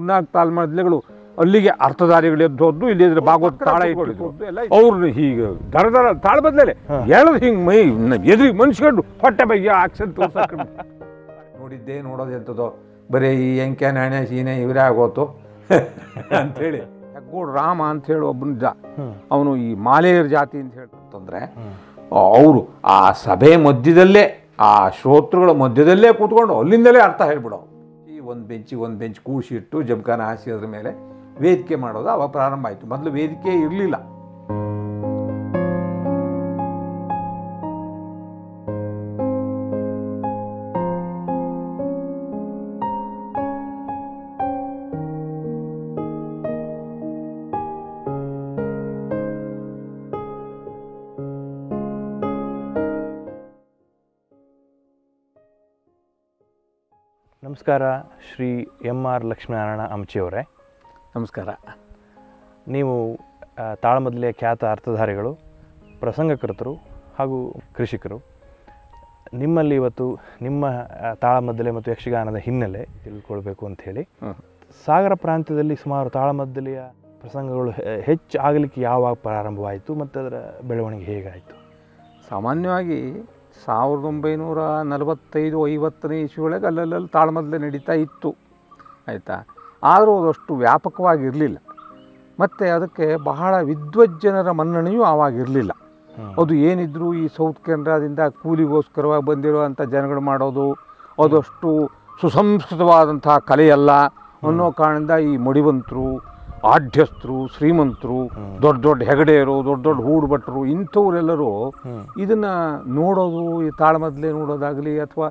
ಮೂರ್ನಾಲ್ಕು ತಾಳ್ಮದ್ಲೆಗಳು ಅಲ್ಲಿಗೆ ಅರ್ಥಧಾರಿಗಳು ಎದ್ದು ಹೋದ್ದು ಇಲ್ಲಿ ಇದ್ರ ಭಾಗವತ ತಾಳ ಇಟ್ಕೊಂಡು ಅವ್ರು ಹೀಗೆ ದರ ದರ ತಾಳ ಬದ್ಲೇ ಹೇಳೋದು ಹಿಂಗೆ ಮೈ ಎದುರಿಗೆ ಮನ್ಸ್ಕೊಂಡು ಹೊಟ್ಟೆ ಬಗ್ಗೆ ಆಕ್ಷನ್ ನೋಡಿದ್ದೆ ನೋಡೋದು ಎಂಥದ್ದು ಬರೀ ಈ ಎಂಕೆ ನಾಣ್ಯ ಸೀನೆ ಇವರೇ ಆಗೋತು ಅಂಥೇಳಿ ಹೆಗ್ಗೋಡು ರಾಮ ಅಂತ ಹೇಳಿ ಒಬ್ಬನ ಅವನು ಈ ಮಾಲೆಯರ್ ಜಾತಿ ಅಂತ ಹೇಳ್ತಂದ್ರೆ ಅವರು ಆ ಸಭೆ ಮಧ್ಯದಲ್ಲೇ ಆ ಶ್ರೋತೃಗಳ ಮಧ್ಯದಲ್ಲೇ ಕೂತ್ಕೊಂಡು ಅಲ್ಲಿಂದಲೇ ಅರ್ಥ ಹೇಳ್ಬಿಡೋ ಈ ಒಂದು ಬೆಂಚಿಗೆ ಒಂದು ಬೆಂಚ್ ಕೂಸಿಟ್ಟು ಜಮ್ಖಾನ ಹಾಸಿ ಅದ್ರ ಮೇಲೆ ವೇದಿಕೆ ಮಾಡೋದು ಅವಾಗ ಪ್ರಾರಂಭ ಆಯಿತು ಮೊದಲು ವೇದಿಕೆ ಇರಲಿಲ್ಲ ನಮಸ್ಕಾರ ಶ್ರೀ ಎಮ್ ಆರ್ ಲಕ್ಷ್ಮೀನಾರಾಯಣ ಅಮಚಿಯವರೇ ನಮಸ್ಕಾರ ನೀವು ಆ, ತಾಳಮದ್ದಲೆಯ ಖ್ಯಾತ ಅರ್ಥಧಾರಿಗಳು ಪ್ರಸಂಗಕರ್ತರು ಹಾಗೂ ಕೃಷಿಕರು ನಿಮ್ಮಲ್ಲಿ ಇವತ್ತು ನಿಮ್ಮ ಆ, ತಾಳಮದ್ದಲೆ ಮತ್ತು ಯಕ್ಷಗಾನದ ಹಿನ್ನೆಲೆ ತಿಳ್ಕೊಳ್ಬೇಕು ಅಂತ ಹೇಳಿ ಹ್ಮ್. ಸಾಗರ ಪ್ರಾಂತ್ಯದಲ್ಲಿ ಸುಮಾರು ತಾಳಮದ್ದಲೆಯ ಪ್ರಸಂಗಗಳು ಹೆ- ಹೆಚ್ಚು ಆಗಲಿಕ್ಕೆ ಯಾವಾಗ ಪ್ರಾರಂಭವಾಯಿತು ಮತ್ತು ಅದರ ಬೆಳವಣಿಗೆ ಹೇಗಾಯಿತು ಸಾಮಾನ್ಯವಾಗಿ ಸಾವಿರದ ಒಂಬೈನೂರ ನಲವತ್ತೈದು ಐವತ್ತನೇ ಇಸ್ವಿಯೊಳಗೆ ಅಲ್ಲಲ್ಲಿ ತಾಳ್ಮದಲೇ ನಡೀತಾ ಇತ್ತು ಆಯಿತಾ ಆದರೂ ಅದಷ್ಟು ವ್ಯಾಪಕವಾಗಿರಲಿಲ್ಲ ಮತ್ತು ಅದಕ್ಕೆ ಬಹಳ ವಿದ್ವಜ್ಜನರ ಮನ್ನಣೆಯೂ ಆವಾಗಿರಲಿಲ್ಲ ಹ್ಮ್. ಅದು ಏನಿದ್ರು ಈ ಸೌತ್ ಕೆನರಾದಿಂದ ಕೂಲಿಗೋಸ್ಕರವಾಗಿ ಬಂದಿರುವಂಥ ಜನಗಳು ಮಾಡೋದು ಅದಷ್ಟು ಸುಸಂಸ್ಕೃತವಾದಂಥ ಕಲೆಯಲ್ಲ ಅನ್ನೋ ಕಾರಣದಿಂದ ಈ ಮಡಿವಂತರು ಆಢ್ಯಸ್ಥರು ಶ್ರೀಮಂತರು ದೊಡ್ಡ ದೊಡ್ಡ ಹೆಗಡೆಯರು ದೊಡ್ಡ ದೊಡ್ಡ ಹೂಡುಭಟ್ರು ಇಂಥವರೆಲ್ಲರೂ ಹ್ಮ್. ಇದನ್ನು ನೋಡೋದು ಈ ತಾಳ್ಮದ್ಲೆ ನೋಡೋದಾಗಲಿ ಅಥವಾ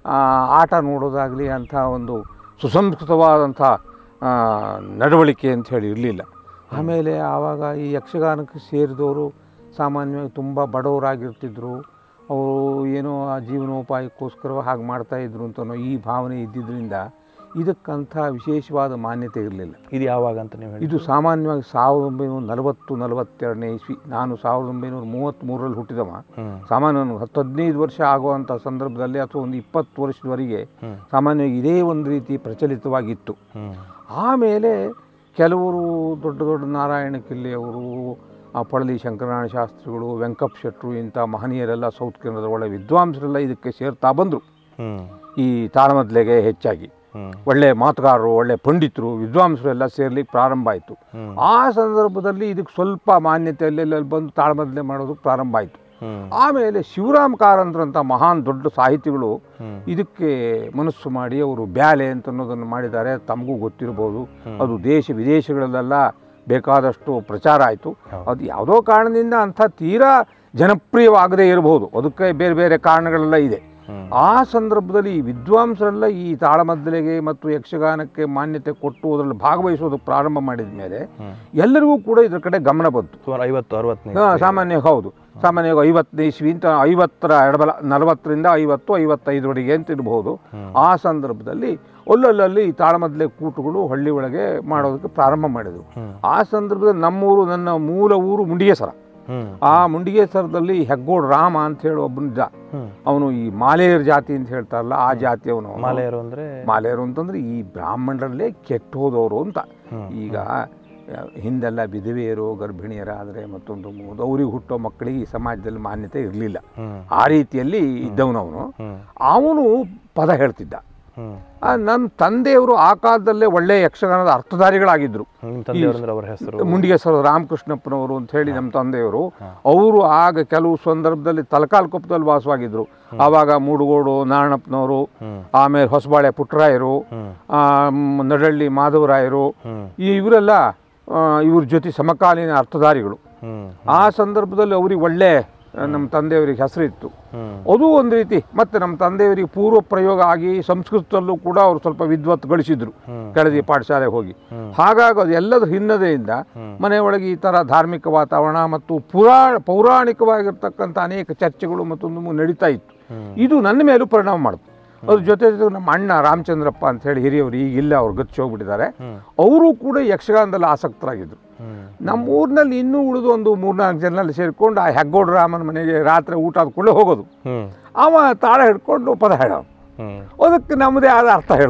ಆಟ ನೋಡೋದಾಗಲಿ ಅಂಥ ಒಂದು ಸುಸಂಸ್ಕೃತವಾದಂಥ ಆ, ನಡವಳಿಕೆ ಅಂತ ಹೇಳಿ ಇರಲಿಲ್ಲ ಆಮೇಲೆ ಆವಾಗ ಈ ಯಕ್ಷಗಾನಕ್ಕೆ ಸೇರಿದವರು ಸಾಮಾನ್ಯವಾಗಿ ತುಂಬ ಬಡವರಾಗಿರ್ತಿದ್ರು ಅವರು ಏನೋ ಆ ಜೀವನೋಪಾಯಕ್ಕೋಸ್ಕರ ಹಾಗೆ ಮಾಡ್ತಾಯಿದ್ರು ಅಂತನೋ ಈ ಭಾವನೆ ಇದ್ದಿದ್ದರಿಂದ ಇದಕ್ಕಂಥ ವಿಶೇಷವಾದ ಮಾನ್ಯತೆ ಇರಲಿಲ್ಲ ಇದು ಯಾವಾಗ ಅಂತ ನೀವು ಹೇಳಿ ಇದು ಸಾಮಾನ್ಯವಾಗಿ ಸಾವಿರದ ಒಂಬೈನೂರ ನಲವತ್ತು ನಲವತ್ತೆರಡನೇ ಇಸ್ವಿ ನಾನು ಸಾವಿರದ ಒಂಬೈನೂರ ಮೂವತ್ತ್ಮೂರರಲ್ಲಿ ಹುಟ್ಟಿದವ ಹ್ಮ್. ಸಾಮಾನ್ಯ ಒಂದು ಹತ್ತು ಹದಿನೈದು ವರ್ಷ ಆಗುವಂಥ ಸಂದರ್ಭದಲ್ಲಿ ಅಥವಾ ಒಂದು ಇಪ್ಪತ್ತು ವರ್ಷದವರೆಗೆ ಹ್ಮ್. ಸಾಮಾನ್ಯವಾಗಿ ಇದೇ ಒಂದು ರೀತಿ ಪ್ರಚಲಿತವಾಗಿತ್ತು ಹ್ಮ್. ಆಮೇಲೆ ಕೆಲವರು ದೊಡ್ಡ ದೊಡ್ಡ ನಾರಾಯಣ ಕಿಲ್ಲೆಯವರು ಆ ಪಳಲಿ ಶಂಕರನಾರಾಯಣ ಶಾಸ್ತ್ರಿಗಳು ವೆಂಕಪ್ ಶೆಟ್ರು ಇಂಥ ಮಹನೀಯರೆಲ್ಲ ಸೌತ್ ಕೇಂದ್ರದ ಒಳ್ಳೆ ವಿದ್ವಾಂಸರೆಲ್ಲ ಇದಕ್ಕೆ ಸೇರ್ತಾ ಬಂದರು ಹ್ಮ್. ಈ ತಾಳಮದ್ಲೆಗೆ ಹೆಚ್ಚಾಗಿ ಹ್ಮ್. ಒಳ್ಳೆ ಮಾತುಗಾರರು ಒಳ್ಳೆ ಪಂಡಿತರು ವಿದ್ವಾಂಸರು ಎಲ್ಲ ಸೇರ್ಲಿಕ್ಕೆ ಪ್ರಾರಂಭ ಆಯಿತು ಹ್ಮ್. ಆ ಸಂದರ್ಭದಲ್ಲಿ ಇದಕ್ಕೆ ಸ್ವಲ್ಪ ಮಾನ್ಯತೆ ಅಲ್ಲೆಲ್ಲ ಬಂದು ತಾಳ್ಮದ್ಲೆ ಮಾಡೋದಕ್ಕೆ ಪ್ರಾರಂಭ ಆಯಿತು ಹ್ಮ್. ಆಮೇಲೆ ಶಿವರಾಮ್ ಕಾರಂತರಂಥ ಮಹಾನ್ ದೊಡ್ಡ ಸಾಹಿತಿಗಳು ಹ್ಮ್. ಇದಕ್ಕೆ ಮನಸ್ಸು ಮಾಡಿ ಅವರು ಬ್ಯಾಲೆ ಅಂತ ಅನ್ನೋದನ್ನು ಮಾಡಿದ್ದಾರೆ ತಮಗೂ ಗೊತ್ತಿರ್ಬೋದು ಅದು ದೇಶ ವಿದೇಶಗಳಲ್ಲೆಲ್ಲ ಬೇಕಾದಷ್ಟು ಪ್ರಚಾರ ಆಯಿತು ಹೌದು. ಅದು ಯಾವುದೋ ಕಾರಣದಿಂದ ಅಂಥ ತೀರಾ ಜನಪ್ರಿಯವಾಗದೇ ಇರಬಹುದು ಅದಕ್ಕೆ ಬೇರೆ ಬೇರೆ ಕಾರಣಗಳೆಲ್ಲ ಇದೆ ಹ್ಮ್. ಆ ಸಂದರ್ಭದಲ್ಲಿ ಈ ವಿದ್ವಾಂಸರೆಲ್ಲ ಈ ತಾಳಮದ್ದಲೆಗೆ ಮತ್ತು ಯಕ್ಷಗಾನಕ್ಕೆ ಮಾನ್ಯತೆ ಕೊಟ್ಟು ಅದರಲ್ಲಿ ಭಾಗವಹಿಸೋದಕ್ಕೆ ಪ್ರಾರಂಭ ಮಾಡಿದ ಮೇಲೆ ಹ್ಮ್. ಎಲ್ಲರಿಗೂ ಕೂಡ ಇದರ ಕಡೆ ಗಮನ ಬಂತು ಸುಮಾರು ಐವತ್ತು ಅರವತ್ತನೇ ಹಾ, ಸಾಮಾನ್ಯ ಹೌದು ಸಾಮಾನ್ಯವಾಗಿ ಐವತ್ತನೇ ಇಸ್ವಿ ಅಂತ ಐವತ್ತರ ಎಡಬಲ ನಲವತ್ತರಿಂದ ಐವತ್ತು ಐವತ್ತೈದರವರೆಗೆ ಅಂತ ಇರಬಹುದು ಆ ಸಂದರ್ಭದಲ್ಲಿ ಅಲ್ಲಲ್ಲಿ ಈ ತಾಳಮದ್ದಲೆ ಕೂಟುಗಳು ಹಳ್ಳಿ ಒಳಗೆ ಮಾಡೋದಕ್ಕೆ ಪ್ರಾರಂಭ ಮಾಡಿದರು ಹ್ಮ್. ಆ ಸಂದರ್ಭದಲ್ಲಿ ನಮ್ಮೂರು ನನ್ನ ಮೂಲ ಊರು ಮುಂಡಿಗೆಸರ ಹ್ಮ್. ಆ ಮುಂಡಿಗೆಸರದಲ್ಲಿ ಹೆಗ್ಗೋಡು ರಾಮ ಅಂತ ಹೇಳಿ ಒಬ್ಬನ ಹ್ಮ್. ಅವನು ಈ ಮಾಲೆಯರ್ ಜಾತಿ ಅಂತ ಹೇಳ್ತಾರಲ್ಲ ಆ ಜಾತಿಯವನು ಅವನು. ಮಾಲೆಯರು ಅಂದ್ರೆ ಮಾಲೆಯರು ಅಂತಂದ್ರೆ ಈ ಬ್ರಾಹ್ಮಣರಲ್ಲೇ ಕೆಟ್ಟು ಹೋದವರು ಅಂತ ಹ್ಮ್. ಈಗ ಆ, ಹಿಂದೆಲ್ಲ ವಿಧವೆಯರು ಗರ್ಭಿಣಿಯರಾದರೆ ಮತ್ತೊಂದು ಮೂದು ಅವ್ರಿಗೆ ಹುಟ್ಟೋ ಮಕ್ಕಳಿಗೆ ಈ ಸಮಾಜದಲ್ಲಿ ಮಾನ್ಯತೆ ಇರಲಿಲ್ಲ ಹ್ಮ್. ಆ ರೀತಿಯಲ್ಲಿ ಇದ್ದವನವನು ಹ್ಮ್. ಅವನು ಪದ ಹೇಳ್ತಿದ್ದ ಹ್ಮ್. ಆ, ನನ್ನ ತಂದೆಯವರು ಆ ಕಾಲದಲ್ಲೇ ಒಳ್ಳೆಯ ಯಕ್ಷಗಾನದ ಅರ್ಥಧಾರಿಗಳಾಗಿದ್ದರು ನಿಮ್ಮ ತಂದೆಯವರು ಅಂದ್ರೆ ಅವರ ಹೆಸರು ಮುಂಡಿಗೆಸರ ರಾಮಕೃಷ್ಣಪ್ಪನವರು ಅಂತ ಹೇಳಿ ನಮ್ಮ ತಂದೆಯವರು ಅವರು ಆಗ ಕೆಲವು ಸಂದರ್ಭದಲ್ಲಿ ತಲಕಾಲ್ಕೊಪ್ಪದಲ್ಲಿ ವಾಸವಾಗಿದ್ದರು ಆವಾಗ ಮೂಡುಗೋಡು ನಾರಾಯಣಪ್ಪನವರು ಹ್ಮ್. ಆಮೇಲೆ ಹೊಸಬಾಳೆ ಪುಟ್ಟರಾಯರು ಹ್ಮ್. ಆ, ಮ್, ನಡಳ್ಳಿ ಮಾಧವರಾಯರು ಹ್ಮ್. ಈ ಇವರೆಲ್ಲ ಆ, ಇವ್ರ ಜೊತೆ ಸಮಕಾಲೀನ ಅರ್ಥಧಾರಿಗಳು ಹ್ಮ್. ಆ ಸಂದರ್ಭದಲ್ಲಿ ಅವ್ರಿಗೆ ಒಳ್ಳೆ ಆ, ನಮ್ಮ ತಂದೆಯವರಿಗೆ ಹೆಸರಿತ್ತು ಹ್ಮ್. ಅದು ಒಂದು ರೀತಿ ಮತ್ತು ನಮ್ಮ ತಂದೆಯವರಿಗೆ ಪೂರ್ವ ಪ್ರಯೋಗ ಆಗಿ ಸಂಸ್ಕೃತದಲ್ಲೂ ಕೂಡ ಅವರು ಸ್ವಲ್ಪ ವಿದ್ವತ್ ಗಳಿಸಿದ್ರು ಹ್ಮ್. ಕೆಳದಿ ಪಾಠಶಾಲೆಗೆ ಹೋಗಿ ಹ್ಮ್. ಹಾಗಾಗಿ ಅದು ಎಲ್ಲದರ ಹಿನ್ನೆಲೆಯಿಂದ ಹ್ಮ್. ಮನೆಯೊಳಗೆ ಈ ಥರ ಧಾರ್ಮಿಕ ವಾತಾವರಣ ಮತ್ತು ಪುರಾ ಪೌರಾಣಿಕವಾಗಿರ್ತಕ್ಕಂಥ ಅನೇಕ ಚರ್ಚೆಗಳು ಮತ್ತೊಂದು ನಡೀತಾ ಇತ್ತು ಹ್ಮ್. ಇದು ನನ್ನ ಮೇಲೂ ಪರಿಣಾಮ ಮಾಡಿತು ಅದ್ರ ಜೊತೆ ಜೊತೆ ನಮ್ಮ ಅಣ್ಣ ರಾಮಚಂದ್ರಪ್ಪ ಅಂತ ಹೇಳಿ ಹಿರಿಯವರು ಈಗಿಲ್ಲ ಅವ್ರು ಗಚ್ಚಿ ಹೋಗ್ಬಿಟ್ಟಿದ್ದಾರೆ ಹ್ಮ್. ಅವರು ಕೂಡ ಯಕ್ಷಗಾನದಲ್ಲಿ ಆಸಕ್ತರಾಗಿದ್ದರು ಹ್ಮ್. ನಮ್ಮ ಊರಿನಲ್ಲಿ ಇನ್ನೂ ಉಳಿದು ಒಂದು ಮೂರ್ನಾಲ್ಕು ಜನರಲ್ಲಿ ಸೇರಿಕೊಂಡು ಆ ಹೆಗ್ಗೋಡು ರಾಮನ ಮನೆಗೆ ರಾತ್ರಿ ಊಟ ಆದ ಕೂಡಲೇ ಹೋಗೋದು ಹ್ಮ್. ಅವ ತಾಳ ಹಿಡ್ಕೊಂಡು ಪದ ಹೇಳೋದು ಹ್ಮ್. ಅದಕ್ಕೆ ನಮ್ಮದೇ ಆದ ಅರ್ಥ ಹೇಳೋದು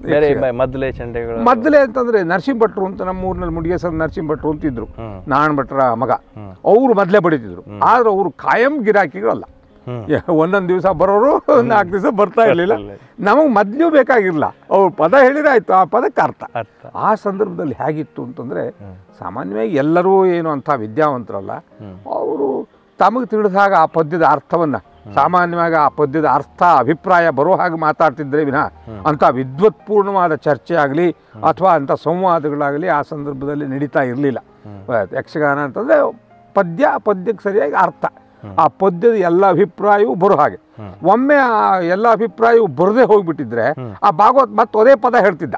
ಬೇರೆ ಮ- ಮದ್ದಲೆ ಚಂಡೆಗಳು ಮೊದಲೇ ಅಂತಂದ್ರೆ ನರಸಿಂಹ ಭಟ್ರು ಅಂತ ನಮ್ಮ ಊರಿನಲ್ಲಿ ಮುಡಿಗೇಶ್ವರ ನರಸಿಂಹ ಭಟ್ರು ಅಂತ ಇದ್ರು ಹ್ಮ್ ನಾರಾಯಣ ಭಟ್ರ ಮಗ ಹ್ಮ್. ಅವರು ಮೊದಲೇ ಬಡಿತಿದ್ರು ಆದ್ರೆ ಅವರು ಕಾಯಂ ಗಿರಾಕಿಗಳಲ್ಲ ಹ್ಮ್ ಯ- ಒಂದೊಂದ್ ದಿವಸ ಬರೋರು ನಾಲ್ಕು ದಿವಸ ಬರ್ತಾ ಇರಲಿಲ್ಲ ಬರ್ತಾ ನಮಗೆ ಮೊದಲು ಬೇಕಾಗಿರಲಿಲ್ಲ ಅವ್ರು ಪದ ಹೇಳಿದ್ರೆ ಆಯ್ತು ಆ ಪದಕ್ಕೆ ಅರ್ಥ ಅರ್ಥ ಆ ಸಂದರ್ಭದಲ್ಲಿ ಹೇಗಿತ್ತು ಅಂತಂದ್ರೆ ಹ್ಮ್. ಸಾಮಾನ್ಯವಾಗಿ ಎಲ್ಲರೂ ಏನು ಅಂತ ವಿದ್ಯಾವಂತರಲ್ಲ ಹ್ಮ್. ಅವರು ತಮಗೆ ತಿಳಿದಾಗ ಆ ಪದ್ಯದ ಅರ್ಥವನ್ನ ಸಾಮಾನ್ಯವಾಗಿ ಆ ಪದ್ಯದ ಅರ್ಥ ಅಭಿಪ್ರಾಯ ಬರೋ ಹಾಗೆ ಮಾತಾಡ್ತಿದ್ರೆ ವಿನಃ ಅಂತ ವಿದ್ವತ್ಪೂರ್ಣವಾದ ಚರ್ಚೆ ಆಗಲಿ ಅಥವಾ ಅಂಥ ಸಂವಾದಗಳಾಗಲಿ ಆ ಸಂದರ್ಭದಲ್ಲಿ ನಡೀತಾ ಇರಲಿಲ್ಲ ಯಕ್ಷಗಾನ ಅಂತಂದ್ರೆ ಪದ್ಯ ಆ ಪದ್ಯಕ್ಕೆ ಸರಿಯಾಗಿ ಅರ್ಥ ಆ ಪದ್ಯದ ಎಲ್ಲ ಅಭಿಪ್ರಾಯವೂ ಬರೋ ಹಾಗೆ ಒಮ್ಮೆ ಆ ಎಲ್ಲ ಅಭಿಪ್ರಾಯವೂ ಬರದೇ ಹೋಗ್ಬಿಟ್ಟಿದ್ರೆ ಆ ಭಾಗವತ್ ಮತ್ತೆ ಅದೇ ಪದ ಹೇಳ್ತಿದ್ದ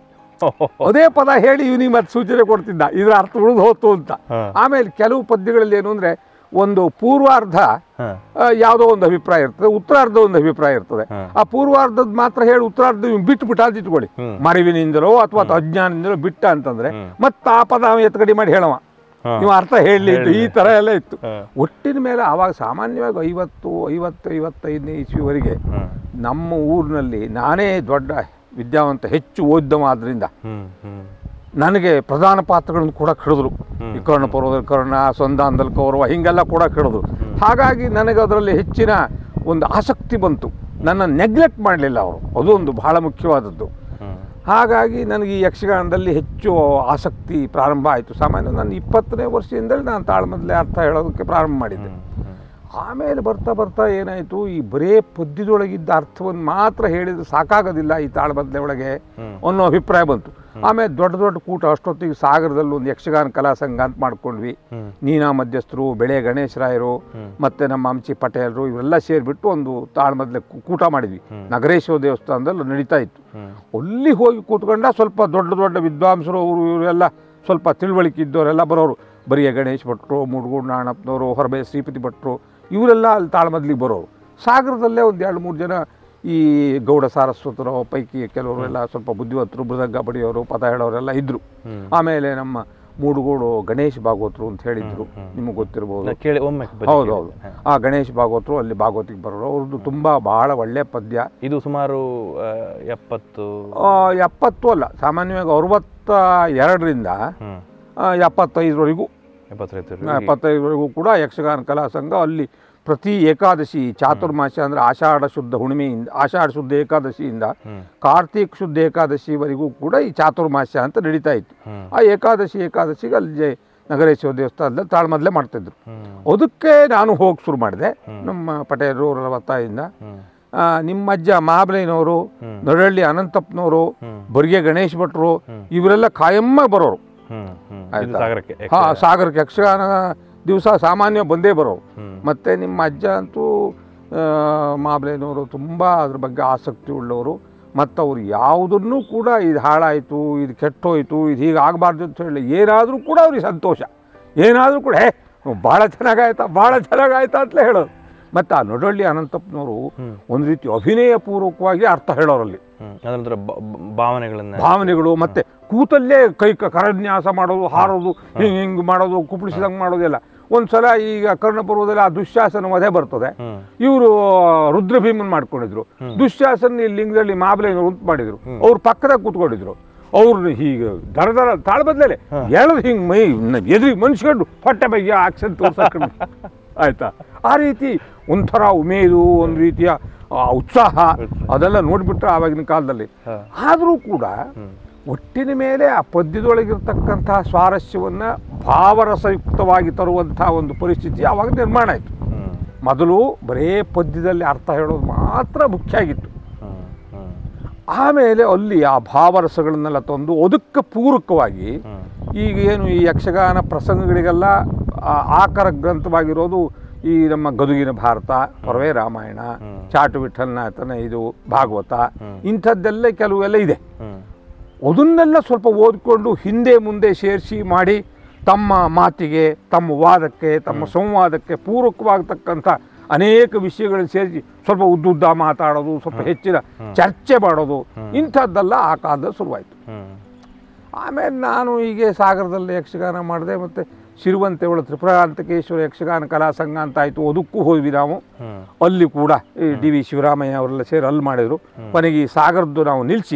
ಅದೇ ಪದ ಹೇಳಿ ಇವನಿಗೆ ಮತ್ತೆ ಸೂಚನೆ ಕೊಡ್ತಿದ್ದ ಇದ್ರ ಅರ್ಥ ಉಳಿದು ಹೋತು ಅಂತ ಹಾ. ಆಮೇಲೆ ಕೆಲವು ಪದ್ಯಗಳಲ್ಲಿ ಏನು ಅಂದ್ರೆ ಒಂದು ಪೂರ್ವಾರ್ಧ ಹಾ. ಆ, ಯಾವುದೋ ಒಂದು ಅಭಿಪ್ರಾಯ ಇರ್ತದೆ ಉತ್ತರಾರ್ಧ ಒಂದು ಅಭಿಪ್ರಾಯ ಇರ್ತದೆ ಹಾ. ಆ ಪೂರ್ವಾರ್ಧದ ಮಾತ್ರ ಹೇಳಿ ಉತ್ತರಾರ್ಧ ಇವ್ನು ಬಿಟ್ಟು ಬಿಟ್ಟ ಅಂತ ಇಟ್ಕೊಳ್ಳಿ ಹ್ಮ್. ಮರಿವಿನಿಂದಲೋ ಅಥವಾ ಅಜ್ಞಾನದಿಂದಲೋ ಬಿಟ್ಟ ಅಂತಂದ್ರೆ ಹ್ಮ್. ಮತ್ತೆ ಆ ಪದ ಅವ ಎತ್ಕಡಿ ಮಾಡಿ ಹೇಳವ ಹಾ. ನೀವು ಅರ್ಥ ಹೇಳಲಿ ಈ ತರ ಎಲ್ಲ ಇತ್ತು ಹಾ. ಒಟ್ಟಿನ ಮೇಲೆ ಆವಾಗ ಸಾಮಾನ್ಯವಾಗಿ ಐವತ್ತು ಐವತ್ತು ಐವತ್ತೈದನೇ ಇಸ್ವಿವರೆಗೆ ಹ್ಮ್. ನಮ್ಮ ಊರಿನಲ್ಲಿ ನಾನೇ ದೊಡ್ಡ ವಿದ್ಯಾವಂತ ಹೆಚ್ಚು ಓದ್ದವ ಆದ್ರಿಂದ ಹ್ಮ್. ಹ್ಮ್. ನನಗೆ ಪ್ರಧಾನ ಪಾತ್ರಗಳನ್ನು ಕೂಡ ಹಿಡಿದ್ರು ಈ ಕರ್ಣ ಪರ್ವದಲ್ಲಿ ಕರ್ಣ ಸಂಧಾನದಲ್ಲಿ ಕೌರವ ಹಿಂಗೆಲ್ಲ ಕೂಡ ಹಿಡಿದ್ರು ಹಾಗಾಗಿ ನನಗೆ ಅದರಲ್ಲಿ ಹೆಚ್ಚಿನ ಒಂದು ಆಸಕ್ತಿ ಬಂತು ನನ್ನ ನೆಗ್ಲೆಕ್ಟ್ ಮಾಡಲಿಲ್ಲ ಅವರು ಅದು ಒಂದು ಬಹಳ ಮುಖ್ಯವಾದದ್ದು ಹ್ಮ್. ಹಾಗಾಗಿ ನನಗೆ ಈ ಯಕ್ಷಗಾನದಲ್ಲಿ ಹೆಚ್ಚು ಆಸಕ್ತಿ ಪ್ರಾರಂಭ ಆಯಿತು ಸಾಮಾನ್ಯ ನಾನು ಇಪ್ಪತ್ತನೇ ವರ್ಷದಿಂದಲೇ ನಾನು ತಾಳ್ಮದಲ್ಲೇ ಅರ್ಥ ಹೇಳೋದಕ್ಕೆ ಪ್ರಾರಂಭ ಮಾಡಿದ್ದೆ ಹ್ಮ್. ಆಮೇಲೆ ಬರ್ತಾ ಬರ್ತಾ ಏನಾಯಿತು ಈ ಬರೇ ಪದ್ಯದೊಳಗಿದ್ದ ಅರ್ಥವನ್ನು ಮಾತ್ರ ಹೇಳಿದ್ರೆ ಸಾಕಾಗೋದಿಲ್ಲ ಈ ತಾಳಬದ್ಲೆ ಒಳಗೆ ಹ್ಮ್. ಅನ್ನೋ ಅಭಿಪ್ರಾಯ ಬಂತು ಆಮೇಲೆ ದೊಡ್ಡ ದೊಡ್ಡ ಕೂಟ ಅಷ್ಟೊತ್ತಿಗೆ ಸಾಗರದಲ್ಲಿ ಒಂದು ಯಕ್ಷಗಾನ ಕಲಾ ಸಂಘ ಅಂತ ಮಾಡ್ಕೊಂಡ್ವಿ ಹ್ಮ್. ನೀನಾ ಮಧ್ಯಸ್ಥರು ಬೆಳೆ ಗಣೇಶರಾಯರು ಹ್ಮ್. ಮತ್ತೆ ನಮ್ಮ ಅಂಚಿ ಪಟೇಲರು ಇವರೆಲ್ಲ ಸೇರಿಬಿಟ್ಟು ಒಂದು ತಾಳ್ಮದ್ಲೆ ಕು- ಕೂಟ ಮಾಡಿದ್ವಿ ಹ್ಮ್. ನಗರೇಶ್ವರ ದೇವಸ್ಥಾನದಲ್ಲಿ ನಡೀತಾ ಇತ್ತು ಹ್ಮ್. ಅಲ್ಲಿ ಹೋಗಿ ಕೂತ್ಕೊಂಡ ಸ್ವಲ್ಪ ದೊಡ್ಡ ದೊಡ್ಡ ವಿದ್ವಾಂಸರು ಅವರು ಇವರೆಲ್ಲ ಸ್ವಲ್ಪ ತಿಳುವಳಿಕೆ ಇದ್ದವರೆಲ್ಲ ಬರೋರು ಬರಿಯ ಗಣೇಶ್ ಭಟ್ರು ಮುಡ್ಗೂಡ್ ನಾಣಪ್ಪನವರು ಹೊರಬೆ ಶ್ರೀಪತಿ ಭಟ್ರು ಇವರೆಲ್ಲ ಅಲ್ಲಿ ತಾಳ್ಮದ್ಲಿಗೆ ಬರೋರು ಸಾಗರದಲ್ಲೇ ಒಂದು ಎರಡು ಮೂರು ಜನ ಈ ಗೌಡ ಸಾರಸ್ವತರು ಪೈಕಿ ಕೆಲವರು ಎಲ್ಲ ಸ್ವಲ್ಪ ಬುದ್ಧಿವಂತರು ಮೃದಂಗ ಬಡಿಯೋರು ಪದ ಹೇಳೋರೆಲ್ಲ ಇದ್ದರು ಹ್ಮ್. ಆಮೇಲೆ ನಮ್ಮ ಮೂಡುಗೋಡು ಗಣೇಶ್ ಭಾಗವತರು ಅಂತ ಹೇಳಿದ್ರು ಹ್ಮ್, ಹ್ಮ್. ನಿಮಗೆ ಗೊತ್ತಿರ್ಬೋದು ನಾ ಕೇಳಿ ಒಮ್ಮೆ ಬನ್ನಿ ಹೌದು ಕೇಳಿ. ಹೌದು ಹಾ. ಆ ಗಣೇಶ್ ಭಾಗವತರು ಅಲ್ಲಿ ಭಾಗವತಿಗೆ ಬರೋರು ಅವ್ರದ್ದು ತುಂಬ ಬಹಳ ಒಳ್ಳೆ ಪದ್ಯ ಇದು ಸುಮಾರು ಆ, ಎಪ್ಪತ್ತು ಆ, ಎಪ್ಪತ್ತು ಅಲ್ಲ ಸಾಮಾನ್ಯವಾಗಿ ಅರವತ್ತ ಎರಡರಿಂದ ಹ್ಮ್ ಆ, ಎಪ್ಪತ್ತೈದರವರೆಗೂ ಎಪ್ಪತ್ತೈದು ಎಪ್ಪತ್ತೈದರವರೆಗೂ ಕೂಡ ಯಕ್ಷಗಾನ ಕಲಾ ಸಂಘ ಅಲ್ಲಿ ಪ್ರತಿ ಏಕಾದಶಿ ಚಾತುರ್ಮಾಸ ಅಂದರೆ ಆಷಾಢ ಶುದ್ಧ ಹುಣ್ಣಿಮೆಯಿಂದ ಆಷಾಢ ಶುದ್ಧ ಏಕಾದಶಿಯಿಂದ ಹ್ಮ್ ಕಾರ್ತೀಕ್ ಶುದ್ಧ ಏಕಾದಶಿವರೆಗೂ ಕೂಡ ಈ ಚಾತುರ್ಮಾಸ ಅಂತ ನಡೀತಾ ಇತ್ತು ಹ್ಮ್ ಆ ಏಕಾದಶಿ ಏಕಾದಶಿಗೆ ಅಲ್ಲಿ ಜೆ- ನಗರೇಶ್ವರ ದೇವಸ್ಥಾನದಲ್ಲಿ ತಾಳ್ಮದ್ಲೆ ಮಾಡ್ತಿದ್ರು ಹ್ಮ್ ಅದಕ್ಕೆ ನಾನು ಹೋಗಿ ಶುರು ಮಾಡಿದೆ ನಮ್ಮ ಪಟೇಲರು ಅವರ ಒತ್ತಾಯದಿಂದ ಹ್ಮ್ ಆ, ನಿಮ್ಮ ಅಜ್ಜ ಮಹಾಬಲೇನವರು ಹ್ಮ್. ನೊರಳ್ಳಿ ಅನಂತಪ್ಪನವರು ಹ್ಮ್. ಬರ್ಗೆ ಗಣೇಶ್ ಭಟ್ರು ಹ್ಮ್. ಇವರೆಲ್ಲ ಕಾಯಮ್ಮ ಬರೋರು ಹ್ಮ್ ಹ್ಮ್ ಇದು ಆಯ್ತಾ? ಸಾಗರಕ್ಕೆ ಹಾ ಸಾಗರಕ್ಕೆ ಯಕ್ಷಗಾನ ದಿವಸ ಸಾಮಾನ್ಯ ಬಂದೇ ಬರೋರು ಹ್ಮ್ ಮತ್ತು ನಿಮ್ಮ ಅಜ್ಜ ಅಂತೂ ಆ, ಮಾಬ್ಲೇನವರು ತುಂಬ ಅದ್ರ ಬಗ್ಗೆ ಆಸಕ್ತಿ ಉಳ್ಳವರು ಮತ್ತು ಅವ್ರು ಯಾವುದನ್ನು ಕೂಡ ಇದು ಹಾಳಾಯಿತು ಇದು ಕೆಟ್ಟೋಯ್ತು ಇದು ಹೀಗೆ ಆಗಬಾರ್ದು ಅಂತ ಹೇಳಿ ಏನಾದರೂ ಕೂಡ ಅವ್ರಿಗೆ ಸಂತೋಷ ಏನಾದರೂ ಕೂಡ ಹೇ ಭಾಳ ಚೆನ್ನಾಗಾಯ್ತಾ ಭಾಳ ಚೆನ್ನಾಗಾಯ್ತಾ ಅಂತಲೇ ಹೇಳೋದು ಮತ್ತು ಆ ನೊಡಳ್ಳಿ ಅನಂತಪ್ಪನವರು ಹ್ಮ್. ಒಂದು ರೀತಿ ಅಭಿನಯಪೂರ್ವಕವಾಗಿ ಅರ್ಥ ಹೇಳೋರಲ್ಲಿ ಹ್ಮ್ ಅದ್ರ ನಂತರ ಬ- ಬ- ಭಾವನೆಗಳನ್ನ ಭಾವನೆಗಳು ಮತ್ತೆ ಕೂತಲ್ಲೇ ಕೈ ಕ- ಕರನ್ಯಾಸ ಮಾಡೋದು ಹಾರೋದು ಹಿಂಗೆ ಹಿಂಗೆ ಮಾಡೋದು ಕುಪ್ಪಳಿಸಿದಂಗೆ ಮಾಡೋದೆಲ್ಲ ಒಂದ್ಸಲ ಈಗ ಕರ್ಣಪರ್ವದಲ್ಲಿ ಆ ದುಶ್ಯಾಸನ ವಧೆ ಬರ್ತದೆ ಹ್ಮ್ ಇವರು ರುದ್ರಭೀಮನ್ ಮಾಡ್ಕೊಂಡಿದ್ರು ದುಶ್ಯಾಸನ ಈ ಲಿಂಗದಲ್ಲಿ ಮಾಬಲೇನವರು ಉಂಟು ಮಾಡಿದ್ರು ಅವ್ರು ಪಕ್ಕದಾಗ ಕೂತ್ಕೊಂಡಿದ್ರು ಅವ್ರನ್ನ ಹೀಗೆ ದರ ದರ ತಾಳ ಬದ್ಲೇ ಎಳೆದು ಹಿಂಗೆ ಮೈ ಎದುರಿ ಮನ್ಸ್ಕೊಂಡು ಹೊಟ್ಟೆ ಬಗ್ಗೆ ಆಕ್ಷನ್ ತೋರ್ಸಕ್ಕೆ ಆಯ್ತಾ ಆ ರೀತಿ ಒಂಥರ ಉಮೇದು ಒಂದು ರೀತಿಯ ಆ, ಉತ್ಸಾಹ ಅದೆಲ್ಲ ನೋಡ್ಬಿಟ್ರೆ ಆವಾಗಿನ ಕಾಲದಲ್ಲಿ ಹಾ. ಆದರೂ ಕೂಡ ಹ್ಮ್ ಒಟ್ಟಿನ ಮೇಲೆ ಆ ಪದ್ಯದೊಳಗಿರ್ತಕ್ಕಂತಹ ಸ್ವಾರಸ್ಯವನ್ನು ಭಾವರಸಯುಕ್ತವಾಗಿ ತರುವಂತಹ ಒಂದು ಪರಿಸ್ಥಿತಿ ಆವಾಗ ನಿರ್ಮಾಣ ಆಯಿತು ಹ್ಮ್ ಮೊದಲು ಬರೇ ಪದ್ಯದಲ್ಲಿ ಅರ್ಥ ಹೇಳೋದು ಮಾತ್ರ ಮುಖ್ಯ ಆಗಿತ್ತು ಹ್ಮ್ ಹ್ಮ್ ಆಮೇಲೆ ಅಲ್ಲಿ ಆ ಭಾವರಸಗಳನ್ನೆಲ್ಲ ತಂದು ಅದಕ್ಕೆ ಪೂರಕವಾಗಿ ಹ್ಮ್ ಈಗ ಏನು ಈ ಯಕ್ಷಗಾನ ಪ್ರಸಂಗಗಳಿಗೆಲ್ಲ ಆ ಆಕರ ಗ್ರಂಥವಾಗಿರೋದು ಈ ನಮ್ಮ ಗದುಗಿನ ಭಾರತ ಹೊರವೇ ರಾಮಾಯಣ ಹ್ಮ್. ಚಾಟು ವಿಠಲನಾಥನ ಇದು ಭಾಗವತ ಹ್ಮ್. ಇಂಥದ್ದೆಲ್ಲ ಕೆಲವೆಲ್ಲ ಇದೆ ಹ್ಮ್ ಅದನ್ನೆಲ್ಲ ಸ್ವಲ್ಪ ಓದಿಕೊಂಡು ಹಿಂದೆ ಮುಂದೆ ಸೇರಿಸಿ ಮಾಡಿ ತಮ್ಮ ಮಾತಿಗೆ ತಮ್ಮ ವಾದಕ್ಕೆ ತಮ್ಮ ಸಂವಾದಕ್ಕೆ ಪೂರಕವಾಗತಕ್ಕಂಥ ಅನೇಕ ವಿಷಯಗಳನ್ನು ಸೇರಿಸಿ ಸ್ವಲ್ಪ ಉದ್ದುದ್ದ ಮಾತಾಡೋದು ಸ್ವಲ್ಪ ಹೆಚ್ಚಿನ ಚರ್ಚೆ ಮಾಡೋದು ಇಂಥದ್ದೆಲ್ಲ ಆ ಕಾಲದಲ್ಲಿ ಶುರುವಾಯಿತು ಹ್ಮ್ ಆಮೇಲೆ ನಾನು ಹೀಗೆ ಸಾಗರದಲ್ಲಿ ಯಕ್ಷಗಾನ ಮಾಡಿದೆ ಮತ್ತು ಶಿರುವಂತೆವಳ ತ್ರಿಪುರಾಂತಕೇಶ್ವರ ಯಕ್ಷಗಾನ ಕಲಾ ಸಂಘ ಅಂತ ಆಯಿತು ಅದಕ್ಕೂ ಹೋದ್ವಿ ನಾವು ಹ್ಮ್ ಅಲ್ಲಿ ಕೂಡ ಈ ಡಿ ವಿ ಶಿವರಾಮಯ್ಯ ಅವರೆಲ್ಲ ಸೇರಿ ಅಲ್ಲಿ ಮಾಡಿದರು ಕೊನೆಗೆ ಈ ಸಾಗರದ್ದು ನಾವು ನಿಲ್ಲಿಸಿ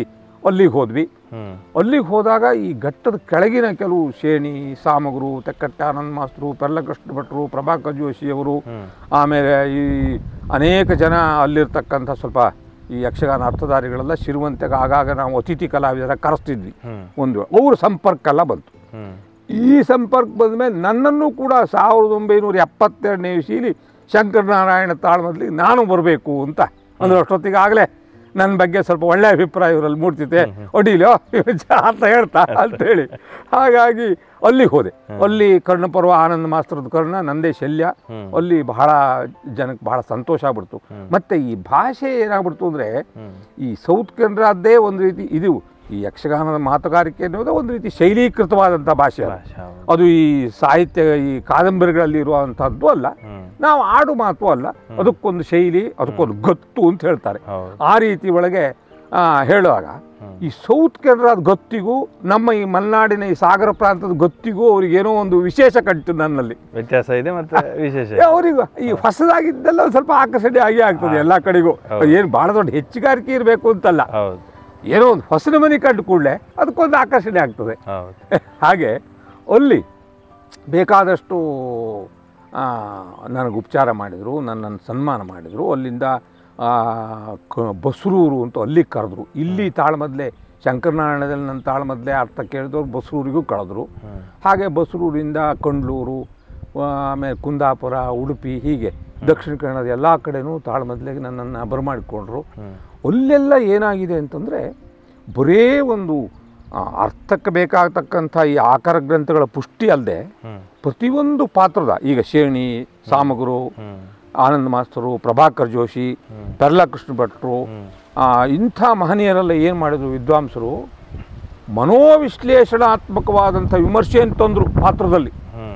ಅಲ್ಲಿಗೆ ಹೋದ್ವಿ ಹ್ಮ್ ಅಲ್ಲಿಗೆ ಹೋದಾಗ ಈ ಘಟ್ಟದ ಕೆಳಗಿನ ಕೆಲವು ಶೇಣಿ ಸಾಮಗರು ತೆಕ್ಕಟ್ಟ ಆನಂದ ಮಾಸ್ತರು ಪೆರ್ಲಕೃಷ್ಣ ಭಟ್ರು ಪ್ರಭಾಕರ್ ಜೋಶಿಯವರು ಹ್ಮ್ ಆಮೇಲೆ ಈ ಅನೇಕ ಜನ ಅಲ್ಲಿರ್ತಕ್ಕಂಥ ಸ್ವಲ್ಪ ಈ ಯಕ್ಷಗಾನ ಅರ್ಥಧಾರಿಗಳೆಲ್ಲ ಶಿರುವಂತೆಗೆ ಆಗಾಗ ನಾವು ಅತಿಥಿ ಕಲಾವಿದರ ಕರೆಸ್ತಿದ್ವಿ ಹ್ಮ್ ಒಂದು ಅವ್ರ ಸಂಪರ್ಕ ಎಲ್ಲ ಬಂತು ಹ್ಮ್ ಈ ಸಂಪರ್ಕ ಬಂದ ಮೇಲೆ ನನ್ನನ್ನು ಕೂಡ ಸಾವಿರದ ಒಂಬೈನೂರ ಎಪ್ಪತ್ತೆರಡನೇ ಇಸೀಲಿ ಶಂಕರನಾರಾಯಣ ತಾಳ್ಮದ್ಲಿಗೆ ನಾನು ಬರಬೇಕು ಅಂತ ಅಂದ್ರೆ ಅಷ್ಟೊತ್ತಿಗೆ ಆಗಲೇ ನನ್ನ ಬಗ್ಗೆ ಸ್ವಲ್ಪ ಒಳ್ಳೆ ಅಭಿಪ್ರಾಯ ಇವರಲ್ಲಿ ಮೂಡ್ತಿದೆ ಅಡಿಲೋ ಅಂತ ಹೇಳ್ತಾ ಅಂತೇಳಿ ಹಾಗಾಗಿ ಅಲ್ಲಿಗೆ ಹೋದೆ ಅಲ್ಲಿ ಕರ್ಣಪರ್ವ ಆನಂದ ಮಾಸ್ತರದ ಕರ್ಣ ನಂದೇ ಶಲ್ಯ ಹ್ಮ್. ಅಲ್ಲಿ ಬಹಳ ಜನಕ್ಕೆ ಬಹಳ ಸಂತೋಷ ಆಗ್ಬಿಡ್ತು ಮತ್ತೆ ಈ ಭಾಷೆ ಏನಾಗ್ಬಿಡ್ತು ಅಂದರೆ ಹ್ಮ್ ಈ ಸೌತ್ ಕೆನರಾದ್ದೇ ಒಂದು ರೀತಿ ಇದು ಈ ಯಕ್ಷಗಾನದ ಮಾತುಗಾರಿಕೆ ಅನ್ನೋದು ಒಂದು ರೀತಿ ಶೈಲೀಕೃತವಾದಂಥ ಭಾಷೆ ಅದು. ಭಾಷೆ ಹೌದು. ಅದು ಈ ಸಾಹಿತ್ಯ ಈ ಕಾದಂಬರಿಗಳಲ್ಲಿ ಇರುವಂಥದ್ದು ಅಲ್ಲ ಹ್ಮ್ ನಾವು ಆಡು ಮಾತು ಅಲ್ಲ ಅದಕ್ಕೊಂದು ಶೈಲಿ ಅದಕ್ಕೊಂದು ಗೊತ್ತು ಅಂತ ಹೇಳ್ತಾರೆ ಹೌದು ಆ ರೀತಿ ಒಳಗೆ ಆ, ಹೇಳುವಾಗ ಹ್ಮ್. ಈ ಸೌತ್ ಕೆನರಾದ ಗೊತ್ತಿಗೂ ನಮ್ಮ ಈ ಮಲೆನಾಡಿನ ಈ ಸಾಗರ ಪ್ರಾಂತದ ಗೊತ್ತಿಗೂ ಅವ್ರಿಗೇನೋ ಒಂದು ವಿಶೇಷ ಕಟ್ಟಿತು ನನ್ನಲ್ಲಿ ವ್ಯತ್ಯಾಸ ಇದೆ ಮತ್ತೆ ವಿಶೇಷ ಏ, ಅವ್ರಿಗೂ ಈ ಹೊಸದಾಗಿದ್ದೆಲ್ಲ ಒಂದು ಸ್ವಲ್ಪ ಆಕರ್ಷಣೆ ಆಗಿ ಆಗ್ತದೆ ಎಲ್ಲ ಕಡೆಗೂ ಹೌದು. ಏನು ಭಾಳ ದೊಡ್ಡ ಹೆಚ್ಚುಗಾರಿಕೆ ಇರಬೇಕು ಅಂತಲ್ಲ ಹೌದು ಏನೋ ಒಂದು ಹೊಸನ ಮನೆ ಕಂಡು ಕೂಡಲೇ ಅದಕ್ಕೊಂದು ಆಕರ್ಷಣೆ ಆಗ್ತದೆ ಹೌದು ಹಾಗೆ ಅಲ್ಲಿ ಬೇಕಾದಷ್ಟು ಆ, ನನಗೆ ಉಪಚಾರ ಮಾಡಿದರು ನನ್ನನ್ನು ಸನ್ಮಾನ ಮಾಡಿದರು ಅಲ್ಲಿಂದ ಆ, ಕ ಬಸ್ರೂರು ಅಂತ ಅಲ್ಲಿಗೆ ಕರೆದ್ರು ಇಲ್ಲಿ ತಾಳ್ಮದ್ಲೆ ಶಂಕರನಾರಾಯಣದಲ್ಲಿ ನನ್ನ ತಾಳ್ಮದ್ಲೆ ಅರ್ಥ ಕೇಳಿದವ್ರು ಬಸ್ರೂರಿಗೂ ಕಳೆದ್ರು ಹ್ಮ್ ಹಾಗೆ ಬಸ್ರೂರಿಂದ ಕಂಡ್ಲೂರು ಆ, ಆಮೇಲೆ ಕುಂದಾಪುರ ಉಡುಪಿ ಹೀಗೆ ದಕ್ಷಿಣ ಕನ್ನಡದ ಎಲ್ಲ ಕಡೆನೂ ತಾಳ್ಮದ್ಲೆಗೆ ನನ್ನನ್ನು ಬರಮಾಡಿಕೊಂಡ್ರು ಹ್ಮ್ ಅಲ್ಲೆಲ್ಲ ಏನಾಗಿದೆ ಅಂತಂದರೆ ಬರೇ ಒಂದು ಆ, ಅರ್ಥಕ್ಕೆ ಬೇಕಾಗತಕ್ಕಂಥ ಈ ಆಕಾರ ಗ್ರಂಥಗಳ ಪುಷ್ಟಿ ಅಲ್ಲದೆ ಹ್ಮ್ ಪ್ರತಿಯೊಂದು ಪಾತ್ರದ ಈಗ ಶೇಣಿ ಸಾಮಗರು ಹ್ಮ್ ಆನಂದ್ ಮಾಸ್ತರು ಪ್ರಭಾಕರ್ ಜೋಶಿ ಹ್ಮ್. ಪೆರ್ಲಕೃಷ್ಣ ಭಟ್ರು ಹ್ಮ್ ಆ, ಇಂಥ ಮಹನೀಯರೆಲ್ಲ ಏನು ಮಾಡಿದ್ರು ವಿದ್ವಾಂಸರು ಮನೋವಿಶ್ಲೇಷಣಾತ್ಮಕವಾದಂಥ ವಿಮರ್ಶೆಯನ್ನು ತಂದರು ಪಾತ್ರದಲ್ಲಿ ಹ್ಮ್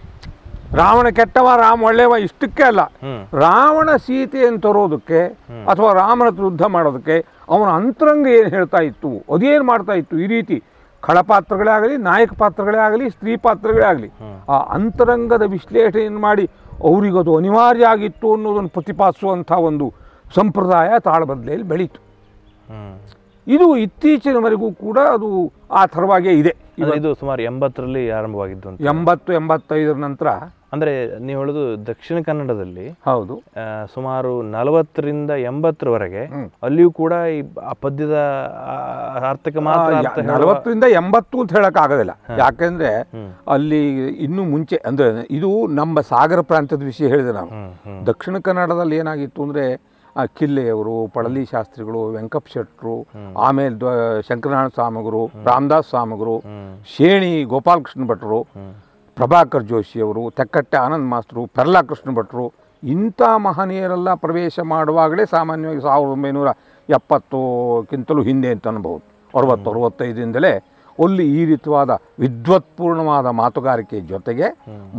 ರಾವಣ ಕೆಟ್ಟವ ರಾಮ ಒಳ್ಳೆಯವ ಇಷ್ಟಕ್ಕೆ ಅಲ್ಲ ಹ್ಮ್ ರಾವಣ ಸೀತೆಯನ್ನು ತರೋದಕ್ಕೆ ಅಥವಾ ರಾಮನ ಹತ್ರ ಯುದ್ಧ ಮಾಡೋದಕ್ಕೆ ಅವನ ಅಂತರಂಗ ಏನು ಹೇಳ್ತಾ ಇತ್ತು ಅದೇನು ಮಾಡ್ತಾ ಇತ್ತು ಈ ರೀತಿ ಖಳಪಾತ್ರಗಳೇ ಆಗಲಿ ನಾಯಕ ಪಾತ್ರಗಳೇ ಆಗಲಿ ಸ್ತ್ರೀ ಪಾತ್ರಗಳೇ ಆಗಲಿ ಆ ಅಂತರಂಗದ ವಿಶ್ಲೇಷಣೆಯನ್ನು ಮಾಡಿ ಅವರಿಗದು ಅನಿವಾರ್ಯ ಆಗಿತ್ತು ಅನ್ನೋದನ್ನು ಪ್ರತಿಪಾದಿಸುವಂಥ ಒಂದು ಸಂಪ್ರದಾಯ ತಾಳಬದ್ಲೆಯಲ್ಲಿ ಬೆಳೀತು ಹ್ಮ್ ಇದು ಇತ್ತೀಚಿನವರೆಗೂ ಕೂಡ ಅದು ಆ ಥರವಾಗೇ ಇದೆ ಅಂದ್ರೆ ಇದು ಸುಮಾರು ಎಂಬತ್ತರಲ್ಲಿ ಆರಂಭವಾಗಿದ್ದು ಅಂತ ಎಂಬತ್ತು ಎಂಬತ್ತೈದರ ನಂತರ ಅಂದ್ರೆ ನೀವು ಹೇಳೋದು ದಕ್ಷಿಣ ಕನ್ನಡದಲ್ಲಿ ಹೌದು ಆ, ಸುಮಾರು ನಲವತ್ತರಿಂದ ಎಂಬತ್ತರವರೆಗೆ ಹ್ಮ್. ಅಲ್ಲಿಯೂ ಕೂಡ ಈ ಆ ಪದ್ಯದ ಆ, ಅರ್ಥಕ್ಕೆ ಮಾತ್ರ ಆ, ಅರ್ಥ ಯ- ಹೇಳುವ- ನಲವತ್ತರಿಂದ ಎಂಬತ್ತು ಅಂತ ಹೇಳಕ್ ಆಗೋದಿಲ್ಲ ಯಾಕೆಂದ್ರೆ ಹ್ಮ್. ಅಲ್ಲಿ ಇನ್ನೂ ಮುಂಚೆ ಅಂದ್ರೆ ಇದು ನಮ್ಮ ಸಾಗರ ಪ್ರಾಂತ್ಯದ ವಿಷಯ ಹೇಳಿದೆ ನಾನು ಹ್ಮ್ ಹ್ಮ್ ದಕ್ಷಿಣ ಕನ್ನಡದಲ್ಲಿ ಏನಾಗಿತ್ತು ಅಂದರೆ ಕಿಲ್ಲೆಯವರು ಪಳಲಿ ಶಾಸ್ತ್ರಿಗಳು ವೆಂಕಪ್ಪ ಶೆಟ್ರು ಆಮೇಲೆ ದ್ವ ಶಂಕರನಾರಾಯಣ ಸ್ವಾಮಿಗಳು ರಾಮದಾಸ್ ಸ್ವಾಮಿಗಳು ಹ್ಮ್ ಶೇಣಿ ಗೋಪಾಲಕೃಷ್ಣ ಭಟ್ರು ಹ್ಮ್ ಪ್ರಭಾಕರ್ ಜೋಶಿಯವರು ತೆಕ್ಕಟ್ಟೆ ಆನಂದ್ ಮಾಸ್ತರು ಪೆರ್ಲಾಕೃಷ್ಣ ಭಟ್ರು ಇಂಥ ಮಹನೀಯರೆಲ್ಲ ಪ್ರವೇಶ ಮಾಡುವಾಗಲೇ ಸಾಮಾನ್ಯವಾಗಿ ಸಾವಿರದ ಒಂಬೈನೂರ ಎಪ್ಪತ್ತಕ್ಕಿಂತಲೂ ಹಿಂದೆ ಅಂತ ಅನ್ಬೋದು ಅರವತ್ತು ಅರವತ್ತೈದರಿಂದಲೇ ಅಲ್ಲಿ ಈ ರೀತಿಯಾದ ವಿದ್ವತ್ಪೂರ್ಣವಾದ ಮಾತುಗಾರಿಕೆ ಜೊತೆಗೆ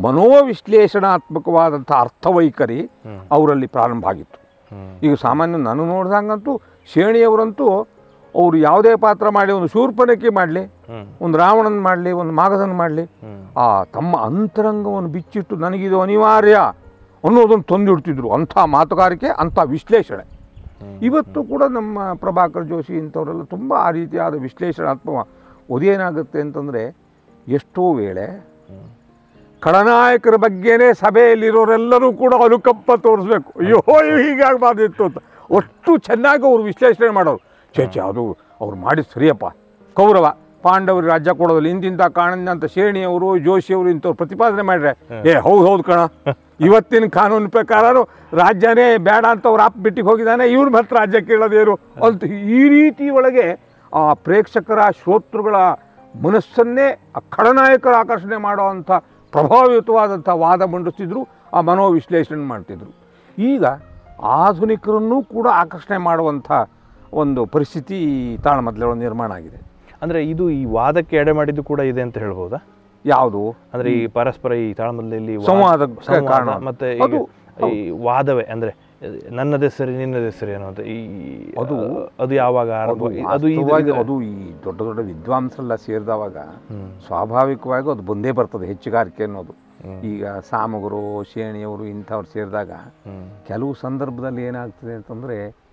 ಮನೋವಿಶ್ಲೇಷಣಾತ್ಮಕವಾದಂಥ ಅರ್ಥವೈಖರಿ ಹ್ಮ್. ಅವರಲ್ಲಿ ಪ್ರಾರಂಭ ಆಗಿತ್ತು ಹ್ಮ್ ಈಗ ಸಾಮಾನ್ಯ ನಾನು ನೋಡ್ದಂಗಂತೂ ಶೇಣಿಯವರಂತೂ ಅವರು ಯಾವುದೇ ಪಾತ್ರ ಮಾಡಲಿ ಒಂದು ಶೂರ್ಪನಕ್ಕಿ ಮಾಡಲಿ ಹ್ಮ್ ಒಂದು ರಾವಣನ ಮಾಡಲಿ ಒಂದು ಮಾಗದನ್ ಮಾಡಲಿ ಹ್ಮ್ ಆ ತಮ್ಮ ಅಂತರಂಗವನ್ನು ಬಿಚ್ಚಿಟ್ಟು ನನಗಿದು ಅನಿವಾರ್ಯ ಅನ್ನೋದನ್ನು ತಂದಿಡ್ತಿದ್ರು ಅಂಥ ಮಾತುಗಾರಿಕೆ ಅಂಥ ವಿಶ್ಲೇಷಣೆ ಹ್ಮ್. ಇವತ್ತು ಕೂಡ ನಮ್ಮ ಪ್ರಭಾಕರ್ ಜೋಶಿ ಇಂಥವರೆಲ್ಲ ತುಂಬ ಆ ರೀತಿಯಾದ ವಿಶ್ಲೇಷಣಾತ್ಮಕ ಅದೇನಾಗುತ್ತೆ ಅಂತಂದರೆ ಎಷ್ಟೋ ವೇಳೆ ಹ್ಮ್. ಖಳನಾಯಕರ ಬಗ್ಗೆನೇ ಸಭೆಯಲ್ಲಿರೋರೆಲ್ಲರೂ ಕೂಡ ಅನುಕಂಪ ತೋರಿಸ್ಬೇಕು ಅಯ್ಯೋ ಇವ್ ಹೀಗಾಗಬಾರ್ದಿತ್ತು ಅಂತ ಅಷ್ಟು ಚೆನ್ನಾಗಿ ಅವರು ವಿಶ್ಲೇಷಣೆ ಮಾಡೋರು ಛೇ ಛೇ ಅದು ಅವ್ರು ಮಾಡಿದ ಸರಿಯಪ್ಪ ಕೌರವ ಪಾಂಡವರಿಗೆ ರಾಜ್ಯ ಕೊಡೋದಿಲ್ಲ ಇಂತಿಂಥ ಕಾರಣದಿಂದ ಶೇಣಿಯವರು ಜೋಶಿಯವರು ಇಂಥವ್ರು ಪ್ರತಿಪಾದನೆ ಮಾಡ್ರೆ ಏ ಹೌದು ಹೌದು ಕಣ ಇವತ್ತಿನ ಕಾನೂನು ಪ್ರಕಾರನು ರಾಜ್ಯನೇ ಬೇಡ ಅಂತ ಅವ್ರು ಆಪ್ ಬಿಟ್ಟಿಗೆ ಹೋಗಿದ್ದಾನೆ ಇವ್ರ ಹತ್ರ ರಾಜ್ಯ ಕೇಳೋದೇನು ಅಂತ ಈ ರೀತಿ ಒಳಗೆ ಆ ಪ್ರೇಕ್ಷಕರ ಶ್ರೋತೃಗಳ ಮನಸ್ಸನ್ನೇ ಆ ಖಳನಾಯಕರ ಆಕರ್ಷಣೆ ಮಾಡುವಂಥ ಪ್ರಭಾವಿತವಾದಂಥ ವಾದ ಮಂಡಿಸ್ತಿದ್ರು ಆ ಮನೋವಿಶ್ಲೇಷಣೆ ಮಾಡ್ತಿದ್ರು ಈಗ ಆಧುನಿಕರನ್ನೂ ಕೂಡ ಆಕರ್ಷಣೆ ಮಾಡುವಂಥ ಒಂದು ಪರಿಸ್ಥಿತಿ ತಾಳಮದ್ಲೆ ನಿರ್ಮಾಣ ಆಗಿದೆ ಅಂದ್ರೆ ಇದು ಈ ವಾದಕ್ಕೆ ಎಡೆ ಮಾಡಿದ್ದು ಕೂಡ ಇದೆ ಅಂತ ಹೇಳ್ಬೋದಾ ಯಾವುದು ಅಂದ್ರೆ ಈ ಪರಸ್ಪರ ಈ ತಾಳಮದ್ದಲೆಯಲ್ಲಿ ವಾದ- ಸಂವಾದಕ್ಕೆ ಸಂವಾದ ಕಾರಣ. ಮತ್ತೆ ಅದು ಈಗ ಈ ವಾದವೇ ಅಂದ್ರೆ ನನ್ನದೇ ಸರಿ ನಿನ್ನದೇ ಸರಿ ಅನ್ನೋದು ಈ ಅದು ಅದು ಯಾವಾಗ ಆರಂಭ ಅದು ಅದು ಇದು- ವಾಸ್ತವವಾಗಿ ಇದು- ಅದು ಈ ದೊಡ್ಡ ದೊಡ್ಡ ವಿದ್ವಾಂಸರೆಲ್ಲ ಸೇರಿದವಾಗ ಹ್ಮ್. ಸ್ವಾಭಾವಿಕವಾಗಿ ಅದು ಬಂದೇ ಬರ್ತದೆ ಹೆಚ್ಚುಗಾರಿಕೆ ಅನ್ನೋದು ಹ್ಮ್. ಈಗ ಸಾಮಗರು ಶೇಣಿಯವರು ಇಂಥವ್ರು ಸೇರಿದಾಗ ಹ್ಮ್. ಕೆಲವು ಸಂದರ್ಭದಲ್ಲಿ ಏನಾಗ್ತದೆ ಅಂತಂದರೆ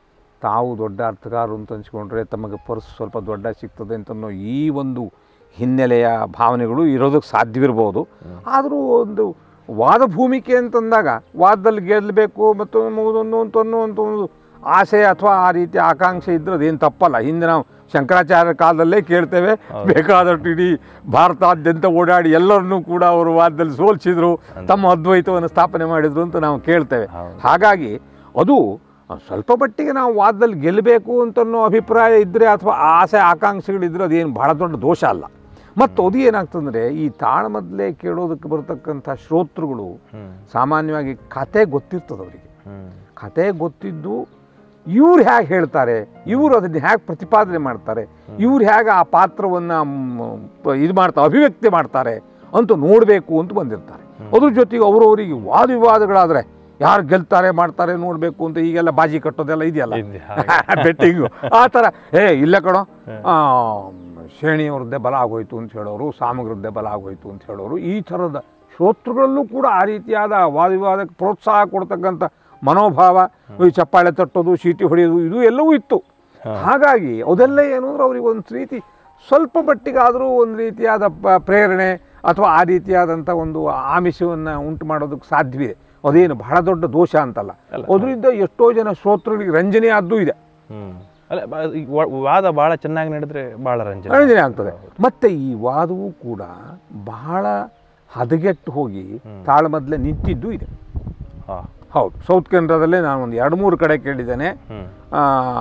ತಾವು ದೊಡ್ಡ ಅರ್ಥಗಾರರು ಅಂತ ಅನ್ಸ್ಕೊಂಡ್ರೆ ತಮಗೆ ಪರ್ಸ್ ಸ್ವಲ್ಪ ದೊಡ್ಡ ಸಿಗ್ತದೆ ಅಂತನ್ನೋ ಈ ಒಂದು ಹಿನ್ನೆಲೆಯ ಭಾವನೆಗಳು ಇರೋದಕ್ಕೆ ಸಾಧ್ಯವಿರ್ಬೋದು ಆದರೂ ಒಂದು ವಾದ ಭೂಮಿಕೆ ಅಂತಂದಾಗ ವಾದದಲ್ಲಿ ಗೆಲ್ಲಬೇಕು ಮತ್ತು ಮುಗಿದೊಂದು ಅಂತ ಅನ್ನೋ ಅಂತ ಒಂದು ಆಸೆ ಅಥವಾ ಆ ರೀತಿ ಆಕಾಂಕ್ಷೆ ಇದ್ರೆ ಅದೇನು ತಪ್ಪಲ್ಲ ಹಿಂದೆ ನಾವು ಶಂಕರಾಚಾರ್ಯ ಕಾಲದಲ್ಲೇ ಕೇಳ್ತೇವೆ ಬೇಕಾದಷ್ಟು ಇಡೀ ಭಾರತಾದ್ಯಂತ ಓಡಾಡಿ ಎಲ್ಲರನ್ನೂ ಕೂಡ ಅವರು ವಾದದಲ್ಲಿ ಸೋಲಿಸಿದ್ರು ತಮ್ಮ ಅದ್ವೈತವನ್ನು ಸ್ಥಾಪನೆ ಮಾಡಿದ್ರು ಅಂತ ನಾವು ಕೇಳ್ತೇವೆ ಹೌದು. ಹಾಗಾಗಿ ಅದು ಸ್ವಲ್ಪ ಮಟ್ಟಿಗೆ ನಾವು ವಾದದಲ್ಲಿ ಗೆಲ್ಲಬೇಕು ಅಂತನ್ನೋ ಅಭಿಪ್ರಾಯ ಇದ್ದರೆ ಅಥವಾ ಆಸೆ ಆಕಾಂಕ್ಷೆಗಳಿದ್ರೆ ಅದೇನು ಬಹಳ ದೊಡ್ಡ ದೋಷ ಅಲ್ಲ ಮತ್ತು ಅದು ಏನಾಗ್ತಂದರೆ ಈ ತಾಳ್ಮದಲೇ ಕೇಳೋದಕ್ಕೆ ಬರ್ತಕ್ಕಂಥ ಶ್ರೋತೃಗಳು ಹ್ಮ್ ಸಾಮಾನ್ಯವಾಗಿ ಕತೆ ಗೊತ್ತಿರ್ತದೆ ಅವರಿಗೆ ಹ್ಮ್ ಕತೆ ಗೊತ್ತಿದ್ದು ಇವ್ರು ಹೇಗೆ ಹೇಳ್ತಾರೆ ಇವರು ಅದನ್ನು ಹೇಗೆ ಪ್ರತಿಪಾದನೆ ಮಾಡ್ತಾರೆ ಇವ್ರು ಹೇಗೆ ಆ ಪಾತ್ರವನ್ನು ಇದು ಮಾಡ್ತಾರೆ ಅಭಿವ್ಯಕ್ತಿ ಮಾಡ್ತಾರೆ ಅಂತ ನೋಡಬೇಕು ಅಂತ ಬಂದಿರ್ತಾರೆ ಅದ್ರ ಜೊತೆಗೆ ಅವರವರಿಗೆ ವಾದ ವಿವಾದಗಳಾದರೆ ಯಾರು ಗೆಲ್ತಾರೆ ಮಾಡ್ತಾರೆ ನೋಡಬೇಕು ಅಂತ ಈಗೆಲ್ಲ ಬಾಜಿ ಕಟ್ಟೋದೆಲ್ಲ ಇದೆಯಲ್ಲ ಇದೆ, ಬೆಟ್ಟಿಂಗು ಆ ಥರ ಏ ಇಲ್ಲ ಕಣೋ ಆ, ಶ್ರೇಣಿಯವ್ರದ್ದೇ ಬಲ ಆಗೋಯ್ತು ಅಂತ ಹೇಳೋರು ಸಾಮಗ್ರದ್ದೇ ಬಲ ಆಗೋಯ್ತು ಅಂತ ಹೇಳೋರು ಈ ಥರದ ಶ್ರೋತೃಗಳಲ್ಲೂ ಕೂಡ ಆ ರೀತಿಯಾದ ವಾದ ವಿವಾದಕ್ಕೆ ಪ್ರೋತ್ಸಾಹ ಕೊಡ್ತಕ್ಕಂಥ ಮನೋಭಾವ ಈ ಚಪ್ಪಾಳೆ ತಟ್ಟೋದು ಚೀಟಿ ಹೊಡೆಯೋದು ಇದು ಎಲ್ಲವೂ ಇತ್ತು ಹಾಗಾಗಿ ಅದೆಲ್ಲ ಏನು ಅಂದ್ರೆ ಅವ್ರಿಗೆ ಒಂದು ರೀತಿ ಸ್ವಲ್ಪ ಮಟ್ಟಿಗಾದರೂ ಒಂದು ರೀತಿಯಾದ ಪ- ಪ್ರೇರಣೆ ಅಥವಾ ಆ ರೀತಿಯಾದಂಥ ಒಂದು ಆಮಿಷವನ್ನು ಉಂಟು ಮಾಡೋದಕ್ಕೆ ಸಾಧ್ಯವಿದೆ ಅದೇನು ಬಹಳ ದೊಡ್ಡ ದೋಷ ಅಂತಲ್ಲ ಅದರಿಂದ ಎಷ್ಟೋ ಜನ ಶ್ರೋತೃಗಳಿಗೆ ರಂಜನೆ ಆದ್ದೂ ಇದೆ ಹ್ಮ್ ಅಲ್ಲ ಬ- ಈ ವಾ- ವಾದ ಭಾಳ ಚೆನ್ನಾಗಿ ನಡೆದ್ರೆ ಭಾಳ ರಂಜನೆ ರಂಜನೆ ಆಗ್ತದೆ ಮತ್ತೆ ಈ ವಾದವೂ ಕೂಡ ಬಹಳ ಹದಗೆಟ್ಟು ಹೋಗಿ ತಾಳ್ಮದ್ಲೆ ನಿಂತಿದ್ದೂ ಇದೆ ಹಾ ಹೌದು ಸೌತ್ ಕೆನಡಾದಲ್ಲೇ ನಾನು ಒಂದು ಎರಡು ಮೂರು ಕಡೆ ಕೇಳಿದ್ದೇನೆ ಹ್ಮ್ ಆ,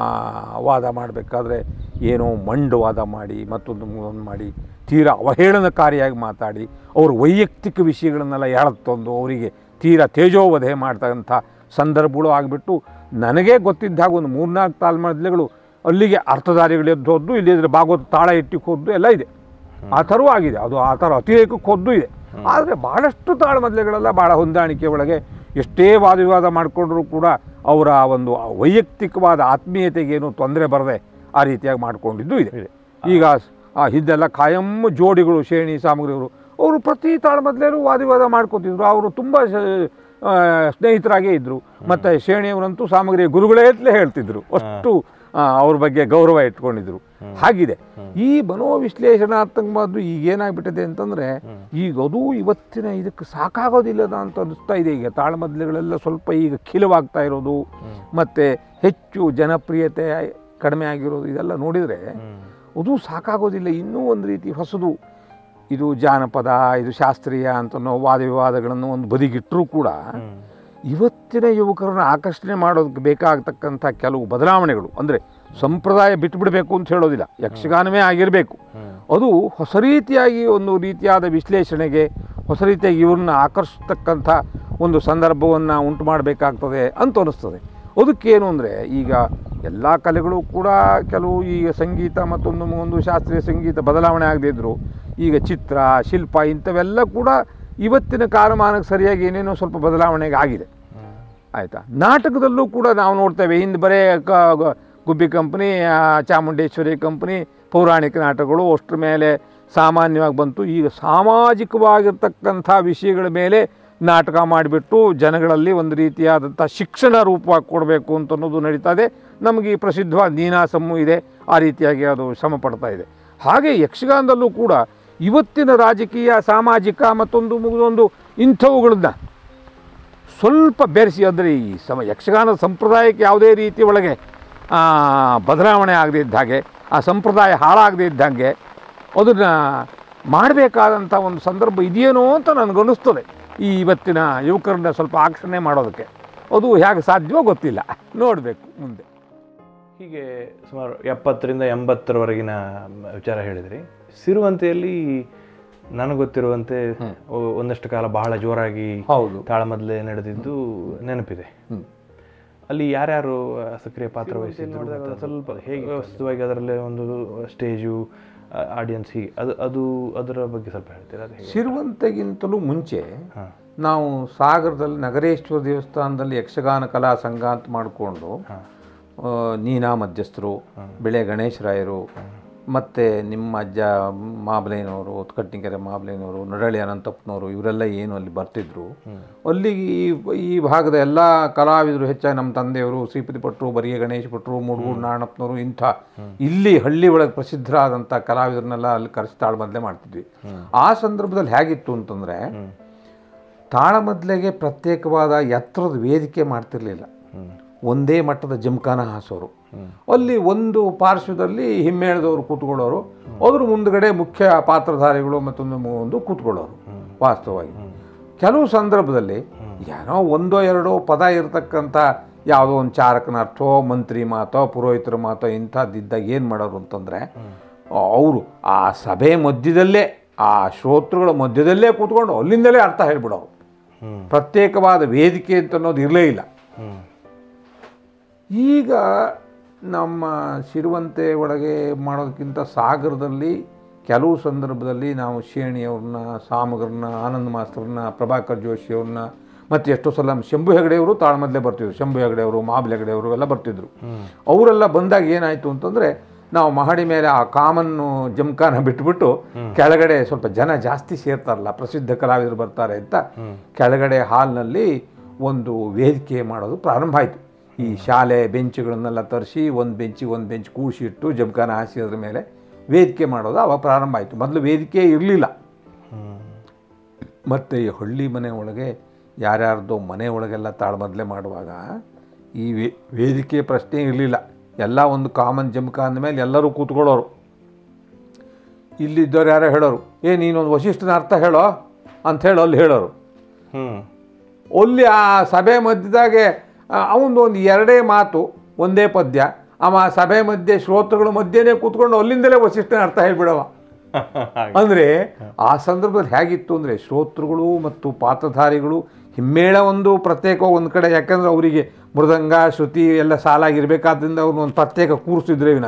ವಾದ ಮಾಡಬೇಕಾದ್ರೆ ಏನೋ ಮಂಡು ವಾದ ಮಾಡಿ ಮತ್ತೊಂದು ಒಂದು ಮಾಡಿ ತೀರಾ ಅವಹೇಳನಕಾರಿಯಾಗಿ ಮಾತಾಡಿ ಅವ್ರ ವೈಯಕ್ತಿಕ ವಿಷಯಗಳನ್ನೆಲ್ಲ ಎಳೆದು ತಂದು ಅವರಿಗೆ ತೀರಾ ತೇಜೋವಧೆ ಮಾಡ್ತಕ್ಕಂಥ ಸಂದರ್ಭಗಳು ಆಗಿಬಿಟ್ಟು ನನಗೇ ಗೊತ್ತಿದ್ದ ಹಾಗೆ ಒಂದು ಮೂರ್ನಾಲ್ಕು ತಾಳ್ಮದ್ಲೆಗಳು ಅಲ್ಲಿಗೆ ಅರ್ಥಧಾರಿಗಳು ಎದ್ದು ಹೋದ್ದು ಇಲ್ಲಿದ್ರೆ ಭಾಗವತ ತಾಳ ಇಟ್ಟಿಗೆ ಹೋದ್ದು ಎಲ್ಲ ಇದೆ ಆ ಥರವೂ ಆಗಿದೆ ಅದು ಆ ಥರ ಅತಿರೇಕಕ್ಕೆ ಹೋದ್ದು ಇದೆ ಆದರೆ ಭಾಳಷ್ಟು ತಾಳ್ಮದ್ಲೆಗಳೆಲ್ಲ ಭಾಳ ಹೊಂದಾಣಿಕೆ ಒಳಗೆ ಎಷ್ಟೇ ವಾದ ವಿವಾದ ಮಾಡಿಕೊಂಡ್ರೂ ಕೂಡ ಅವರ ಒಂದು ವೈಯಕ್ತಿಕವಾದ ಆತ್ಮೀಯತೆಗೇನು ತೊಂದರೆ ಬರದೆ ಆ ರೀತಿಯಾಗಿ ಮಾಡ್ಕೊಂಡಿದ್ದು ಇದೆ ಇದೆ. ಈಗ ಆ ಹಿಂದೆಲ್ಲ ಕಾಯಂ ಜೋಡಿಗಳು ಶ್ರೇಣಿ ಸಾಮಗ್ರಿಗಳು ಅವರು ಪ್ರತಿ ತಾಳ್ಮದ್ಲೇನೂ ವಾದ ವಿವಾದ ಮಾಡ್ಕೊತಿದ್ರು ಅವರು ತುಂಬ ಸ್ನೇಹಿತರಾಗೇ ಇದ್ದರು ಮತ್ತು ಶ್ರೇಣಿಯವರಂತೂ ಸಾಮಗ್ರಿಯ ಗುರುಗಳೇ ಅಂತಲೇ ಹೇಳ್ತಿದ್ರು ಅಷ್ಟು ಆ, ಅವ್ರ ಬಗ್ಗೆ ಗೌರವ ಇಟ್ಕೊಂಡಿದ್ರು ಹಾಗಿದೆ ಈ ಮನೋವಿಶ್ಲೇಷಣಾತ್ಮಕವಾದ್ದು ಈಗ ಏನಾಗ್ಬಿಟ್ಟಿದೆ ಅಂತಂದರೆ ಈಗ ಅದು ಇವತ್ತಿನ ಇದಕ್ಕೆ ಸಾಕಾಗೋದಿಲ್ಲದ ಅಂತ ಅನಿಸ್ತಾ ಇದೆ ಈಗ ತಾಳ್ಮದ್ಲೆಗಳೆಲ್ಲ ಸ್ವಲ್ಪ ಈಗ ಖಿಲವಾಗ್ತಾ ಇರೋದು ಮತ್ತು ಹೆಚ್ಚು ಜನಪ್ರಿಯತೆ ಕಡಿಮೆ ಆಗಿರೋದು ಇದೆಲ್ಲ ನೋಡಿದರೆ ಹ್ಮ್ ಅದು ಸಾಕಾಗೋದಿಲ್ಲ ಇನ್ನೂ ಒಂದು ರೀತಿ ಹೊಸದು ಇದು ಜಾನಪದ ಇದು ಶಾಸ್ತ್ರೀಯ ಅಂತ ಅನ್ನೋ ವಾದ ವಿವಾದಗಳನ್ನು ಒಂದು ಬದಿಗಿಟ್ಟರೂ ಕೂಡ ಹ್ಮ್ ಇವತ್ತಿನ ಯುವಕರನ್ನ ಆಕರ್ಷಣೆ ಮಾಡೋದಕ್ಕೆ ಬೇಕಾಗತಕ್ಕಂಥ ಕೆಲವು ಬದಲಾವಣೆಗಳು ಅಂದರೆ ಸಂಪ್ರದಾಯ ಬಿಟ್ಟುಬಿಡಬೇಕು ಅಂತ ಹೇಳೋದಿಲ್ಲ ಯಕ್ಷಗಾನವೇ ಆಗಿರಬೇಕು ಹ್ಮ್ ಅದು ಹೊಸ ರೀತಿಯಾಗಿ ಒಂದು ರೀತಿಯಾದ ವಿಶ್ಲೇಷಣೆಗೆ ಹೊಸ ರೀತಿಯಾಗಿ ಇವ್ರನ್ನ ಆಕರ್ಷತಕ್ಕಂಥ ಒಂದು ಸಂದರ್ಭವನ್ನು ಉಂಟು ಮಾಡಬೇಕಾಗ್ತದೆ ಅಂತ ಅನಿಸ್ತದೆ ಅದಕ್ಕೇನು ಅಂದರೆ ಈಗ ಎಲ್ಲ ಕಲೆಗಳು ಕೂಡ ಕೆಲವು ಈಗ ಸಂಗೀತ ಮತ್ತೊಂದು ಒಂದು ಶಾಸ್ತ್ರೀಯ ಸಂಗೀತ ಬದಲಾವಣೆ ಆಗದೇ ಇದ್ದರು ಈಗ ಚಿತ್ರ ಶಿಲ್ಪ ಇಂಥವೆಲ್ಲ ಕೂಡ ಇವತ್ತಿನ ಕಾಲಮಾನಕ್ಕೆ ಸರಿಯಾಗಿ ಏನೇನೋ ಸ್ವಲ್ಪ ಬದಲಾವಣೆಗೆ ಆಗಿದೆ ಹ್ಮ್ ಆಯಿತಾ ನಾಟಕದಲ್ಲೂ ಕೂಡ ನಾವು ನೋಡ್ತೇವೆ ಹಿಂದೆ ಬರೇ ಕ ಗ- ಗುಬ್ಬಿ ಕಂಪ್ನಿ ಆ, ಚಾಮುಂಡೇಶ್ವರಿ ಕಂಪ್ನಿ ಪೌರಾಣಿಕ ನಾಟಕಗಳು ಅಷ್ಟ್ರ ಮೇಲೆ ಸಾಮಾನ್ಯವಾಗಿ ಬಂತು ಈಗ ಸಾಮಾಜಿಕವಾಗಿರ್ತಕ್ಕಂಥ ವಿಷಯಗಳ ಮೇಲೆ ನಾಟಕ ಮಾಡಿಬಿಟ್ಟು ಜನಗಳಲ್ಲಿ ಒಂದು ರೀತಿಯಾದಂಥ ಶಿಕ್ಷಣ ರೂಪವಾಗಿ ಕೊಡಬೇಕು ಅಂತ ಅನ್ನೋದು ನಡೀತಾ ಇದೆ ನಮಗೆ ಈ ಪ್ರಸಿದ್ಧವಾದ ನೀನಾಸಮ್ಮು ಇದೆ ಆ ರೀತಿಯಾಗಿ ಅದು ಶ್ರಮ ಪಡ್ತಾ ಇದೆ ಹಾಗೆ ಯಕ್ಷಗಾನದಲ್ಲೂ ಕೂಡ ಇವತ್ತಿನ ರಾಜಕೀಯ ಸಾಮಾಜಿಕ ಮತ್ತೊಂದು ಮುಗಿದೊಂದು ಇಂಥವುಗಳನ್ನ ಸ್ವಲ್ಪ ಬೆರೆಸಿ ಅಂದರೆ ಈ ಸಮ ಯಕ್ಷಗಾನದ ಸಂಪ್ರದಾಯಕ್ಕೆ ಯಾವುದೇ ರೀತಿ ಒಳಗೆ ಆ, ಬದಲಾವಣೆ ಆಗದೇ ಇದ್ದ ಹಾಗೆ ಆ ಸಂಪ್ರದಾಯ ಹಾಳಾಗದೇ ಇದ್ದಂಗೆ ಅದನ್ನು ಮಾಡಬೇಕಾದಂಥ ಒಂದು ಸಂದರ್ಭ ಇದೆಯೇನೋ ಅಂತ ನನಗನ್ನಿಸ್ತದೆ ಈ ಇವತ್ತಿನ ಯುವಕರನ್ನ ಸ್ವಲ್ಪ ಆಕರ್ಷಣೆ ಮಾಡೋದಕ್ಕೆ ಅದು ಹೇಗೆ ಸಾಧ್ಯವೋ ಗೊತ್ತಿಲ್ಲ ನೋಡಬೇಕು ಮುಂದೆ ಹೀಗೆ ಸುಮಾರು ಎಪ್ಪತ್ತರಿಂದ ಎಂಬತ್ತರವರೆಗಿನ ವಿಚಾರ ಹೇಳಿದ್ರಿ ಸಿರುವಂತೆಯಲ್ಲಿ ನನಗೆ ಗೊತ್ತಿರುವಂತೆ ಒ- ಒಂದಷ್ಟು ಕಾಲ ಬಹಳ ಜೋರಾಗಿ ಹೌದು ತಾಳಮದ್ಲೆ ನಡೆದಿದ್ದು ನೆನಪಿದೆ ಅಲ್ಲಿ ಯಾರ್ಯಾರು ಆ, ಸಕ್ರಿಯ ಪಾತ್ರ ವಹಿಸಿದ್ರು ಮತ್ತೆ ಅದು ಸ್ವಲ್ಪ ಹೇಗೆ ವ್ಯವಸ್ಥಿತವಾಗಿ ಅದರಲ್ಲೇ ಒಂದು ಸ್ಟೇಜು ಆಡಿಯನ್ಸ್ ಹೀಗೆ ಅದು ಅದು ಅದರ ಬಗ್ಗೆ ಸ್ವಲ್ಪ ಹೇಳ್ತೀರಾ ಅದು ಹೇಗೆ ಸಿರುವಂತೆಗಿಂತಲೂ ಮುಂಚೆ ಹಾಂ ನಾವು ಸಾಗರದಲ್ಲಿ ನಗರೇಶ್ವರ ದೇವಸ್ಥಾನದಲ್ಲಿ ಯಕ್ಷಗಾನ ಕಲಾ ಸಂಘ ಅಂತ ಮಾಡಿಕೊಂಡು ಹಾಂ ನೀನಾ ಮಧ್ಯಸ್ಥರು ಬೆಳೆ ಗಣೇಶರಾಯರು ಮತ್ತು ನಿಮ್ಮ ಅಜ್ಜ ಮಾಬ್ಲೇನವರು ಕಟ್ಟಿಗೆರೆ ಮಾಬ್ಲೇನವರು ನಡಳಿ ಅನಂತಪ್ಪನವರು ಇವರೆಲ್ಲ ಏನು ಅಲ್ಲಿ ಬರ್ತಿದ್ರು ಅಲ್ಲಿಗೆ ಈ ಈ ಭಾಗದ ಎಲ್ಲ ಕಲಾವಿದರು ಹೆಚ್ಚಾಗಿ ನಮ್ಮ ತಂದೆಯವರು ಶ್ರೀಪತಿ ಭಟ್ರು ಬರಿಗೆ ಗಣೇಶ್ ಭಟ್ರು ಮುಡುಗೂರು ನಾರಾಯಣಪ್ಪನವರು ಇಂಥ ಇಲ್ಲಿ ಹಳ್ಳಿ ಒಳಗೆ ಪ್ರಸಿದ್ಧರಾದಂಥ ಕಲಾವಿದರನ್ನೆಲ್ಲ ಅಲ್ಲಿ ಕರೆಸಿ ತಾಳ್ಮದ್ಲೆ ಮಾಡ್ತಿದ್ವಿ ಆ ಸಂದರ್ಭದಲ್ಲಿ ಹೇಗಿತ್ತು ಅಂತಂದರೆ ತಾಳಮದ್ಲೆಗೆ ಪ್ರತ್ಯೇಕವಾದ ಎತ್ತರದ ವೇದಿಕೆ ಮಾಡ್ತಿರ್ಲಿಲ್ಲ ಒಂದೇ ಮಟ್ಟದ ಜಮಖಾನ ಹಾಸೋರು ಅಲ್ಲಿ ಒಂದು ಪಾರ್ಶ್ವದಲ್ಲಿ ಹಿಮ್ಮೇಳದವರು ಕೂತ್ಕೊಳ್ಳೋರು ಅದ್ರ ಮುಂದ್ಗಡೆ ಮುಖ್ಯ ಪಾತ್ರಧಾರಿಗಳು ಮತ್ತೊಂದು ಮು- ಒಂದು ಕೂತ್ಕೊಳ್ಳೋರು ವಾಸ್ತವವಾಗಿ ಕೆಲವು ಸಂದರ್ಭದಲ್ಲಿ ಏನೋ ಒಂದೋ ಎರಡೋ ಪದ ಇರತಕ್ಕಂಥ ಯಾವುದೋ ಒಂದು ಚಾರಕನ ಅರ್ಥೋ ಮಂತ್ರಿ ಮಾತೋ ಪುರೋಹಿತರ ಮಾತೋ ಇಂಥದ್ದಿದ್ದಾಗ ಏನು ಮಾಡೋರು ಅಂತಂದರೆ ಅವರು ಆ ಸಭೆ ಮಧ್ಯದಲ್ಲೇ ಆ ಶ್ರೋತೃಗಳ ಮಧ್ಯದಲ್ಲೇ ಕೂತ್ಕೊಂಡು ಅಲ್ಲಿಂದಲೇ ಅರ್ಥ ಹೇಳ್ಬಿಡೋರು ಪ್ರತ್ಯೇಕವಾದ ವೇದಿಕೆ ಅಂತ ಅನ್ನೋದು ಇರಲೇ ಇಲ್ಲ ಈಗ ನಮ್ಮ ಸಿರುವಂತೆ ಒಳಗೆ ಮಾಡೋದಕ್ಕಿಂತ ಸಾಗರದಲ್ಲಿ ಕೆಲವು ಸಂದರ್ಭದಲ್ಲಿ ನಾವು ಶೇಣಿಯವ್ರನ್ನ ಸಾಮಗರನ್ನ ಆನಂದ್ ಮಾಸ್ತರ್ನ ಪ್ರಭಾಕರ್ ಜೋಶಿಯವ್ರನ್ನ ಮತ್ತು ಎಷ್ಟೋ ಸಲ ನಮ್ಮ ಶಂಭು ಹೆಗಡೆಯವರು ತಾಳ್ಮದ್ಲೆ ಬರ್ತಿದ್ರು ಶಂಭು ಹೆಗಡೆಯವರು ಮಾಬಲ್ ಹೆಗಡೆಯವರು ಎಲ್ಲ ಬರ್ತಿದ್ರು ಅವರೆಲ್ಲ ಬಂದಾಗ ಏನಾಯಿತು ಅಂತಂದರೆ ನಾವು ಮಹಡಿ ಮೇಲೆ ಆ ಕಾಮನ್ನು ಜಮಖಾನ ಬಿಟ್ಬಿಟ್ಟು ಕೆಳಗಡೆ ಸ್ವಲ್ಪ ಜನ ಜಾಸ್ತಿ ಸೇರ್ತಾರಲ್ಲ ಪ್ರಸಿದ್ಧ ಕಲಾವಿದರು ಬರ್ತಾರೆ ಅಂತ ಕೆಳಗಡೆ ಹಾಲ್ನಲ್ಲಿ ಒಂದು ವೇದಿಕೆ ಮಾಡೋದು ಪ್ರಾರಂಭ ಆಯಿತು ಈ ಶಾಲೆ ಬೆಂಚುಗಳನ್ನೆಲ್ಲ ತರಿಸಿ ಒಂದು ಬೆಂಚಿಗೆ ಒಂದು ಬೆಂಚ್ ಕೂಸಿಟ್ಟು ಜಮಖಾನ ಹಾಸಿ ಅದ್ರ ಮೇಲೆ ವೇದಿಕೆ ಮಾಡೋದು ಅವಾಗ ಪ್ರಾರಂಭ ಆಯಿತು ಮೊದಲು ವೇದಿಕೆ ಇರಲಿಲ್ಲ ಮತ್ತು ಈ ಹಳ್ಳಿ ಮನೆ ಒಳಗೆ ಯಾರ್ಯಾರ್ದೋ ಮನೆ ಒಳಗೆಲ್ಲ ತಾಳ್ಮದ್ಲೆ ಮಾಡುವಾಗ ಈ ವೇ ವೇದಿಕೆ ಪ್ರಶ್ನೆ ಇರಲಿಲ್ಲ ಎಲ್ಲ ಒಂದು ಕಾಮನ್ ಜಮಖ ಅಂದಮೇಲೆ ಎಲ್ಲರೂ ಕೂತ್ಕೊಳ್ಳೋರು ಇಲ್ಲಿದ್ದವ್ರು ಯಾರೋ ಹೇಳೋರು ಏ ನೀನೊಂದು ವಶಿಷ್ಠನ ಅರ್ಥ ಹೇಳೋ ಅಂತ ಹೇಳಿ ಅಲ್ಲಿ ಹೇಳೋರು ಹ್ಮ್ ಅಲ್ಲಿ ಆ ಸಭೆ ಮಧ್ಯದಾಗೆ ಅವನದು ಒಂದು ಎರಡೇ ಮಾತು ಒಂದೇ ಪದ್ಯ ಅವ ಸಭೆ ಮಧ್ಯೆ ಶ್ರೋತೃಗಳ ಮಧ್ಯೆನೇ ಕೂತ್ಕೊಂಡು ಅಲ್ಲಿಂದಲೇ ವಶಿಷ್ಠನ ಅರ್ಥ ಹೇಳ್ಬಿಡವ ಅಂದರೆ ಆ ಸಂದರ್ಭದಲ್ಲಿ ಹೇಗಿತ್ತು ಅಂದರೆ ಶ್ರೋತೃಗಳು ಮತ್ತು ಪಾತ್ರಧಾರಿಗಳು ಹಿಮ್ಮೇಳ ಒಂದು ಪ್ರತ್ಯೇಕ ಒಂದು ಕಡೆ ಯಾಕಂದ್ರೆ ಅವರಿಗೆ ಮೃದಂಗ ಶ್ರುತಿ ಎಲ್ಲ ಸಾಲಾಗಿರ್ಬೇಕಾದ್ರಿಂದ ಅವ್ರನ್ನ ಒಂದು ಪ್ರತ್ಯೇಕ ಕೂರಿಸಿದ್ರೆ ವಿನ